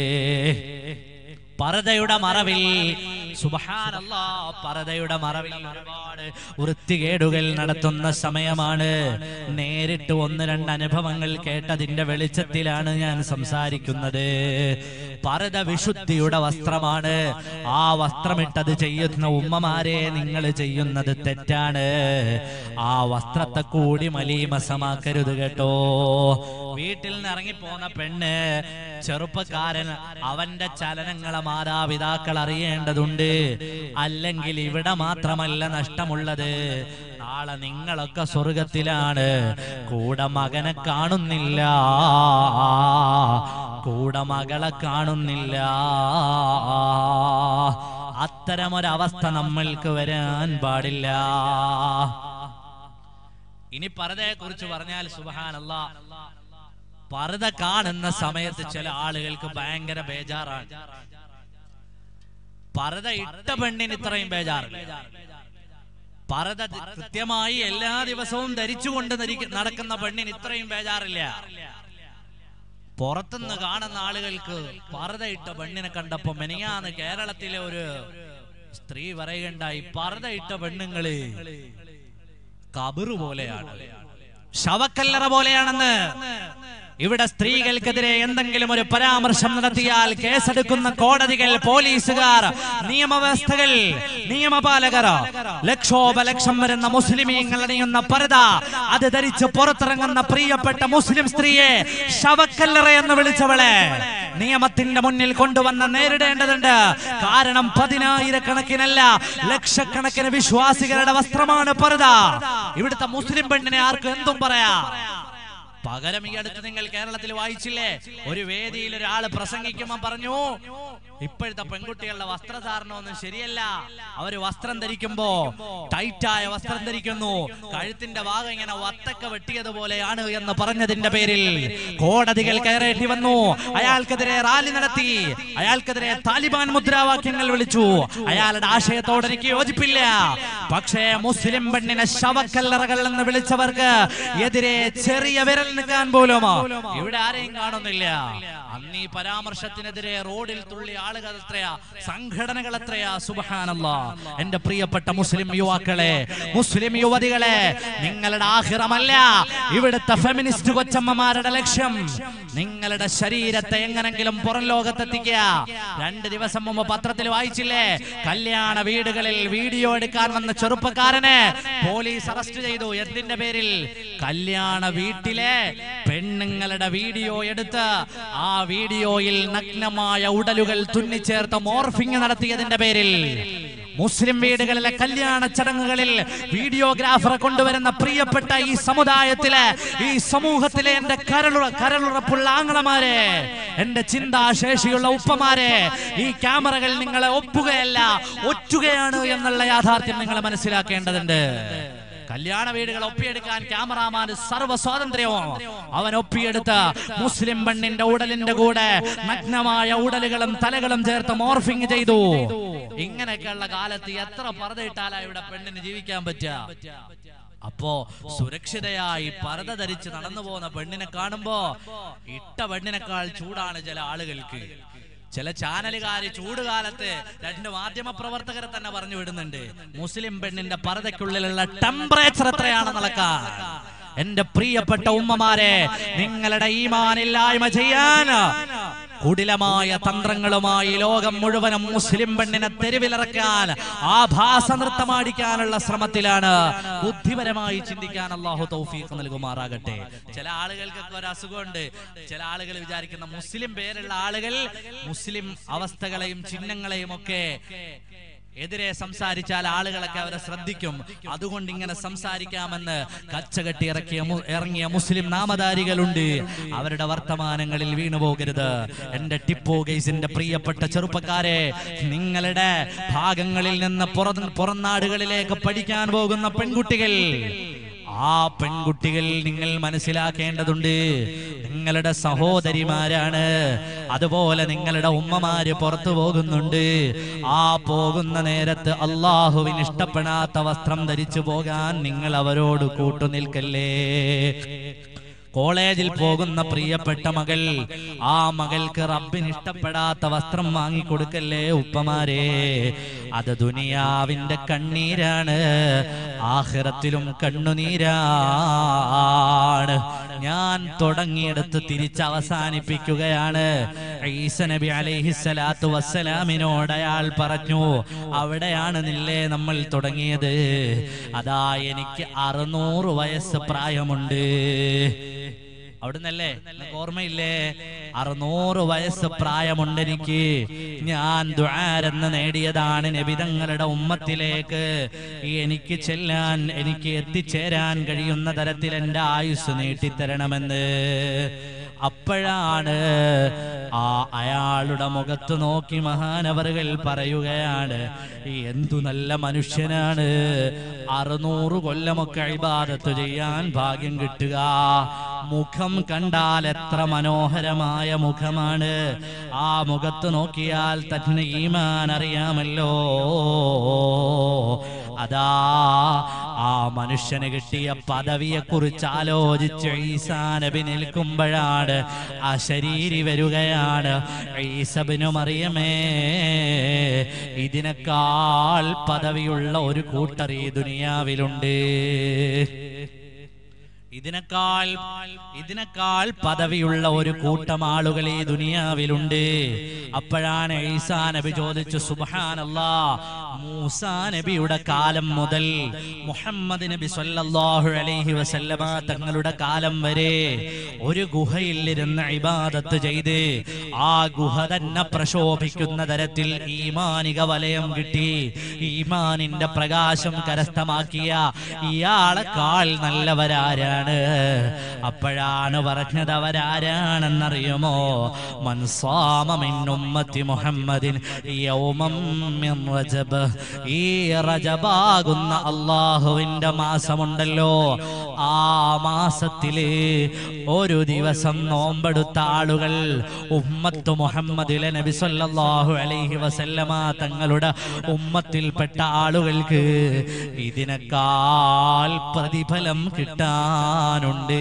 പരതയുടെ മറവിൽ സുബഹാനല്ലാ പരതയുടെ മറവിൽ ഒരുപാട് വൃത്തികേടുകൾ നടത്തുന്ന സമയമാണ് നേരിട്ട് ഒന്ന് രണ്ട് അനുഭവങ്ങൾ കേട്ടതിന്റെ വെളിച്ചത്തിലാണ് ഞാൻ സംസാരിക്കുന്നത് പരത വിശുദ്ധിയുടെ വസ്ത്രമാണ് ആ വസ്ത്രമിട്ടത് ചെയ്യുന്ന ഉമ്മമാരെ നിങ്ങൾ ചെയ്യുന്നത് തെറ്റാണ് ആ വസ്ത്രത്തെ കൂടി മലീമസമാക്കരുത് കേട്ടോ വീട്ടിൽ നിന്ന് ഇറങ്ങിപ്പോന്ന പെണ്ണ് ചെറുപ്പക്കാരൻ അവന്റെ ചലനങ്ങളെ മാതാപിതാക്കൾ അറിയേണ്ടതുണ്ട് അല്ലെങ്കിൽ ഇവിടെ മാത്രമല്ല നഷ്ടമുള്ളത് നാളെ നിങ്ങളൊക്കെ സ്വർഗത്തിലാണ് കൂടെ മകനെ കാണുന്നില്ല കൂടെ മകളെ കാണുന്നില്ല അത്തരമൊരവസ്ഥ നമ്മൾക്ക് വരാൻ പാടില്ല ഇനി പരതയെ കുറിച്ച് പറഞ്ഞാൽ സുബഹാനല്ല പർദ്ദ കാണുന്ന സമയത്ത് ചില ആളുകൾക്ക് ഭയങ്കര ബേജാറാണ് പർദ്ദ ഇട്ട പെണ്ണിന് ഇത്രയും ബേജാറില്ല പർദ്ദ ധ- കൃത്യമായി എല്ലാ ദിവസവും ധരിച്ചുകൊണ്ട് ധരിക്ക- നടക്കുന്ന പെണ്ണിന് ഇത്രയും ബേജാറില്ല പുറത്തുനിന്ന് കാണുന്ന ആളുകൾക്ക് പർദ്ദ ഇട്ട പെണ്ണിനെ കണ്ടപ്പോ മെനിയാന്ന് കേരളത്തിലെ ഒരു സ്ത്രീ പറയുകയുണ്ടായി പർദ്ദ ഇട്ട പെണ്ണുങ്ങള് കബറ് പോലെയാണ് ശവക്കല്ലറ പോലെയാണെന്ന് ഇവിടെ സ്ത്രീകൾക്കെതിരെ എന്തെങ്കിലും ഒരു പരാമർശം നടത്തിയാൽ കേസെടുക്കുന്ന കോടതികൾ പോലീസുകാർ നിയമവ്യവസ്ഥകൾ നിയമപാലകർ ലക്ഷോപലക്ഷം വരുന്ന മുസ്ലിമീങ്ങൾ അണിയുന്ന പരത അത് ധരിച്ച് പുറത്തിറങ്ങുന്ന പ്രിയപ്പെട്ട മുസ്ലിം സ്ത്രീയെ ശവക്കല്ലറ എന്ന് വിളിച്ചവളെ നിയമത്തിന്റെ മുന്നിൽ കൊണ്ടുവന്ന് നേരിടേണ്ടതുണ്ട് കാരണം പതിനായിരക്കണക്കിനല്ല ലക്ഷക്കണക്കിന് വിശ്വാസികളുടെ വസ്ത്രമാണ് പർദ ഇവിടുത്തെ മുസ്ലിം പെണ്ണിനെ ആർക്കും എന്തും പറയാ പകരം ഈ അടുത്ത് നിങ്ങൾ കേരളത്തിൽ വായിച്ചില്ലേ ഒരു വേദിയിൽ ഒരാൾ പ്രസംഗിക്കുമ്പോൾ പറഞ്ഞു ഇപ്പോഴത്തെ പെൺകുട്ടികളുടെ വസ്ത്രധാരണം ഒന്നും ശരിയല്ല അവര് വസ്ത്രം ധരിക്കുമ്പോ ടൈറ്റായ വസ്ത്രം ധരിക്കുന്നു കഴുത്തിന്റെ ഭാഗം ഇങ്ങനെ വത്തക്ക വെട്ടിയതുപോലെയാണ് എന്ന് പറഞ്ഞതിന്റെ പേരിൽ കോടതികൾ കയറേണ്ടി വന്നു അയാൾക്കെതിരെ റാലി നടത്തി അയാൾക്കെതിരെ താലിബാൻ മുദ്രാവാക്യങ്ങൾ വിളിച്ചു അയാളുടെ ആശയത്തോട് എനിക്ക് യോജിപ്പില്ല പക്ഷേ മുസ്ലിം പെണ്ണിനെ ശവക്കല്ലറകൾ എന്ന് വിളിച്ചവർക്ക് എതിരെ ചെറിയ വിരൽ നിൽക്കാൻ പോലും ഇവിടെ ആരെയും കാണുന്നില്ല അന്ന് ഈ പരാമർശത്തിനെതിരെ റോഡിൽ തുള്ളി ആളുകൾ എത്രയാ സംഘടനകൾ എത്രയാ സുബഹാനല്ല എന്റെ പ്രിയപ്പെട്ട മുസ്ലിം യുവാക്കളെ മുസ്ലിം യുവതികളെ നിങ്ങളുടെ ആഹിറമല്ല ഇവിടുത്തെ ഫെമിനിസ്റ്റ് കൊച്ചമ്മമാരുടെ ലക്ഷ്യം നിങ്ങളുടെ ശരീരത്തെ എങ്ങനെങ്കിലും പുറം ലോകത്തെത്തിക്കുക രണ്ട് ദിവസം മുമ്പ് പത്രത്തിൽ വായിച്ചില്ലേ കല്യാണ വീടുകളിൽ വീഡിയോ എടുക്കാൻ വന്ന ചെറുപ്പക്കാരനെ പോലീസ് അറസ്റ്റ് ചെയ്തു എന്തിന്റെ പേരിൽ കല്യാണ വീട്ടിലെ പെണ്ണുങ്ങളുടെ വീഡിയോ എടുത്ത് ആ വീഡിയോയിൽ നഗ്നമായ ഉടലുകൾ തുന്നിച്ചേർത്ത് മോർഫിംഗ് നടത്തിയതിന്റെ പേരിൽ മുസ്ലിം വീടുകളിലെ കല്യാണ ചടങ്ങുകളിൽ വീഡിയോഗ്രാഫറെ കൊണ്ടുവരുന്ന പ്രിയപ്പെട്ട ഈ സമുദായത്തിലെ ഈ സമൂഹത്തിലെ എന്റെ കരളുറ കരളുറപ്പുള്ള ആങ്ങളമാരെ എന്റെ ചിന്താശേഷിയുള്ള ഉപ്പമാരെ ഈ ക്യാമറകൾ നിങ്ങളെ ഒപ്പുകയല്ല ഒറ്റുകയാണ് എന്നുള്ള യാഥാർത്ഥ്യം നിങ്ങൾ മനസ്സിലാക്കേണ്ടതുണ്ട് കല്യാണ വീടുകൾ ഒപ്പിയെടുക്കാൻ ക്യാമറാമാന് സർവ്വ സ്വാതന്ത്ര്യവും അവൻ ഒപ്പിയെടുത്ത് മുസ്ലിം പെണ്ണിന്റെ ഉടലിന്റെ കൂടെ നഗ്നമായ ഉടലുകളും തലകളും ചേർത്ത് മോർഫിംഗ് ചെയ്തു ഇങ്ങനെയൊക്കെയുള്ള കാലത്ത് എത്ര പറതയിട്ടാലാ ഇവിടെ പെണ്ണിന് ജീവിക്കാൻ പറ്റുക അപ്പോ സുരക്ഷിതയായി പരത ധരിച്ച് നടന്നു പോകുന്ന പെണ്ണിനെ കാണുമ്പോ ഇട്ട പെണ്ണിനേക്കാൾ ചൂടാണ് ചില ആളുകൾക്ക് ചില ചാനലുകാര് ചൂടുകാലത്ത് രണ്ട് മാധ്യമ പ്രവർത്തകരെ തന്നെ പറഞ്ഞു വിടുന്നുണ്ട് മുസ്ലിം പെണ്ണിന്റെ പരതയ്ക്കുള്ളിലുള്ള ടെമ്പറേച്ചർ എത്രയാണെന്നുള്ളക്കാൻ എന്റെ പ്രിയപ്പെട്ട ഉമ്മമാരെ നിങ്ങളുടെ ഈമാനില്ലായ്മ ചെയ്യാൻ കുടിലമായ തന്ത്രങ്ങളുമായി ലോകം മുഴുവനും മുസ്ലിം പെണ്ണിനെ തെരുവിലിറക്കാൻ ആഭാസ നൃത്തമാടിക്കാനുള്ള ശ്രമത്തിലാണ് ബുദ്ധിപരമായി ചിന്തിക്കാൻ അള്ളാഹു തൗഫീഖ് നൽകുമാറാകട്ടെ ചില ആളുകൾക്കൊക്കെ ഒരു അസുഖമുണ്ട് ചില ആളുകൾ വിചാരിക്കുന്ന മുസ്ലിം പേരുള്ള ആളുകൾ മുസ്ലിം അവസ്ഥകളെയും ചിഹ്നങ്ങളെയും ഒക്കെ എതിരെ സംസാരിച്ചാൽ ആളുകളൊക്കെ അവരെ ശ്രദ്ധിക്കും അതുകൊണ്ട് ഇങ്ങനെ സംസാരിക്കാമെന്ന് കച്ചകെട്ടി ഇറക്കിയ മു- ഇറങ്ങിയ മുസ്ലിം നാമധാരികളുണ്ട് അവരുടെ വർത്തമാനങ്ങളിൽ വീണുപോകരുത് എന്റെ ടിപ്പോ ഗൈസിന്റെ പ്രിയപ്പെട്ട ചെറുപ്പക്കാരെ നിങ്ങളുടെ ഭാഗങ്ങളിൽ നിന്ന് പുറം പുറം നാടുകളിലേക്ക് പഠിക്കാൻ പോകുന്ന പെൺകുട്ടികൾ ആ പെൺകുട്ടികൾ നിങ്ങൾ മനസ്സിലാക്കേണ്ടതുണ്ട് നിങ്ങളുടെ സഹോദരിമാരാണ് അതുപോലെ നിങ്ങളുടെ ഉമ്മമാര് പുറത്തു പോകുന്നുണ്ട് ആ പോകുന്ന നേരത്ത് അള്ളാഹുവിന് ഇഷ്ടപ്പെടാത്ത വസ്ത്രം ധരിച്ചു പോകാൻ നിങ്ങൾ അവരോട് കൂട്ടുനിൽക്കല്ലേ കോളേജിൽ പോകുന്ന പ്രിയപ്പെട്ട മകൾ ആ മകൾക്ക് റബ്ബിന് ഇഷ്ടപ്പെടാത്ത വസ്ത്രം വാങ്ങിക്കൊടുക്കല്ലേ ഉപ്പമാരെ അത് ദുനിയാവിന്റെ കണ്ണീരാണ് ആഖിറത്തിലും കണ്ണുനീരാണ് ഞാൻ തുടങ്ങിയെടുത്ത് തിരിച്ച് അവസാനിപ്പിക്കുകയാണ് ഈസ നബി അലൈഹിസ്സലാത്തു വസ്സലാമിനോട് അയാൾ പറഞ്ഞു അവിടെയാണ് നില്ലേ നമ്മൾ തുടങ്ങിയത് അതാ എനിക്ക് അറുന്നൂറ് വയസ്സ് പ്രായമുണ്ട് അവിടുന്നല്ലേ നിനക്ക് ഓർമ്മയില്ലേ അറുന്നൂറ് വയസ്സ് പ്രായമുണ്ട് എനിക്ക് ഞാൻ ദ്വാരെന്ന് നേടിയതാണ് നബിതങ്ങളുടെ ഉമ്മത്തിലേക്ക് എനിക്ക് ചെല്ലാൻ എനിക്ക് എത്തിച്ചേരാൻ കഴിയുന്ന തരത്തിൽ എൻ്റെ ആയുസ് നീട്ടിത്തരണമെന്ന് അപ്പോഴാണ് ആ അയാളുടെ മുഖത്ത് നോക്കി മഹാനവറുകൾ പറയുകയാണ് എന്തു നല്ല മനുഷ്യനാണ് അറുന്നൂറ് കൊല്ലമൊക്കെ ഇബാദത്ത് ചെയ്യാൻ ഭാഗ്യം കിട്ടുക മുഖം കണ്ടാൽ എത്ര മനോഹരമായ മുഖമാണ് ആ മുഖത്ത് നോക്കിയാൽ തന്നെ ഈമാൻ അറിയാമല്ലോ അതാ ആ മനുഷ്യന് കിട്ടിയ പദവിയെ കുറിച്ച് ആലോചിച്ച് ഈസാ നബി നിൽക്കുമ്പോഴാണ് ആ ശരീരി വരികയാണ് ഈസബിനു മറിയമേ ഇതിനേക്കാൾ പദവിയുള്ള ഒരു കൂട്ടർ ഈ ദുനിയാവിലുണ്ട് ഇതിനേക്കാൾ ഇതിനേക്കാൾ പദവിയുള്ള ഒരു കൂട്ടം ആളുകൾ ഈ ദുനിയാവിലുണ്ട് അപ്പോഴാണ് ഈസാ നബി ചോദിച്ചു സുബ്ഹാനല്ലാ മൂസാ നബിയുടെ കാലം മുതൽ മുഹമ്മദ് നബി സല്ലല്ലാഹു അലൈഹി വസല്ലമ തങ്ങളുടെ കാലം വരെ ഒരു ഗുഹയിൽ ഇരുന്ന് ഇബാദത്ത് ചെയ്ത് ആ ഗുഹ തന്നെ പ്രശോഭിക്കുന്ന തരത്തിൽ ഈമാനിക വലയം കിട്ടി ഈമാനിന്റെ പ്രകാശം കരസ്ഥമാക്കിയ ഇയാളെക്കാൾ നല്ലവരാരാണ് അപ്പോഴാണ് പറഞ്ഞത് അവരാരാണെന്നറിയുമോ മൻസാമ മിൻ ഉമ്മത്തി മുഹമ്മദിൻ യൗമം മിൻ റജബ് ഈ റജബാകുന്ന അള്ളാഹുവിന്റെ മാസമുണ്ടല്ലോ ആ മാസത്തില് ഒരു ദിവസം നോമ്പെടുത്ത ആളുകൾ ഉമ്മത്ത് മുഹമ്മദിലെ നബി സല്ലല്ലാഹു അലൈഹി വസല്ലമ തങ്ങളുടെ ഉമ്മത്തിൽപ്പെട്ട ആളുകൾക്ക് ഇതിനേക്കാൾ പ്രതിഫലം കിട്ടാനുണ്ട്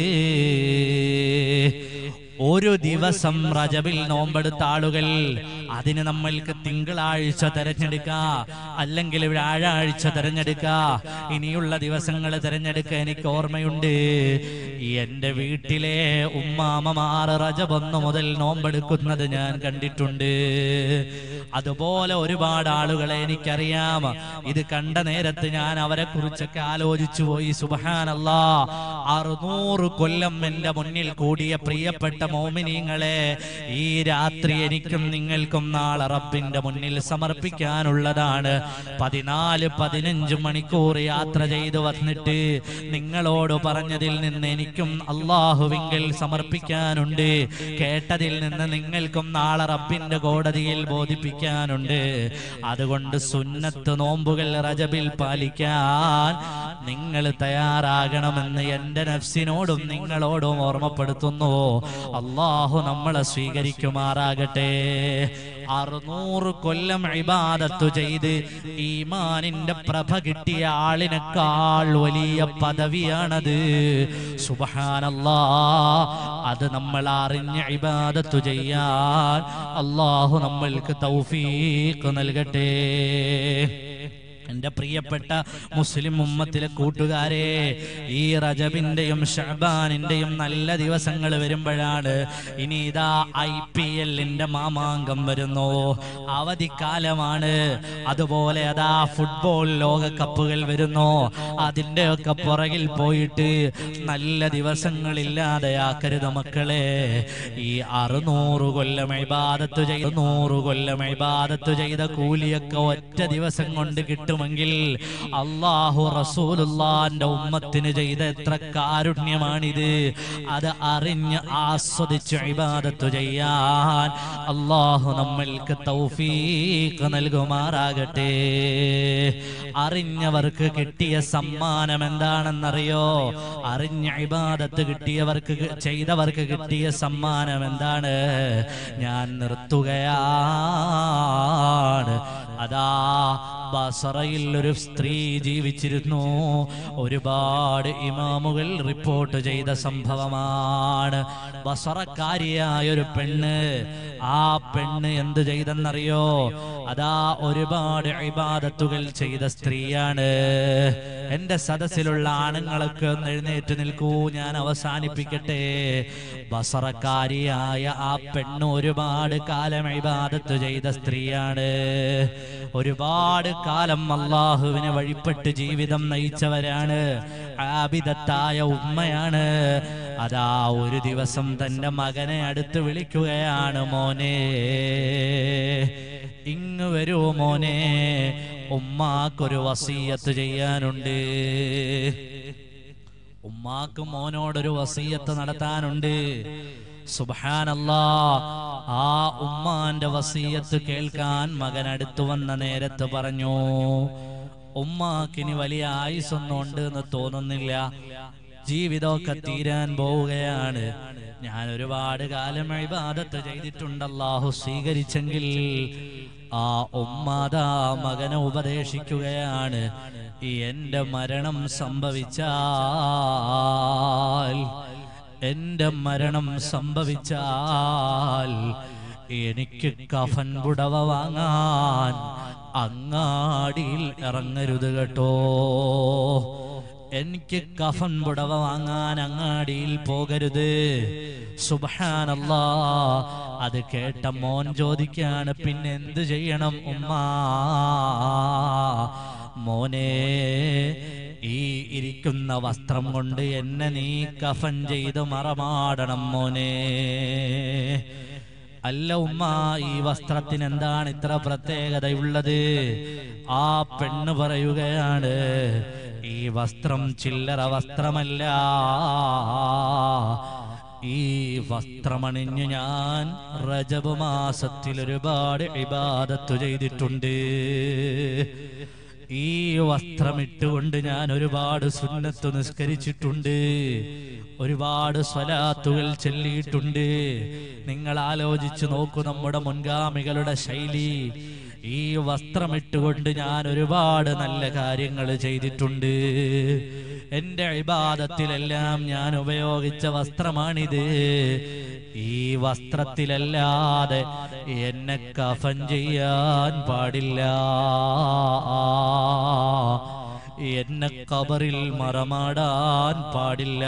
ഒരു ദിവസം റജബിൽ നോമ്പെടുത്ത ആളുകൾ അതിന് നമ്മൾക്ക് തിങ്കളാഴ്ച തെരഞ്ഞെടുക്കാ അല്ലെങ്കിൽ വ്യാഴാഴ്ച തെരഞ്ഞെടുക്കാ ഇനിയുള്ള ദിവസങ്ങൾ തെരഞ്ഞെടുക്കാൻ എനിക്ക് ഓർമ്മയുണ്ട് എന്റെ വീട്ടിലെ ഉമ്മാമമാർ റജബ് ഒന്ന് മുതൽ നോമ്പെടുക്കുന്നത് ഞാൻ കണ്ടിട്ടുണ്ട് അതുപോലെ ഒരുപാട് ആളുകളെ എനിക്കറിയാം ഇത് കണ്ട നേരത്ത് ഞാൻ അവരെ കുറിച്ചൊക്കെ ആലോചിച്ചു പോയി സുബഹാനല്ലാ അറുന്നൂറ് കൊല്ലം എന്റെ മുന്നിൽ കൂടിയ പ്രിയപ്പെട്ട മോമിനിങ്ങളെ ഈ രാത്രി എനിക്കും നിങ്ങൾക്കും നാളെ റബ്ബിന്റെ മുന്നിൽ സമർപ്പിക്കാനുള്ളതാണ് പതിനാല് പതിനഞ്ച് മണിക്കൂർ യാത്ര ചെയ്തു വന്നിട്ട് നിങ്ങളോട് പറഞ്ഞതിൽ നിന്ന് എനിക്കും അള്ളാഹുവിങ്കൽ സമർപ്പിക്കാനുണ്ട് കേട്ടതിൽ നിന്ന് നിങ്ങൾക്കും നാളെ റബ്ബിന്റെ കോടതിയിൽ ബോധിപ്പിക്കാനുണ്ട് അതുകൊണ്ട് സുന്നത്ത് നോമ്പുകൾ റജബിൽ പാലിക്കാൻ നിങ്ങൾ തയ്യാറാകണമെന്ന് എന്റെ നഫ്സിനോടും നിങ്ങളോടും ഓർമ്മപ്പെടുത്തുന്നു അള്ളാഹു നമ്മളെ സ്വീകരിക്കുമാറാകട്ടെ അറുന്നൂറ് കൊല്ലം ഇബാദത്തു ചെയ്ത് ഈമാനിന്റെ പ്രഭ കിട്ടിയ ആളിനേക്കാൾ വലിയ പദവിയാണത് സുബഹാനല്ലാ അത് നമ്മൾ അറിഞ്ഞ് ഇബാദത്തു ചെയ്യാൻ അള്ളാഹു നമ്മൾക്ക് തൗഫീഖ് നൽകട്ടെ എന്റെ പ്രിയപ്പെട്ട മുസ്ലിം ഉമ്മത്തിലെ കൂട്ടുകാരെ ഈ റജബിന്റെയും ഷഹബാനിന്റെയും നല്ല ദിവസങ്ങൾ വരുമ്പോഴാണ് ഇനി ഇതാ ഐ പി എല്ലിന്റെ മാമാങ്കം വരുന്നു അവധിക്കാലമാണ് അതുപോലെ അതാ ഫുട്ബോൾ ലോകകപ്പുകൾ വരുന്നു അതിന്റെ ഒക്കെ പുറകിൽ പോയിട്ട് നല്ല ദിവസങ്ങളില്ലാതെയാക്കരുത് മക്കളെ ഈ അറുന്നൂറ് കൊല്ലം ഇബാദത്ത് ചെയ്ത നൂറ് കൊല്ലം ഇബാദത്ത് ചെയ്ത കൂലിയൊക്കെ ഒറ്റ ദിവസം കൊണ്ട് കിട്ടുമെങ്കിൽ അള്ളാഹു റസൂലുള്ളാന്റെ ഉമ്മത്തിന് ചെയ്ത എത്ര കാരുണ്യമാണിത് അത് അറിഞ്ഞ് ആസ്വദിച്ച് ഇബാദത്ത് ചെയ്യാൻ അള്ളാഹു നമ്മൾക്ക് തൗഫീഖ് നൽകുമാറാകട്ടെ അറിഞ്ഞവർക്ക് കിട്ടിയ സമ്മാനം എന്താണെന്നറിയോ അറിഞ്ഞ ഇബാദത്ത് കിട്ടിയവർക്ക് കി- ചെയ്തവർക്ക് കിട്ടിയ സമ്മാനം എന്താണ് ഞാൻ നിർത്തുകയാണ് അതാ ബസറയിൽ ഒരു സ്ത്രീ ജീവിച്ചിരുന്നു ഒരുപാട് ഇമാമുകൾ റിപ്പോർട്ട് ചെയ്ത സംഭവമാണ് ബസറക്കാരിയായ ഒരു പെണ്ണ് ആ പെണ്ണ് എന്ത് ചെയ്തെന്നറിയോ അതാ ഒരുപാട് ഇബാദത്തുകൾ ചെയ്ത സ്ത്രീയാണ് എന്റെ സദസ്സിലുള്ള ആണുങ്ങളൊക്കെ ഒന്ന് എഴുന്നേറ്റ് നിൽക്കൂ ഞാൻ അവസാനിപ്പിക്കട്ടെ ബസറക്കാരിയായ ആ പെണ്ണ് ഒരുപാട് കാലം ഇബാദത്ത് ചെയ്ത സ്ത്രീയാണ് ഒരുപാട് കാലം അള്ളാഹുവിനെ വഴിപ്പെട്ട് ജീവിതം നയിച്ചവരാണ് ആബിദത്തായ ഉമ്മയാണ് അതാ ഒരു ദിവസം തന്റെ മകനെ അടുത്ത് വിളിക്കുകയാണ് മോനെ ഇങ്ങ് വരൂ മോനെ ഉമ്മാക്കൊരു വസീയത്ത് ചെയ്യാനുണ്ട് ഉമ്മാക്ക് മോനോടൊരു വസീയത്ത് നടത്താനുണ്ട് സുബാനല്ലാ ആ ഉമ്മാന്റെ വസീയത്ത് കേൾക്കാൻ മകൻ അടുത്തു വന്ന നേരത്ത് പറഞ്ഞു ഉമ്മാക്കിനി വലിയ ആയുസൊന്നും ഉണ്ട് എന്ന് തോന്നുന്നില്ല ജീവിതമൊക്കെ തീരാൻ പോവുകയാണ് ഞാൻ ഒരുപാട് കാലം ഇബാദത്ത് ചെയ്തിട്ടുണ്ട് അല്ലാഹു സ്വീകരിച്ചെങ്കിൽ ആ ഉമ്മാതാ മകനെ ഉപദേശിക്കുകയാണ് ഈ എന്റെ മരണം സംഭവിച്ചാൽ എന്റെ മരണം സംഭവിച്ചാൽ എനിക്ക് കഫൻ പുടവ വാങ്ങാൻ അങ്ങാടിയിൽ ഇറങ്ങരുത് കേട്ടോ എനിക്ക് കഫൻ പുടവ വാങ്ങാൻ അങ്ങാടിയിൽ പോകരുത് സുബാനല്ലാ അത് കേട്ട മോൻ ചോദിക്കാണ് പിന്നെ എന്ത് ചെയ്യണം ഉമ്മ മോനെ ഈ ഇരിക്കുന്ന വസ്ത്രം കൊണ്ട് എന്നെ നീ കഫൻ ചെയ്ത് മറമാടണം മോനെ അല്ല ഉമ്മ ഈ വസ്ത്രത്തിന് എന്താണ് ഇത്ര പ്രത്യേകതയുള്ളത് ആ പെണ്ണ് പറയുകയാണ് ഈ വസ്ത്രം ചില്ലറ വസ്ത്രമല്ല ഈ വസ്ത്രമണിഞ്ഞ് ഞാൻ റജബ് മാസത്തിൽ ഒരുപാട് ഇബാദത്തു ചെയ്തിട്ടുണ്ട് ഈ വസ്ത്രമിട്ടുകൊണ്ട് ഞാൻ ഒരുപാട് സുന്നത്ത് നിസ്കരിച്ചിട്ടുണ്ട് ഒരുപാട് സ്വലാത്തുകൾ ചൊല്ലിയിട്ടുണ്ട് നിങ്ങൾ ആലോചിച്ചു നോക്കൂ നമ്മുടെ മുൻഗാമികളുടെ ശൈലി ഈ വസ്ത്രമിട്ടുകൊണ്ട് ഞാൻ ഒരുപാട് നല്ല കാര്യങ്ങൾ ചെയ്തിട്ടുണ്ട് എന്റെ ഇബാദത്തിലെല്ലാം ഞാൻ ഉപയോഗിച്ച വസ്ത്രമാണിത് ഈ വസ്ത്രത്തിലല്ലാതെ എന്നെ കഫൻ ചെയ്യാൻ പാടില്ല എന്നെ കബറിൽ മറമാടാൻ പാടില്ല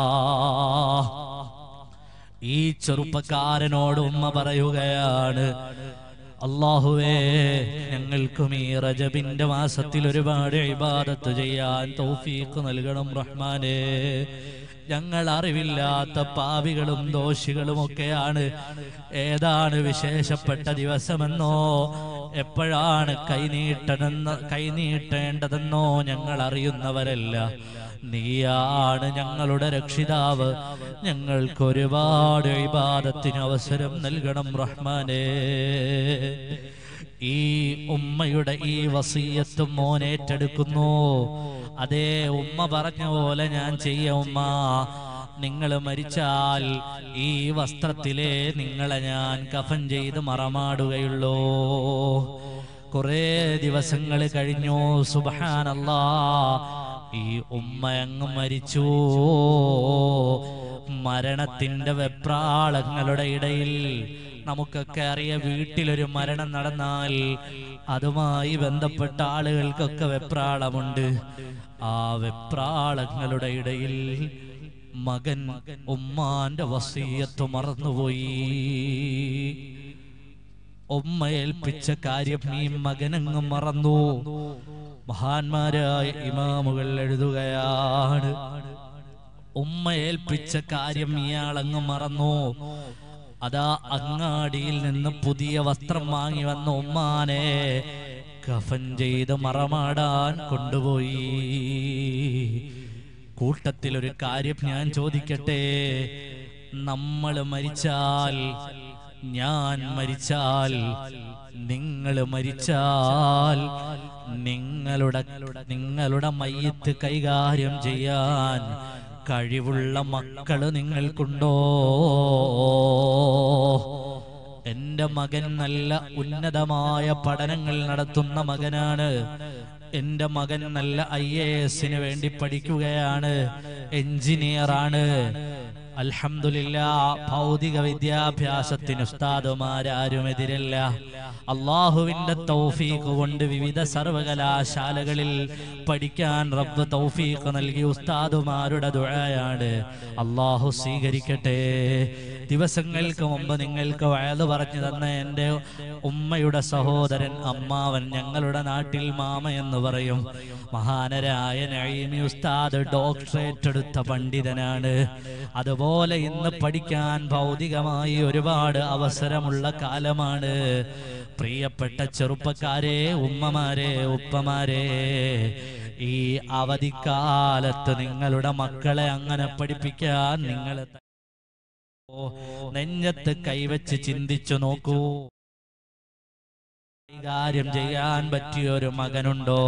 ഈ ചെറുപ്പക്കാരനോട് ഉമ്മ പറയുകയാണ് അള്ളാഹുവേ ഞങ്ങൾക്കും ഈ റജബിന്റെ മാസത്തിൽ ഒരുപാട് ഇബാദത്ത് ചെയ്യാൻ തൗഫീഖ് നൽകണം റഹ്മാനെ ഞങ്ങൾ അറിവില്ലാത്ത പാവികളും ദോഷികളും ഒക്കെയാണ് ഏതാണ് വിശേഷപ്പെട്ട ദിവസമെന്നോ എപ്പോഴാണ് കൈനീട്ടനെന്ന് കൈനീട്ടേണ്ടതെന്നോ ഞങ്ങൾ അറിയുന്നവരല്ല നീയാണ് ഞങ്ങളുടെ രക്ഷിതാവ് ഞങ്ങൾക്ക് ഒരുപാട് ഇബാദത്തിന് അവസരം നൽകണം റഹ്മാനേ ഈ ഉമ്മയുടെ ഈ വസീയത്തും മോൻ ഏറ്റെടുക്കുന്നു അതേ ഉമ്മ പറഞ്ഞ പോലെ ഞാൻ ചെയ്യ ഉമ്മ നിങ്ങൾ മരിച്ചാൽ ഈ വസ്ത്രത്തിലെ നിങ്ങളെ ഞാൻ കഫൻ ചെയ്ത് മറമാടുകയുള്ളൂ കുറേ ദിവസങ്ങൾ കഴിഞ്ഞു സുബഹാനല്ലാ ഈ ഉമ്മ അങ്ങ് മരിച്ചു മരണത്തിന്റെ വെപ്രാളങ്ങളുടെ ഇടയിൽ നമുക്കൊക്കെ അറിയ വീട്ടിലൊരു മരണം നടന്നാൽ അതുമായി ബന്ധപ്പെട്ട ആളുകൾക്കൊക്കെ വെപ്രാളമുണ്ട് ആ വെപ്രാളങ്ങളുടെ ഇടയിൽ മകൻ ഉമ്മാന്റെ വസീയത്ത് മറന്നുപോയി ഉമ്മ ഏൽപ്പിച്ച കാര്യം ഈ മകനങ്ങ് മറന്നു മഹാന്മാരായ ഇമാമുകൾ എഴുതുകയാണ് ഉമ്മ ഏൽപ്പിച്ച കാര്യം ഇയാളങ്ങ് മറന്നു അതാ അങ്ങാടിയിൽ നിന്ന് പുതിയ വസ്ത്രം വാങ്ങി വന്ന ഉമ്മാനെ കഫൻ ചെയ്ത് മറമാടാൻ കൊണ്ടുപോയി കൂട്ടത്തിൽ ഒരു കാര്യം ഞാൻ ചോദിക്കട്ടെ നമ്മൾ മരിച്ചാൽ ഞാൻ മരിച്ചാൽ നിങ്ങൾ മരിച്ചാൽ നിങ്ങളുടെ നിങ്ങളുടെ മയ്യത്ത് കൈകാര്യം ചെയ്യാൻ കഴിവുള്ള മക്കള് നിങ്ങൾക്കുണ്ടോ എന്റെ മകൻ നല്ല ഉന്നതമായ പഠനങ്ങൾ നടത്തുന്ന മകനാണ് എന്റെ മകൻ നല്ല ഐ എ എസിന് വേണ്ടി പഠിക്കുകയാണ് എഞ്ചിനീയർ ആണ് അൽഹംദുലില്ല ഭൗതിക വിദ്യാഭ്യാസത്തിന് ഉസ്താദുമാരാരും എതിരല്ല അള്ളാഹുവിന്റെ തൗഫീഖ് കൊണ്ട് വിവിധ സർവകലാശാലകളിൽ പഠിക്കാൻ റബ്ബ് തൗഫീഖ് നൽകി ഉസ്താദുമാരുടെ ദുഴയാണ് അള്ളാഹു സ്വീകരിക്കട്ടെ ദിവസങ്ങൾക്ക് മുമ്പ് നിങ്ങൾക്ക് വയത് പറഞ്ഞു തന്ന എൻ്റെ ഉമ്മയുടെ സഹോദരൻ അമ്മാവൻ ഞങ്ങളുടെ നാട്ടിൽ മാമ എന്ന് പറയും മഹാനരായ നഈമി ഉസ്താദ് ഡോക്ടറേറ്റ് എടുത്ത പണ്ഡിതനാണ് അതുപോലെ ഇന്ന് പഠിക്കാൻ ഭൗതികമായി ഒരുപാട് അവസരമുള്ള കാലമാണ് പ്രിയപ്പെട്ട ചെറുപ്പക്കാരെ ഉമ്മമാരെ ഉപ്പമാരെ ഈ അവധിക്കാലത്ത് നിങ്ങളുടെ മക്കളെ അങ്ങനെ പഠിപ്പിക്കാൻ നിങ്ങൾ നെഞ്ഞത്ത് കൈവച്ച് ചിന്തിച്ചു നോക്കൂ കൈകാര്യം ചെയ്യാൻ പറ്റിയ ഒരു മകനുണ്ടോ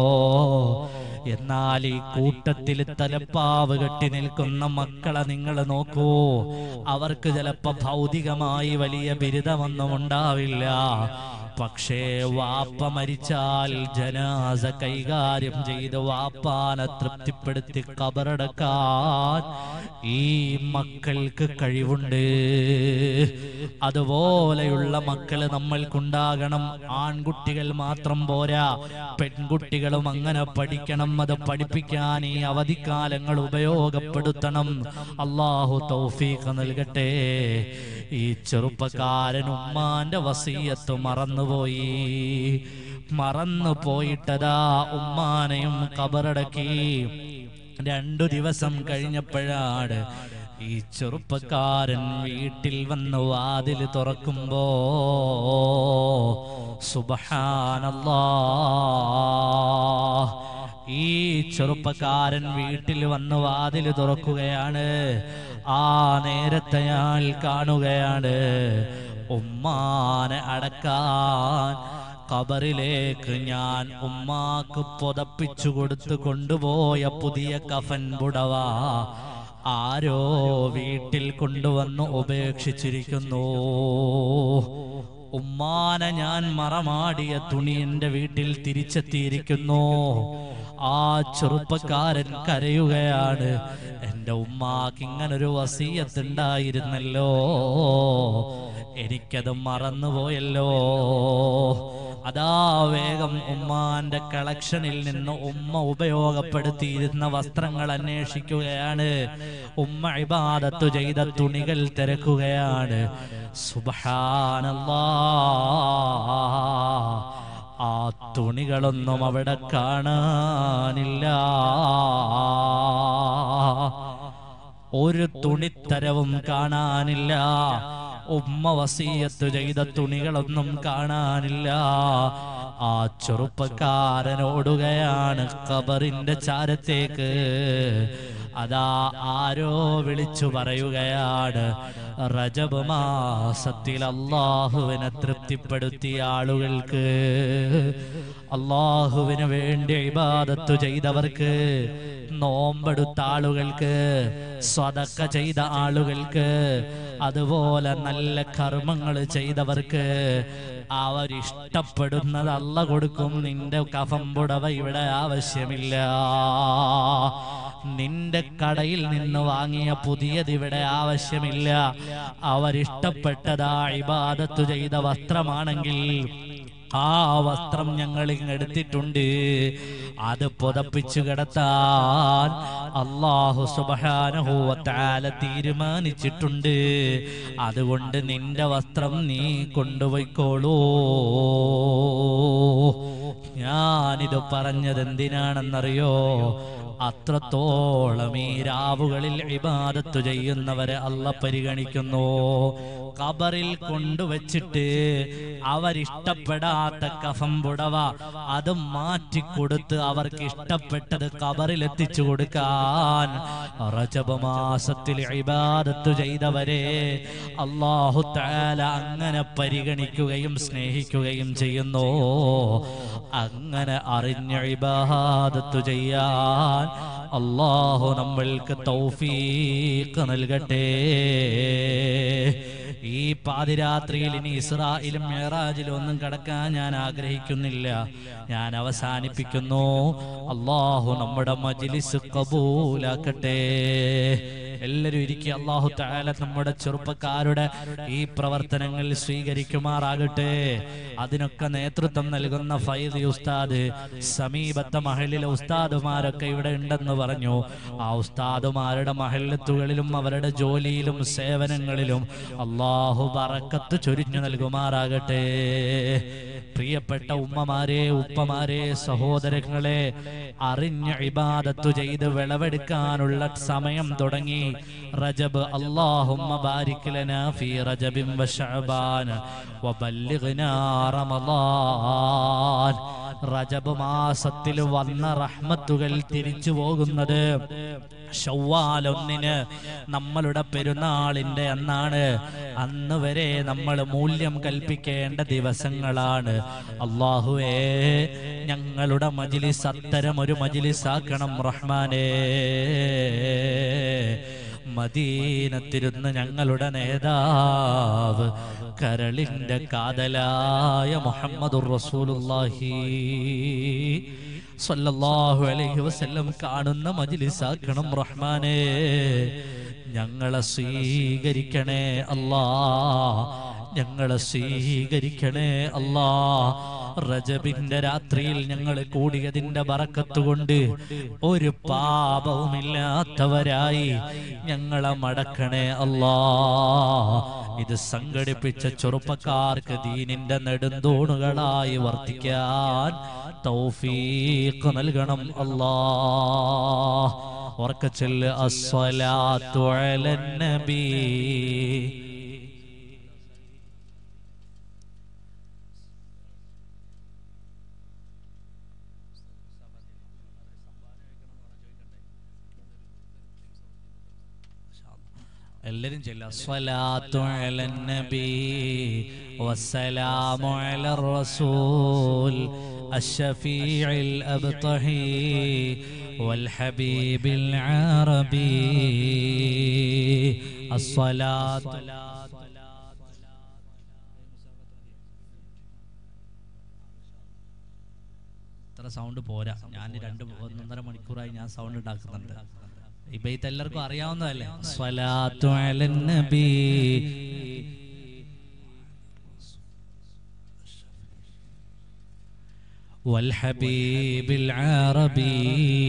എന്നാൽ ഈ കൂട്ടത്തിൽ തലപ്പാവ് കെട്ടി നിൽക്കുന്ന മക്കളെ നിങ്ങൾ നോക്കൂ അവർക്ക് ചിലപ്പോ ഭൗതികമായി വലിയ ബിരുദമൊന്നും ഉണ്ടാവില്ല പക്ഷേ വാപ്പ മരിച്ചാൽ ജനാസ കൈകാര്യം ചെയ്ത് വാപ്പാനെ തൃപ്തിപ്പെടുത്തി കബറടക്കാൻ ഈ മക്കൾക്ക് കഴിവുണ്ട് അതുപോലെയുള്ള മക്കള് നമ്മൾക്കുണ്ടാകണം ആൺകുട്ടികൾ മാത്രം പോരാ പെൺകുട്ടികളും അങ്ങനെ പഠിക്കണം അത് പഠിപ്പിക്കാൻ ഈ അവധിക്കാലങ്ങൾ ഉപയോഗപ്പെടുത്തണം അള്ളാഹു തൗഫീഖ് നൽകട്ടെ ഈ ചെറുപ്പക്കാരൻ ഉമ്മാന്റെ വസീയത്ത് മറന്നുപോയി മറന്നു പോയിട്ടതാ ഉമ്മാനെയും കബറടക്കി രണ്ടു ദിവസം കഴിഞ്ഞപ്പോഴാണ് ഈ ചെറുപ്പക്കാരൻ വീട്ടിൽ വന്ന് വാതിൽ തുറക്കുമ്പോ സുബഹാനല്ലാ ഈ ചെറുപ്പക്കാരൻ വീട്ടിൽ വന്ന് വാതിൽ തുറക്കുകയാണ് ആ നേരത്തെ അയാൾ കാണുകയാണ് ഉമ്മാനെ അടക്കാൻ ഖബറിലേക്ക് ഞാൻ ഉമ്മാക്ക് പുതപ്പിച്ചു കൊടുത്ത് കൊണ്ടുപോയ പുതിയ കഫൻ പുടവ ആരോ വീട്ടിൽ കൊണ്ടുവന്ന് ഉപേക്ഷിച്ചിരിക്കുന്നു ഉമ്മാനെ ഞാൻ മറമാടിയ തുണി എന്റെ വീട്ടിൽ തിരിച്ചെത്തിയിരിക്കുന്നു ആ ചെറുപ്പക്കാരൻ കരയുകയാണ് എന്റെ ഉമ്മാക്ക് ഇങ്ങനൊരു വസീയത്തുണ്ടായിരുന്നല്ലോ എനിക്കത് മറന്നുപോയല്ലോ അതാ വേഗം ഉമ്മാന്റെ കളക്ഷനിൽ നിന്ന് ഉമ്മ ഉപയോഗപ്പെടുത്തിയിരുന്ന വസ്ത്രങ്ങൾ അന്വേഷിക്കുകയാണ് ഉമ്മ ഇബാദത്തു ചെയ്ത തുണികൾ തിരക്കുകയാണ് സുബഹാനല്ലാ ആ തുണികളൊന്നും അവിടെ കാണാനില്ല ഒരു തുണിത്തരവും കാണാനില്ല ഉമ്മ വസീയത്ത് ചെയ്ത തുണികളൊന്നും കാണാനില്ല ആ ചെറുപ്പക്കാരനോടുകയാണ് ഖബറിന്റെ ചാരത്തേക്ക് അതാ ആരോ വിളിച്ചു പറയുകയാണ് റജബ് മാസത്തിൽ അള്ളാഹുവിനെ തൃപ്തിപ്പെടുത്തിയ ആളുകൾക്ക് അള്ളാഹുവിന് വേണ്ടി ഇബാദത്തു ചെയ്തവർക്ക് നോമ്പെടുത്ത ആളുകൾക്ക് സ്വതക്ക ചെയ്ത ആളുകൾക്ക് അതുപോലെ നല്ല കർമ്മങ്ങൾ ചെയ്തവർക്ക് അവരിഷ്ടപ്പെടുന്നത് അല്ല കൊടുക്കും നിന്റെ കഫം പുടവ ഇവിടെ ആവശ്യമില്ല നിന്റെ കടയിൽ നിന്ന് വാങ്ങിയ പുതിയത് ഇവിടെ ആവശ്യമില്ല അവരിഷ്ടപ്പെട്ടതാ ഇബാദത്തു ചെയ്ത വസ്ത്രമാണെങ്കിൽ ആ വസ്ത്രം ഞങ്ങൾ ഇങ്ങെടുത്തിട്ടുണ്ട് അത് പുതപ്പിച്ചു കിടത്താൻ അള്ളാഹു സുബാനഹുവത്താല തീരുമാനിച്ചിട്ടുണ്ട് അതുകൊണ്ട് നിന്റെ വസ്ത്രം നീ കൊണ്ടുപോയിക്കോളൂ ഞാനിത് പറഞ്ഞത് എന്തിനാണെന്നറിയോ അത്രത്തോളം ഈ രാവുകളിൽ ഇബാദത്ത് ചെയ്യുന്നവരെ അല്ല പരിഗണിക്കുന്നു കബറിൽ കൊണ്ടുവച്ചിട്ട് അവരിഷ്ടപ്പെടാത്ത കഫം പുടവ അത് മാറ്റിക്കൊടുത്ത് അവർക്ക് ഇഷ്ടപ്പെട്ടത് കബറിൽ എത്തിച്ചു കൊടുക്കാൻ റജബ് മാസത്തിൽ ഇബാദത്ത് ചെയ്തവരെ അള്ളാഹു താല അങ്ങനെ പരിഗണിക്കുകയും സ്നേഹിക്കുകയും ചെയ്യുന്നു അങ്ങനെ അറിഞ്ഞ ഇബാദത്ത് ചെയ്യാൻ അള്ളാഹു നമ്മൾക്ക് തൗഫീഖ് നൽകട്ടെ ഈ പാതിരാത്രിയിൽ ഇനി ഇസ്രായിലും മേറാജിലും ഒന്നും കടക്കാൻ ഞാൻ ആഗ്രഹിക്കുന്നില്ല ഞാൻ അവസാനിപ്പിക്കുന്നു അള്ളാഹു നമ്മുടെ മജിലിസ് കബൂലാക്കട്ടെ എല്ലാവരും ഇരിക്കുക അള്ളാഹു താല നമ്മുടെ ചെറുപ്പക്കാരുടെ ഈ പ്രവർത്തനങ്ങൾ സ്വീകരിക്കുമാറാകട്ടെ അതിനൊക്കെ നേതൃത്വം നൽകുന്ന ഫൈദ് ഉസ്താദ് സമീപത്തെ മഹലിലെ ഉസ്താദുമാരൊക്കെ ഇവിടെ ഉണ്ടെന്ന് പറഞ്ഞു ആ ഉസ്താദുമാരുടെ മഹല്ലത്തുകളിലും അവരുടെ ജോലിയിലും സേവനങ്ങളിലും അള്ളാഹു ബറക്കത്ത് ചൊരിഞ്ഞു നൽകുമാറാകട്ടെ പ്രിയപ്പെട്ട ഉമ്മമാരെ ഉപ്പമാരെ സഹോദരങ്ങളെ അറിഞ്ഞ് ഇബാദത്തു ചെയ്ത് വിളവെടുക്കാനുള്ള സമയം തുടങ്ങി റജബ് അല്ലാഹുമ്മ ബാരിക് ലനാ ഫീ റജബിൻ വശഅബാൻ വബല്ലിഗ്നാ റമളാൻ റജബ് മാസത്തിൽ വന്ന റഹ്മത്തുകൾ തിരിച്ചു പോകുന്നത് ഷവ്വാൽ ഒന്നിന് നമ്മളുടെ പെരുന്നാളിന്റെ അന്നാണ് അന്ന് വരെ നമ്മൾ മൂല്യം കൽപ്പിക്കേണ്ട ദിവസങ്ങളാണ് അള്ളാഹുവേ ഞങ്ങളുടെ മജിലിസ് അത്തരം ഒരു മജിലിസാക്കണം റഹ്മാനേ മദീനത്തിരുന്ന് ഞങ്ങളുടെ നേതാവ് കരളിന്റെ കാതലായ മുഹമ്മദുർ റസൂലുള്ളാഹി സല്ലല്ലാഹു അലൈഹി വസല്ലം കാണുന്ന മജ്ലിസാക്കണം റഹ്മാനേ ഞങ്ങളെ സ്വീകരിക്കണേ അല്ലാ ഞങ്ങളെ സ്വീകരിക്കണേ അല്ലാ റജബിന്റെ രാത്രിയിൽ ഞങ്ങൾ കൂടിയതിന്റെ ബറക്കത്ത് കൊണ്ട് ഒരു പാപവുമില്ലാത്തവരായി ഞങ്ങളെ മടക്കണേ അല്ലാ ഇത് സംഘടിപ്പിച്ച ചെറുപ്പക്കാർക്ക് ദീനിന്റെ നെടുന്തൂണുകളായി വർത്തിക്കാൻ തൗഫീഖ് നൽകണം അല്ലാ ഉറക്കച്ചൊല്ല് അസ്വലാത്തു അലൻ നബി എല്ലാരും ചെല്ല സ്വലാത്തു അലൻ നബി വസ്സലാമു അലർ റസൂൽ الشفيع الأبطحي والحبيب العربي الصلاة ഇത്ര സൗണ്ട് പോരാ ഞാൻ രണ്ട് ഒന്നൊന്നര മണിക്കൂറായി ഞാൻ സൗണ്ട് ഉണ്ടാക്കുന്നുണ്ട് ഇപ്പൊ ഇത് എല്ലാവർക്കും അറിയാവുന്നതല്ലേ സ്വലാത്തു അലൻ നബി والحبيب العربي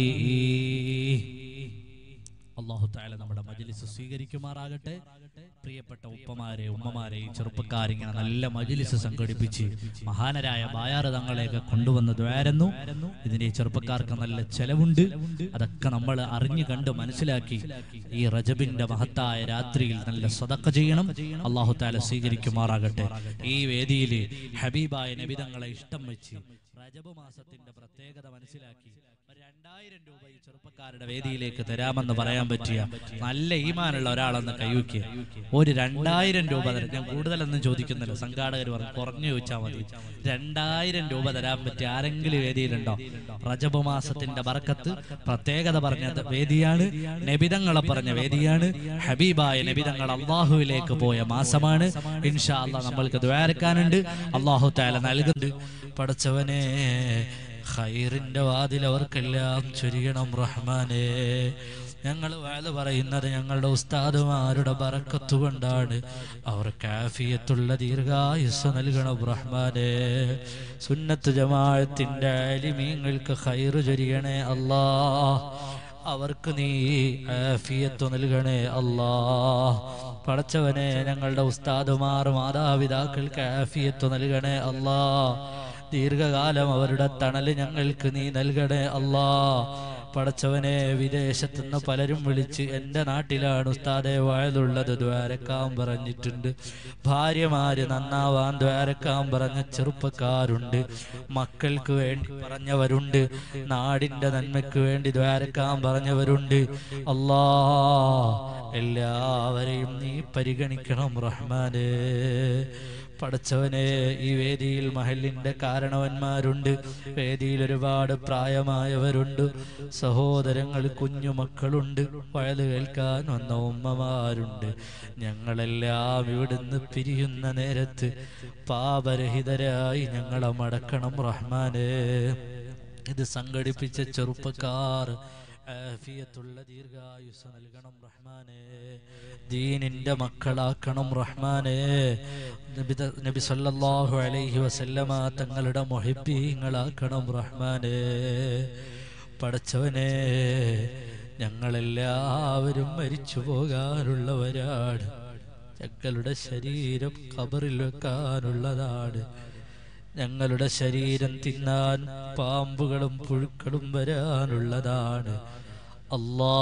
അള്ളാഹു താല നമ്മുടെ മജ്ലിസ് സ്വീകരിക്കുമാറാകട്ടെ പ്രിയപ്പെട്ട ഉപ്പമാരെ ഉമ്മമാരെ ഈ ചെറുപ്പക്കാരിങ്ങനെ നല്ല മജ്ലിസ് സംഘടിപ്പിച്ച് മഹാനരായ ബായാറ് തങ്ങളെയൊക്കെ കൊണ്ടുവന്ന് ദ്വാരുന്നു ഇതിന്റെ ഈ ചെറുപ്പക്കാർക്ക് നല്ല ചെലവുണ്ട് അതൊക്കെ നമ്മൾ അറിഞ്ഞു കണ്ട് മനസ്സിലാക്കി ഈ റജബിന്റെ മഹത്തായ രാത്രിയിൽ നല്ല സ്വതക്ക ചെയ്യണം അള്ളാഹു താല സ്വീകരിക്കുമാറാകട്ടെ ഈ വേദിയിൽ ഹബീബായ നബിതങ്ങളെ ഇഷ്ടം വെച്ച് റജബ് മാസത്തിന്റെ പ്രത്യേകത മനസ്സിലാക്കി രണ്ടായിരം രൂപ ഈ ചെറുപ്പക്കാരുടെ വേദിയിലേക്ക് തരാമെന്ന് പറയാൻ പറ്റിയ നല്ല ഈമാനുള്ള ഒരാളെന്ന് കൈവയ്ക്കുക ഒരു രണ്ടായിരം രൂപ തരാം ഞാൻ കൂടുതലൊന്നും ചോദിക്കുന്നില്ല സംഘാടകർ പറഞ്ഞു കുറഞ്ഞു ചോദിച്ചാൽ മതി രണ്ടായിരം രൂപ തരാൻ പറ്റിയ ആരെങ്കിലും വേദിയിലുണ്ടോ റജബ് മാസത്തിന്റെ ബർക്കത്ത് പ്രത്യേകത പറഞ്ഞ വേദിയാണ് നബിതങ്ങളെ പറഞ്ഞ വേദിയാണ് ഹബീബായ നബിതങ്ങൾ അള്ളാഹുവിലേക്ക് പോയ മാസമാണ് ഇൻഷാ അള്ളാഹ് നമ്മൾക്ക് ദ്വാരക്കാനുണ്ട് അള്ളാഹു താല നൽകുന്നുണ്ട് പടച്ചവനെ ഖൈറിന്റെ വാതിൽ അവർക്കെല്ലാം ചൊരിയണം റഹ്മാനെ ഞങ്ങൾ വാല് പറയുന്നത് ഞങ്ങളുടെ ഉസ്താദുമാരുടെ ബറക്കത്ത് കൊണ്ടാണ് അവർക്ക് ആഫിയത്തുള്ള ദീർഘായുസ് നൽകണം റഹ്മാനെ സുന്നത്ത് ജമാഅത്തിന്റെ അലിമീങ്ങൾക്ക് ഖൈറ് ചൊരിയണേ അല്ലാ അവർക്ക് നീ ആഫിയത്ത് നൽകണേ അല്ലാ പടച്ചവനെ ഞങ്ങളുടെ ഉസ്താദുമാർ മാതാപിതാക്കൾക്ക് ആഫിയത്ത് നൽകണേ അല്ലാ ദീർഘകാലം അവരുടെ തണല് ഞങ്ങൾക്ക് നീ നൽകണേ അല്ലാ പടച്ചവനെ വിദേശത്തുനിന്ന് പലരും വിളിച്ച് എൻ്റെ നാട്ടിലാണ് ഉസ്താദെ വായതുള്ളത് ദ്വാരക്കാൻ പറഞ്ഞിട്ടുണ്ട് ഭാര്യമാര് നന്നാവാൻ ദ്വാരക്കാൻ പറഞ്ഞ ചെറുപ്പക്കാരുണ്ട് മക്കൾക്ക് വേണ്ടി പറഞ്ഞവരുണ്ട് നാടിൻ്റെ നന്മയ്ക്ക് വേണ്ടി ദ്വാരക്കാൻ പറഞ്ഞവരുണ്ട് അല്ലാ എല്ലാവരെയും നീ പരിഗണിക്കണം റഹ്മാനേ പടച്ചവനെ ഈ വേദിയിൽ മഹലിന്റെ കാരണവന്മാരുണ്ട് വേദിയിൽ ഒരുപാട് പ്രായമായവരുണ്ട് സഹോദരങ്ങൾ കുഞ്ഞുമക്കളുണ്ട് വയത് കേൾക്കാൻ വന്ന ഉമ്മമാരുണ്ട് ഞങ്ങളെല്ലാം ഇവിടുന്ന് പിരിയുന്ന നേരത്ത് പാപരഹിതരായി ഞങ്ങളെ മടക്കണം റഹ്മാനെ ഇത് സംഘടിപ്പിച്ച ചെറുപ്പക്കാർ ആഫിയത്തുള്ള ദീർഘായുസ് നൽകണം റഹ്മാനെ ദീനിന്റെ മക്കളാക്കണം റഹ്മാനെ നബി ത- നബി സല്ലല്ലാഹു അലൈഹി വസല്ലമ തങ്ങളുടെ മൊഹിബീങ്ങളാക്കണം റഹ്മാനെ പടച്ചവനെ ഞങ്ങളെല്ലാവരും മരിച്ചു പോകാനുള്ളവരാണ് ഞങ്ങളുടെ ശരീരം കബറിൽ വെക്കാനുള്ളതാണ് ഞങ്ങളുടെ ശരീരം തിന്നാൻ പാമ്പുകളും പുഴുക്കളും വരാനുള്ളതാണ് അല്ലാ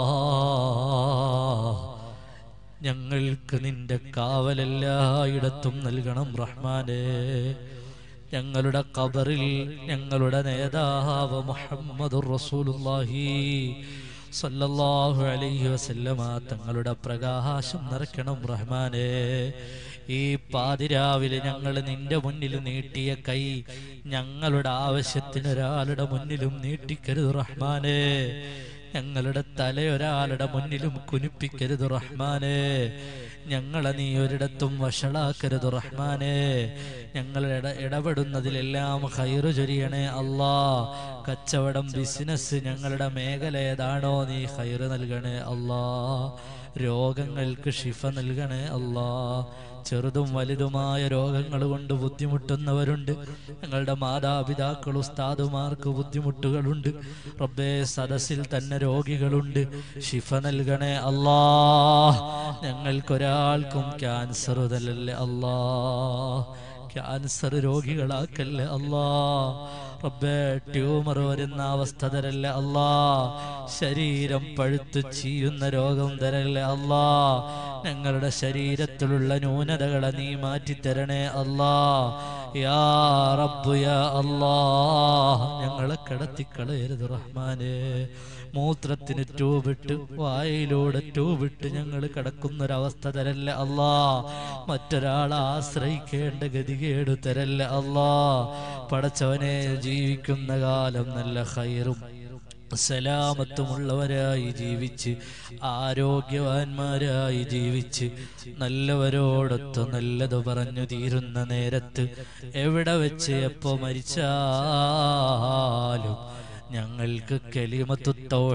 ഞങ്ങൾക്ക് നിന്റെ കാവലെല്ലായിടത്തും നൽകണം റഹ്മാനെ ഞങ്ങളുടെ ഖബറിൽ ഞങ്ങളുടെ നേതാവ് മുഹമ്മദുർ റസൂലുള്ളാഹി സല്ലല്ലാഹു അലൈഹി വസല്ലമ തങ്ങളുടെ പ്രകാശം നിറയ്ക്കണം റഹ്മാനെ ഈ പാതിരാവിലെ ഞങ്ങൾ നിന്റെ മുന്നിൽ നീട്ടിയ കൈ ഞങ്ങളുടെ ആവശ്യത്തിന് ഒരാളുടെ മുന്നിലും നീട്ടിക്കരുത് റഹ്മാനെ ഞങ്ങളുടെ തലയൊരാളുടെ മുന്നിലും കുനിപ്പിക്കരുത് റഹ്മാനെ ഞങ്ങളെ നീ ഒരിടത്തും വഷളാക്കരുത് റഹ്മാനെ ഞങ്ങൾ ഇട ഇടപെടുന്നതിലെല്ലാം ഹൈറ് ചൊരിയണേ അല്ലാ കച്ചവടം ബിസിനസ് ഞങ്ങളുടെ മേഖല ഏതാണോ നീ ഹൈറ് നൽകണേ അല്ലാ രോഗങ്ങൾക്ക് ഷിഫ നൽകണേ അല്ലാ ചെറുതും വലുതുമായ രോഗങ്ങൾ കൊണ്ട് ബുദ്ധിമുട്ടുന്നവരുണ്ട് ഞങ്ങളുടെ മാതാപിതാക്കൾ ഉസ്താദുമാർക്ക് ബുദ്ധിമുട്ടുകളുണ്ട് റബ്ബേ സദസ്സിൽ തന്നെ രോഗികളുണ്ട് ഷിഫ നൽകണേ അല്ലാ ഞങ്ങൾക്കൊരാൾക്കും ക്യാൻസർ തല്ലല്ലേ അല്ലാ ക്യാൻസർ രോഗികളാക്കല്ലേ അല്ലാ റബ്ബേ ട്യൂമർ വരുന്ന അവസ്ഥ തരല്ലേ അല്ലാ ശരീരം പഴുത്തു ചീയുന്ന രോഗം തരല്ലേ അല്ലാ ഞങ്ങളുടെ ശരീരത്തിലുള്ള ന്യൂനതകളെ നീ മാറ്റിത്തരണേ അല്ലാ യാ റബ്ബു യാ അല്ലാ ഞങ്ങളെ കിടത്തിക്കളയരുത് റഹ്മാനെ മൂത്രത്തിന് ട്യൂബിട്ട് വായിലൂടെ ട്യൂബിട്ട് ഞങ്ങൾ കിടക്കുന്നൊരവസ്ഥ തരല്ല അല്ലാ മറ്റൊരാളെ ആശ്രയിക്കേണ്ട ഗതികേട് തരല്ല അല്ലാ പടച്ചവനെ ജീവിക്കുന്ന കാലം നല്ല ഹൈറും സലാമത്തുമുള്ളവരായി ജീവിച്ച് ആരോഗ്യവാന്മാരായി ജീവിച്ച് നല്ലവരോടൊത്ത് നല്ലത് പറഞ്ഞു തീരുന്ന നേരത്ത് എവിടെ വെച്ച് എപ്പോ മരിച്ചാലും ഞങ്ങൾക്ക് കലിമത്തു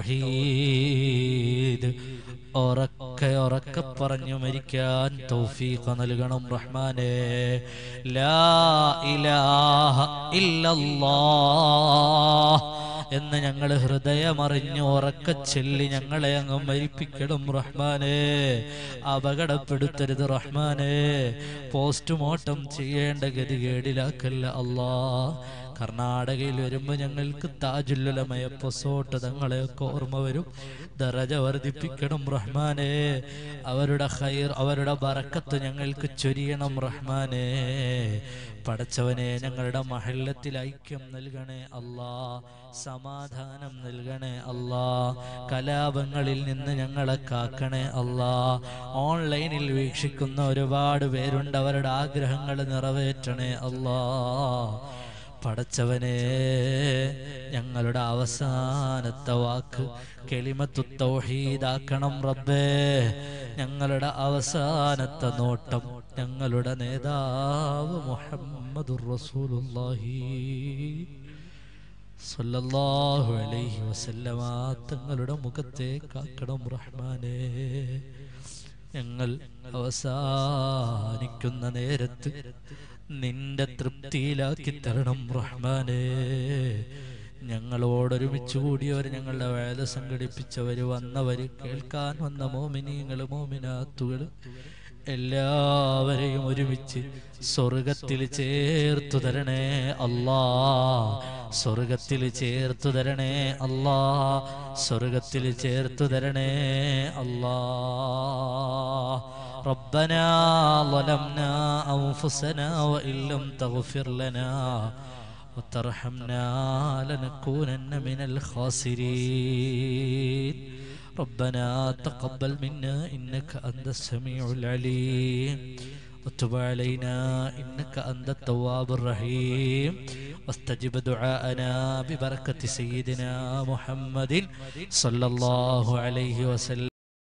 തൗഹീദ് ഉറക്കെ ഉറക്കെ പറഞ്ഞു മരിക്കാൻ തൗഫീഖ് നൽകണം റഹ്മാനെ ലാ ഇലാഹ ഇല്ലല്ലാഹ് എന്ന് ഞങ്ങൾ ഹൃദയമറിഞ്ഞ് ഉറക്കെ ചൊല്ലി ഞങ്ങളെ അങ്ങ് മരിപ്പിക്കണം റഹ്മാനെ അപകടപ്പെടുത്തരുത് റഹ്മാനെ പോസ്റ്റ്മോർട്ടം ചെയ്യേണ്ട ഗതികേടിലാക്കല്ല അല്ലാ കർണാടകയിൽ വരുമ്പോൾ ഞങ്ങൾക്ക് താജുല്ലുലമയ പൊസോട്ട് തങ്ങളെയൊക്കെ ഓർമ്മ വരും ദറജ വർദ്ധിപ്പിക്കണം റഹ്മാനെ അവരുടെ ഹൈർ അവരുടെ ബറക്കത്ത് ഞങ്ങൾക്ക് ചൊരിയണം റഹ്മാനെ പടച്ചവനെ ഞങ്ങളുടെ മഹല്ലത്തിൽ ഐക്യം നൽകണേ അല്ലാ സമാധാനം നൽകണേ അല്ലാ കലാപങ്ങളിൽ നിന്ന് ഞങ്ങളെ കാക്കണേ അല്ലാ ഓൺലൈനിൽ വീക്ഷിക്കുന്ന ഒരുപാട് പേരുണ്ട് അവരുടെ ആഗ്രഹങ്ങൾ നിറവേറ്റണേ അല്ലാ പടച്ചവനെ ഞങ്ങളുടെ അവസാനത്തെ വാക്ക് കെളിമത്തു തൗഹീദാക്കണം റബ്ബേ ഞങ്ങളുടെ അവസാനത്തെ നോട്ടം ഞങ്ങളുടെ നേതാവ് മുഹമ്മദുർ റസൂലുള്ളാഹി സല്ലല്ലാഹു അലൈഹി വസല്ലമ തങ്ങളുടെ മുഖത്തെ കാക്കണം റഹ്മാനേ ഞങ്ങൾ അവസാനിക്കുന്ന നേരത്ത് നിന്റെ തൃപ്തിയിലാക്കി തരണം റഹ്മാനേ ഞങ്ങളോടൊരുമിച്ച് കൂടിയവർ ഞങ്ങളുടെ വേല സംഘടിപ്പിച്ചവർ വന്നവർ കേൾക്കാൻ വന്ന മോമിനീങ്ങൾ മോമിനാത്തുകൾ എല്ലാവരെയും ഒരുമിച്ച് സ്വർഗത്തിൽ ചേർത്തു തരണേ അല്ലാ സ്വർഗത്തിൽ ചേർത്തു തരണേ അല്ലാ സ്വർഗത്തിൽ ചേർത്തു തരണേ അല്ലാ ربنا ظلمنا أنفسنا وإن لم تغفر لنا وترحمنا لنكونن من الخاسرين ربنا تقبل منا إنك أنت السميع العليم وتب علينا إنك أنت التواب الرحيم واستجب دعاءنا ببركة سيدنا محمد صلى الله عليه وسلم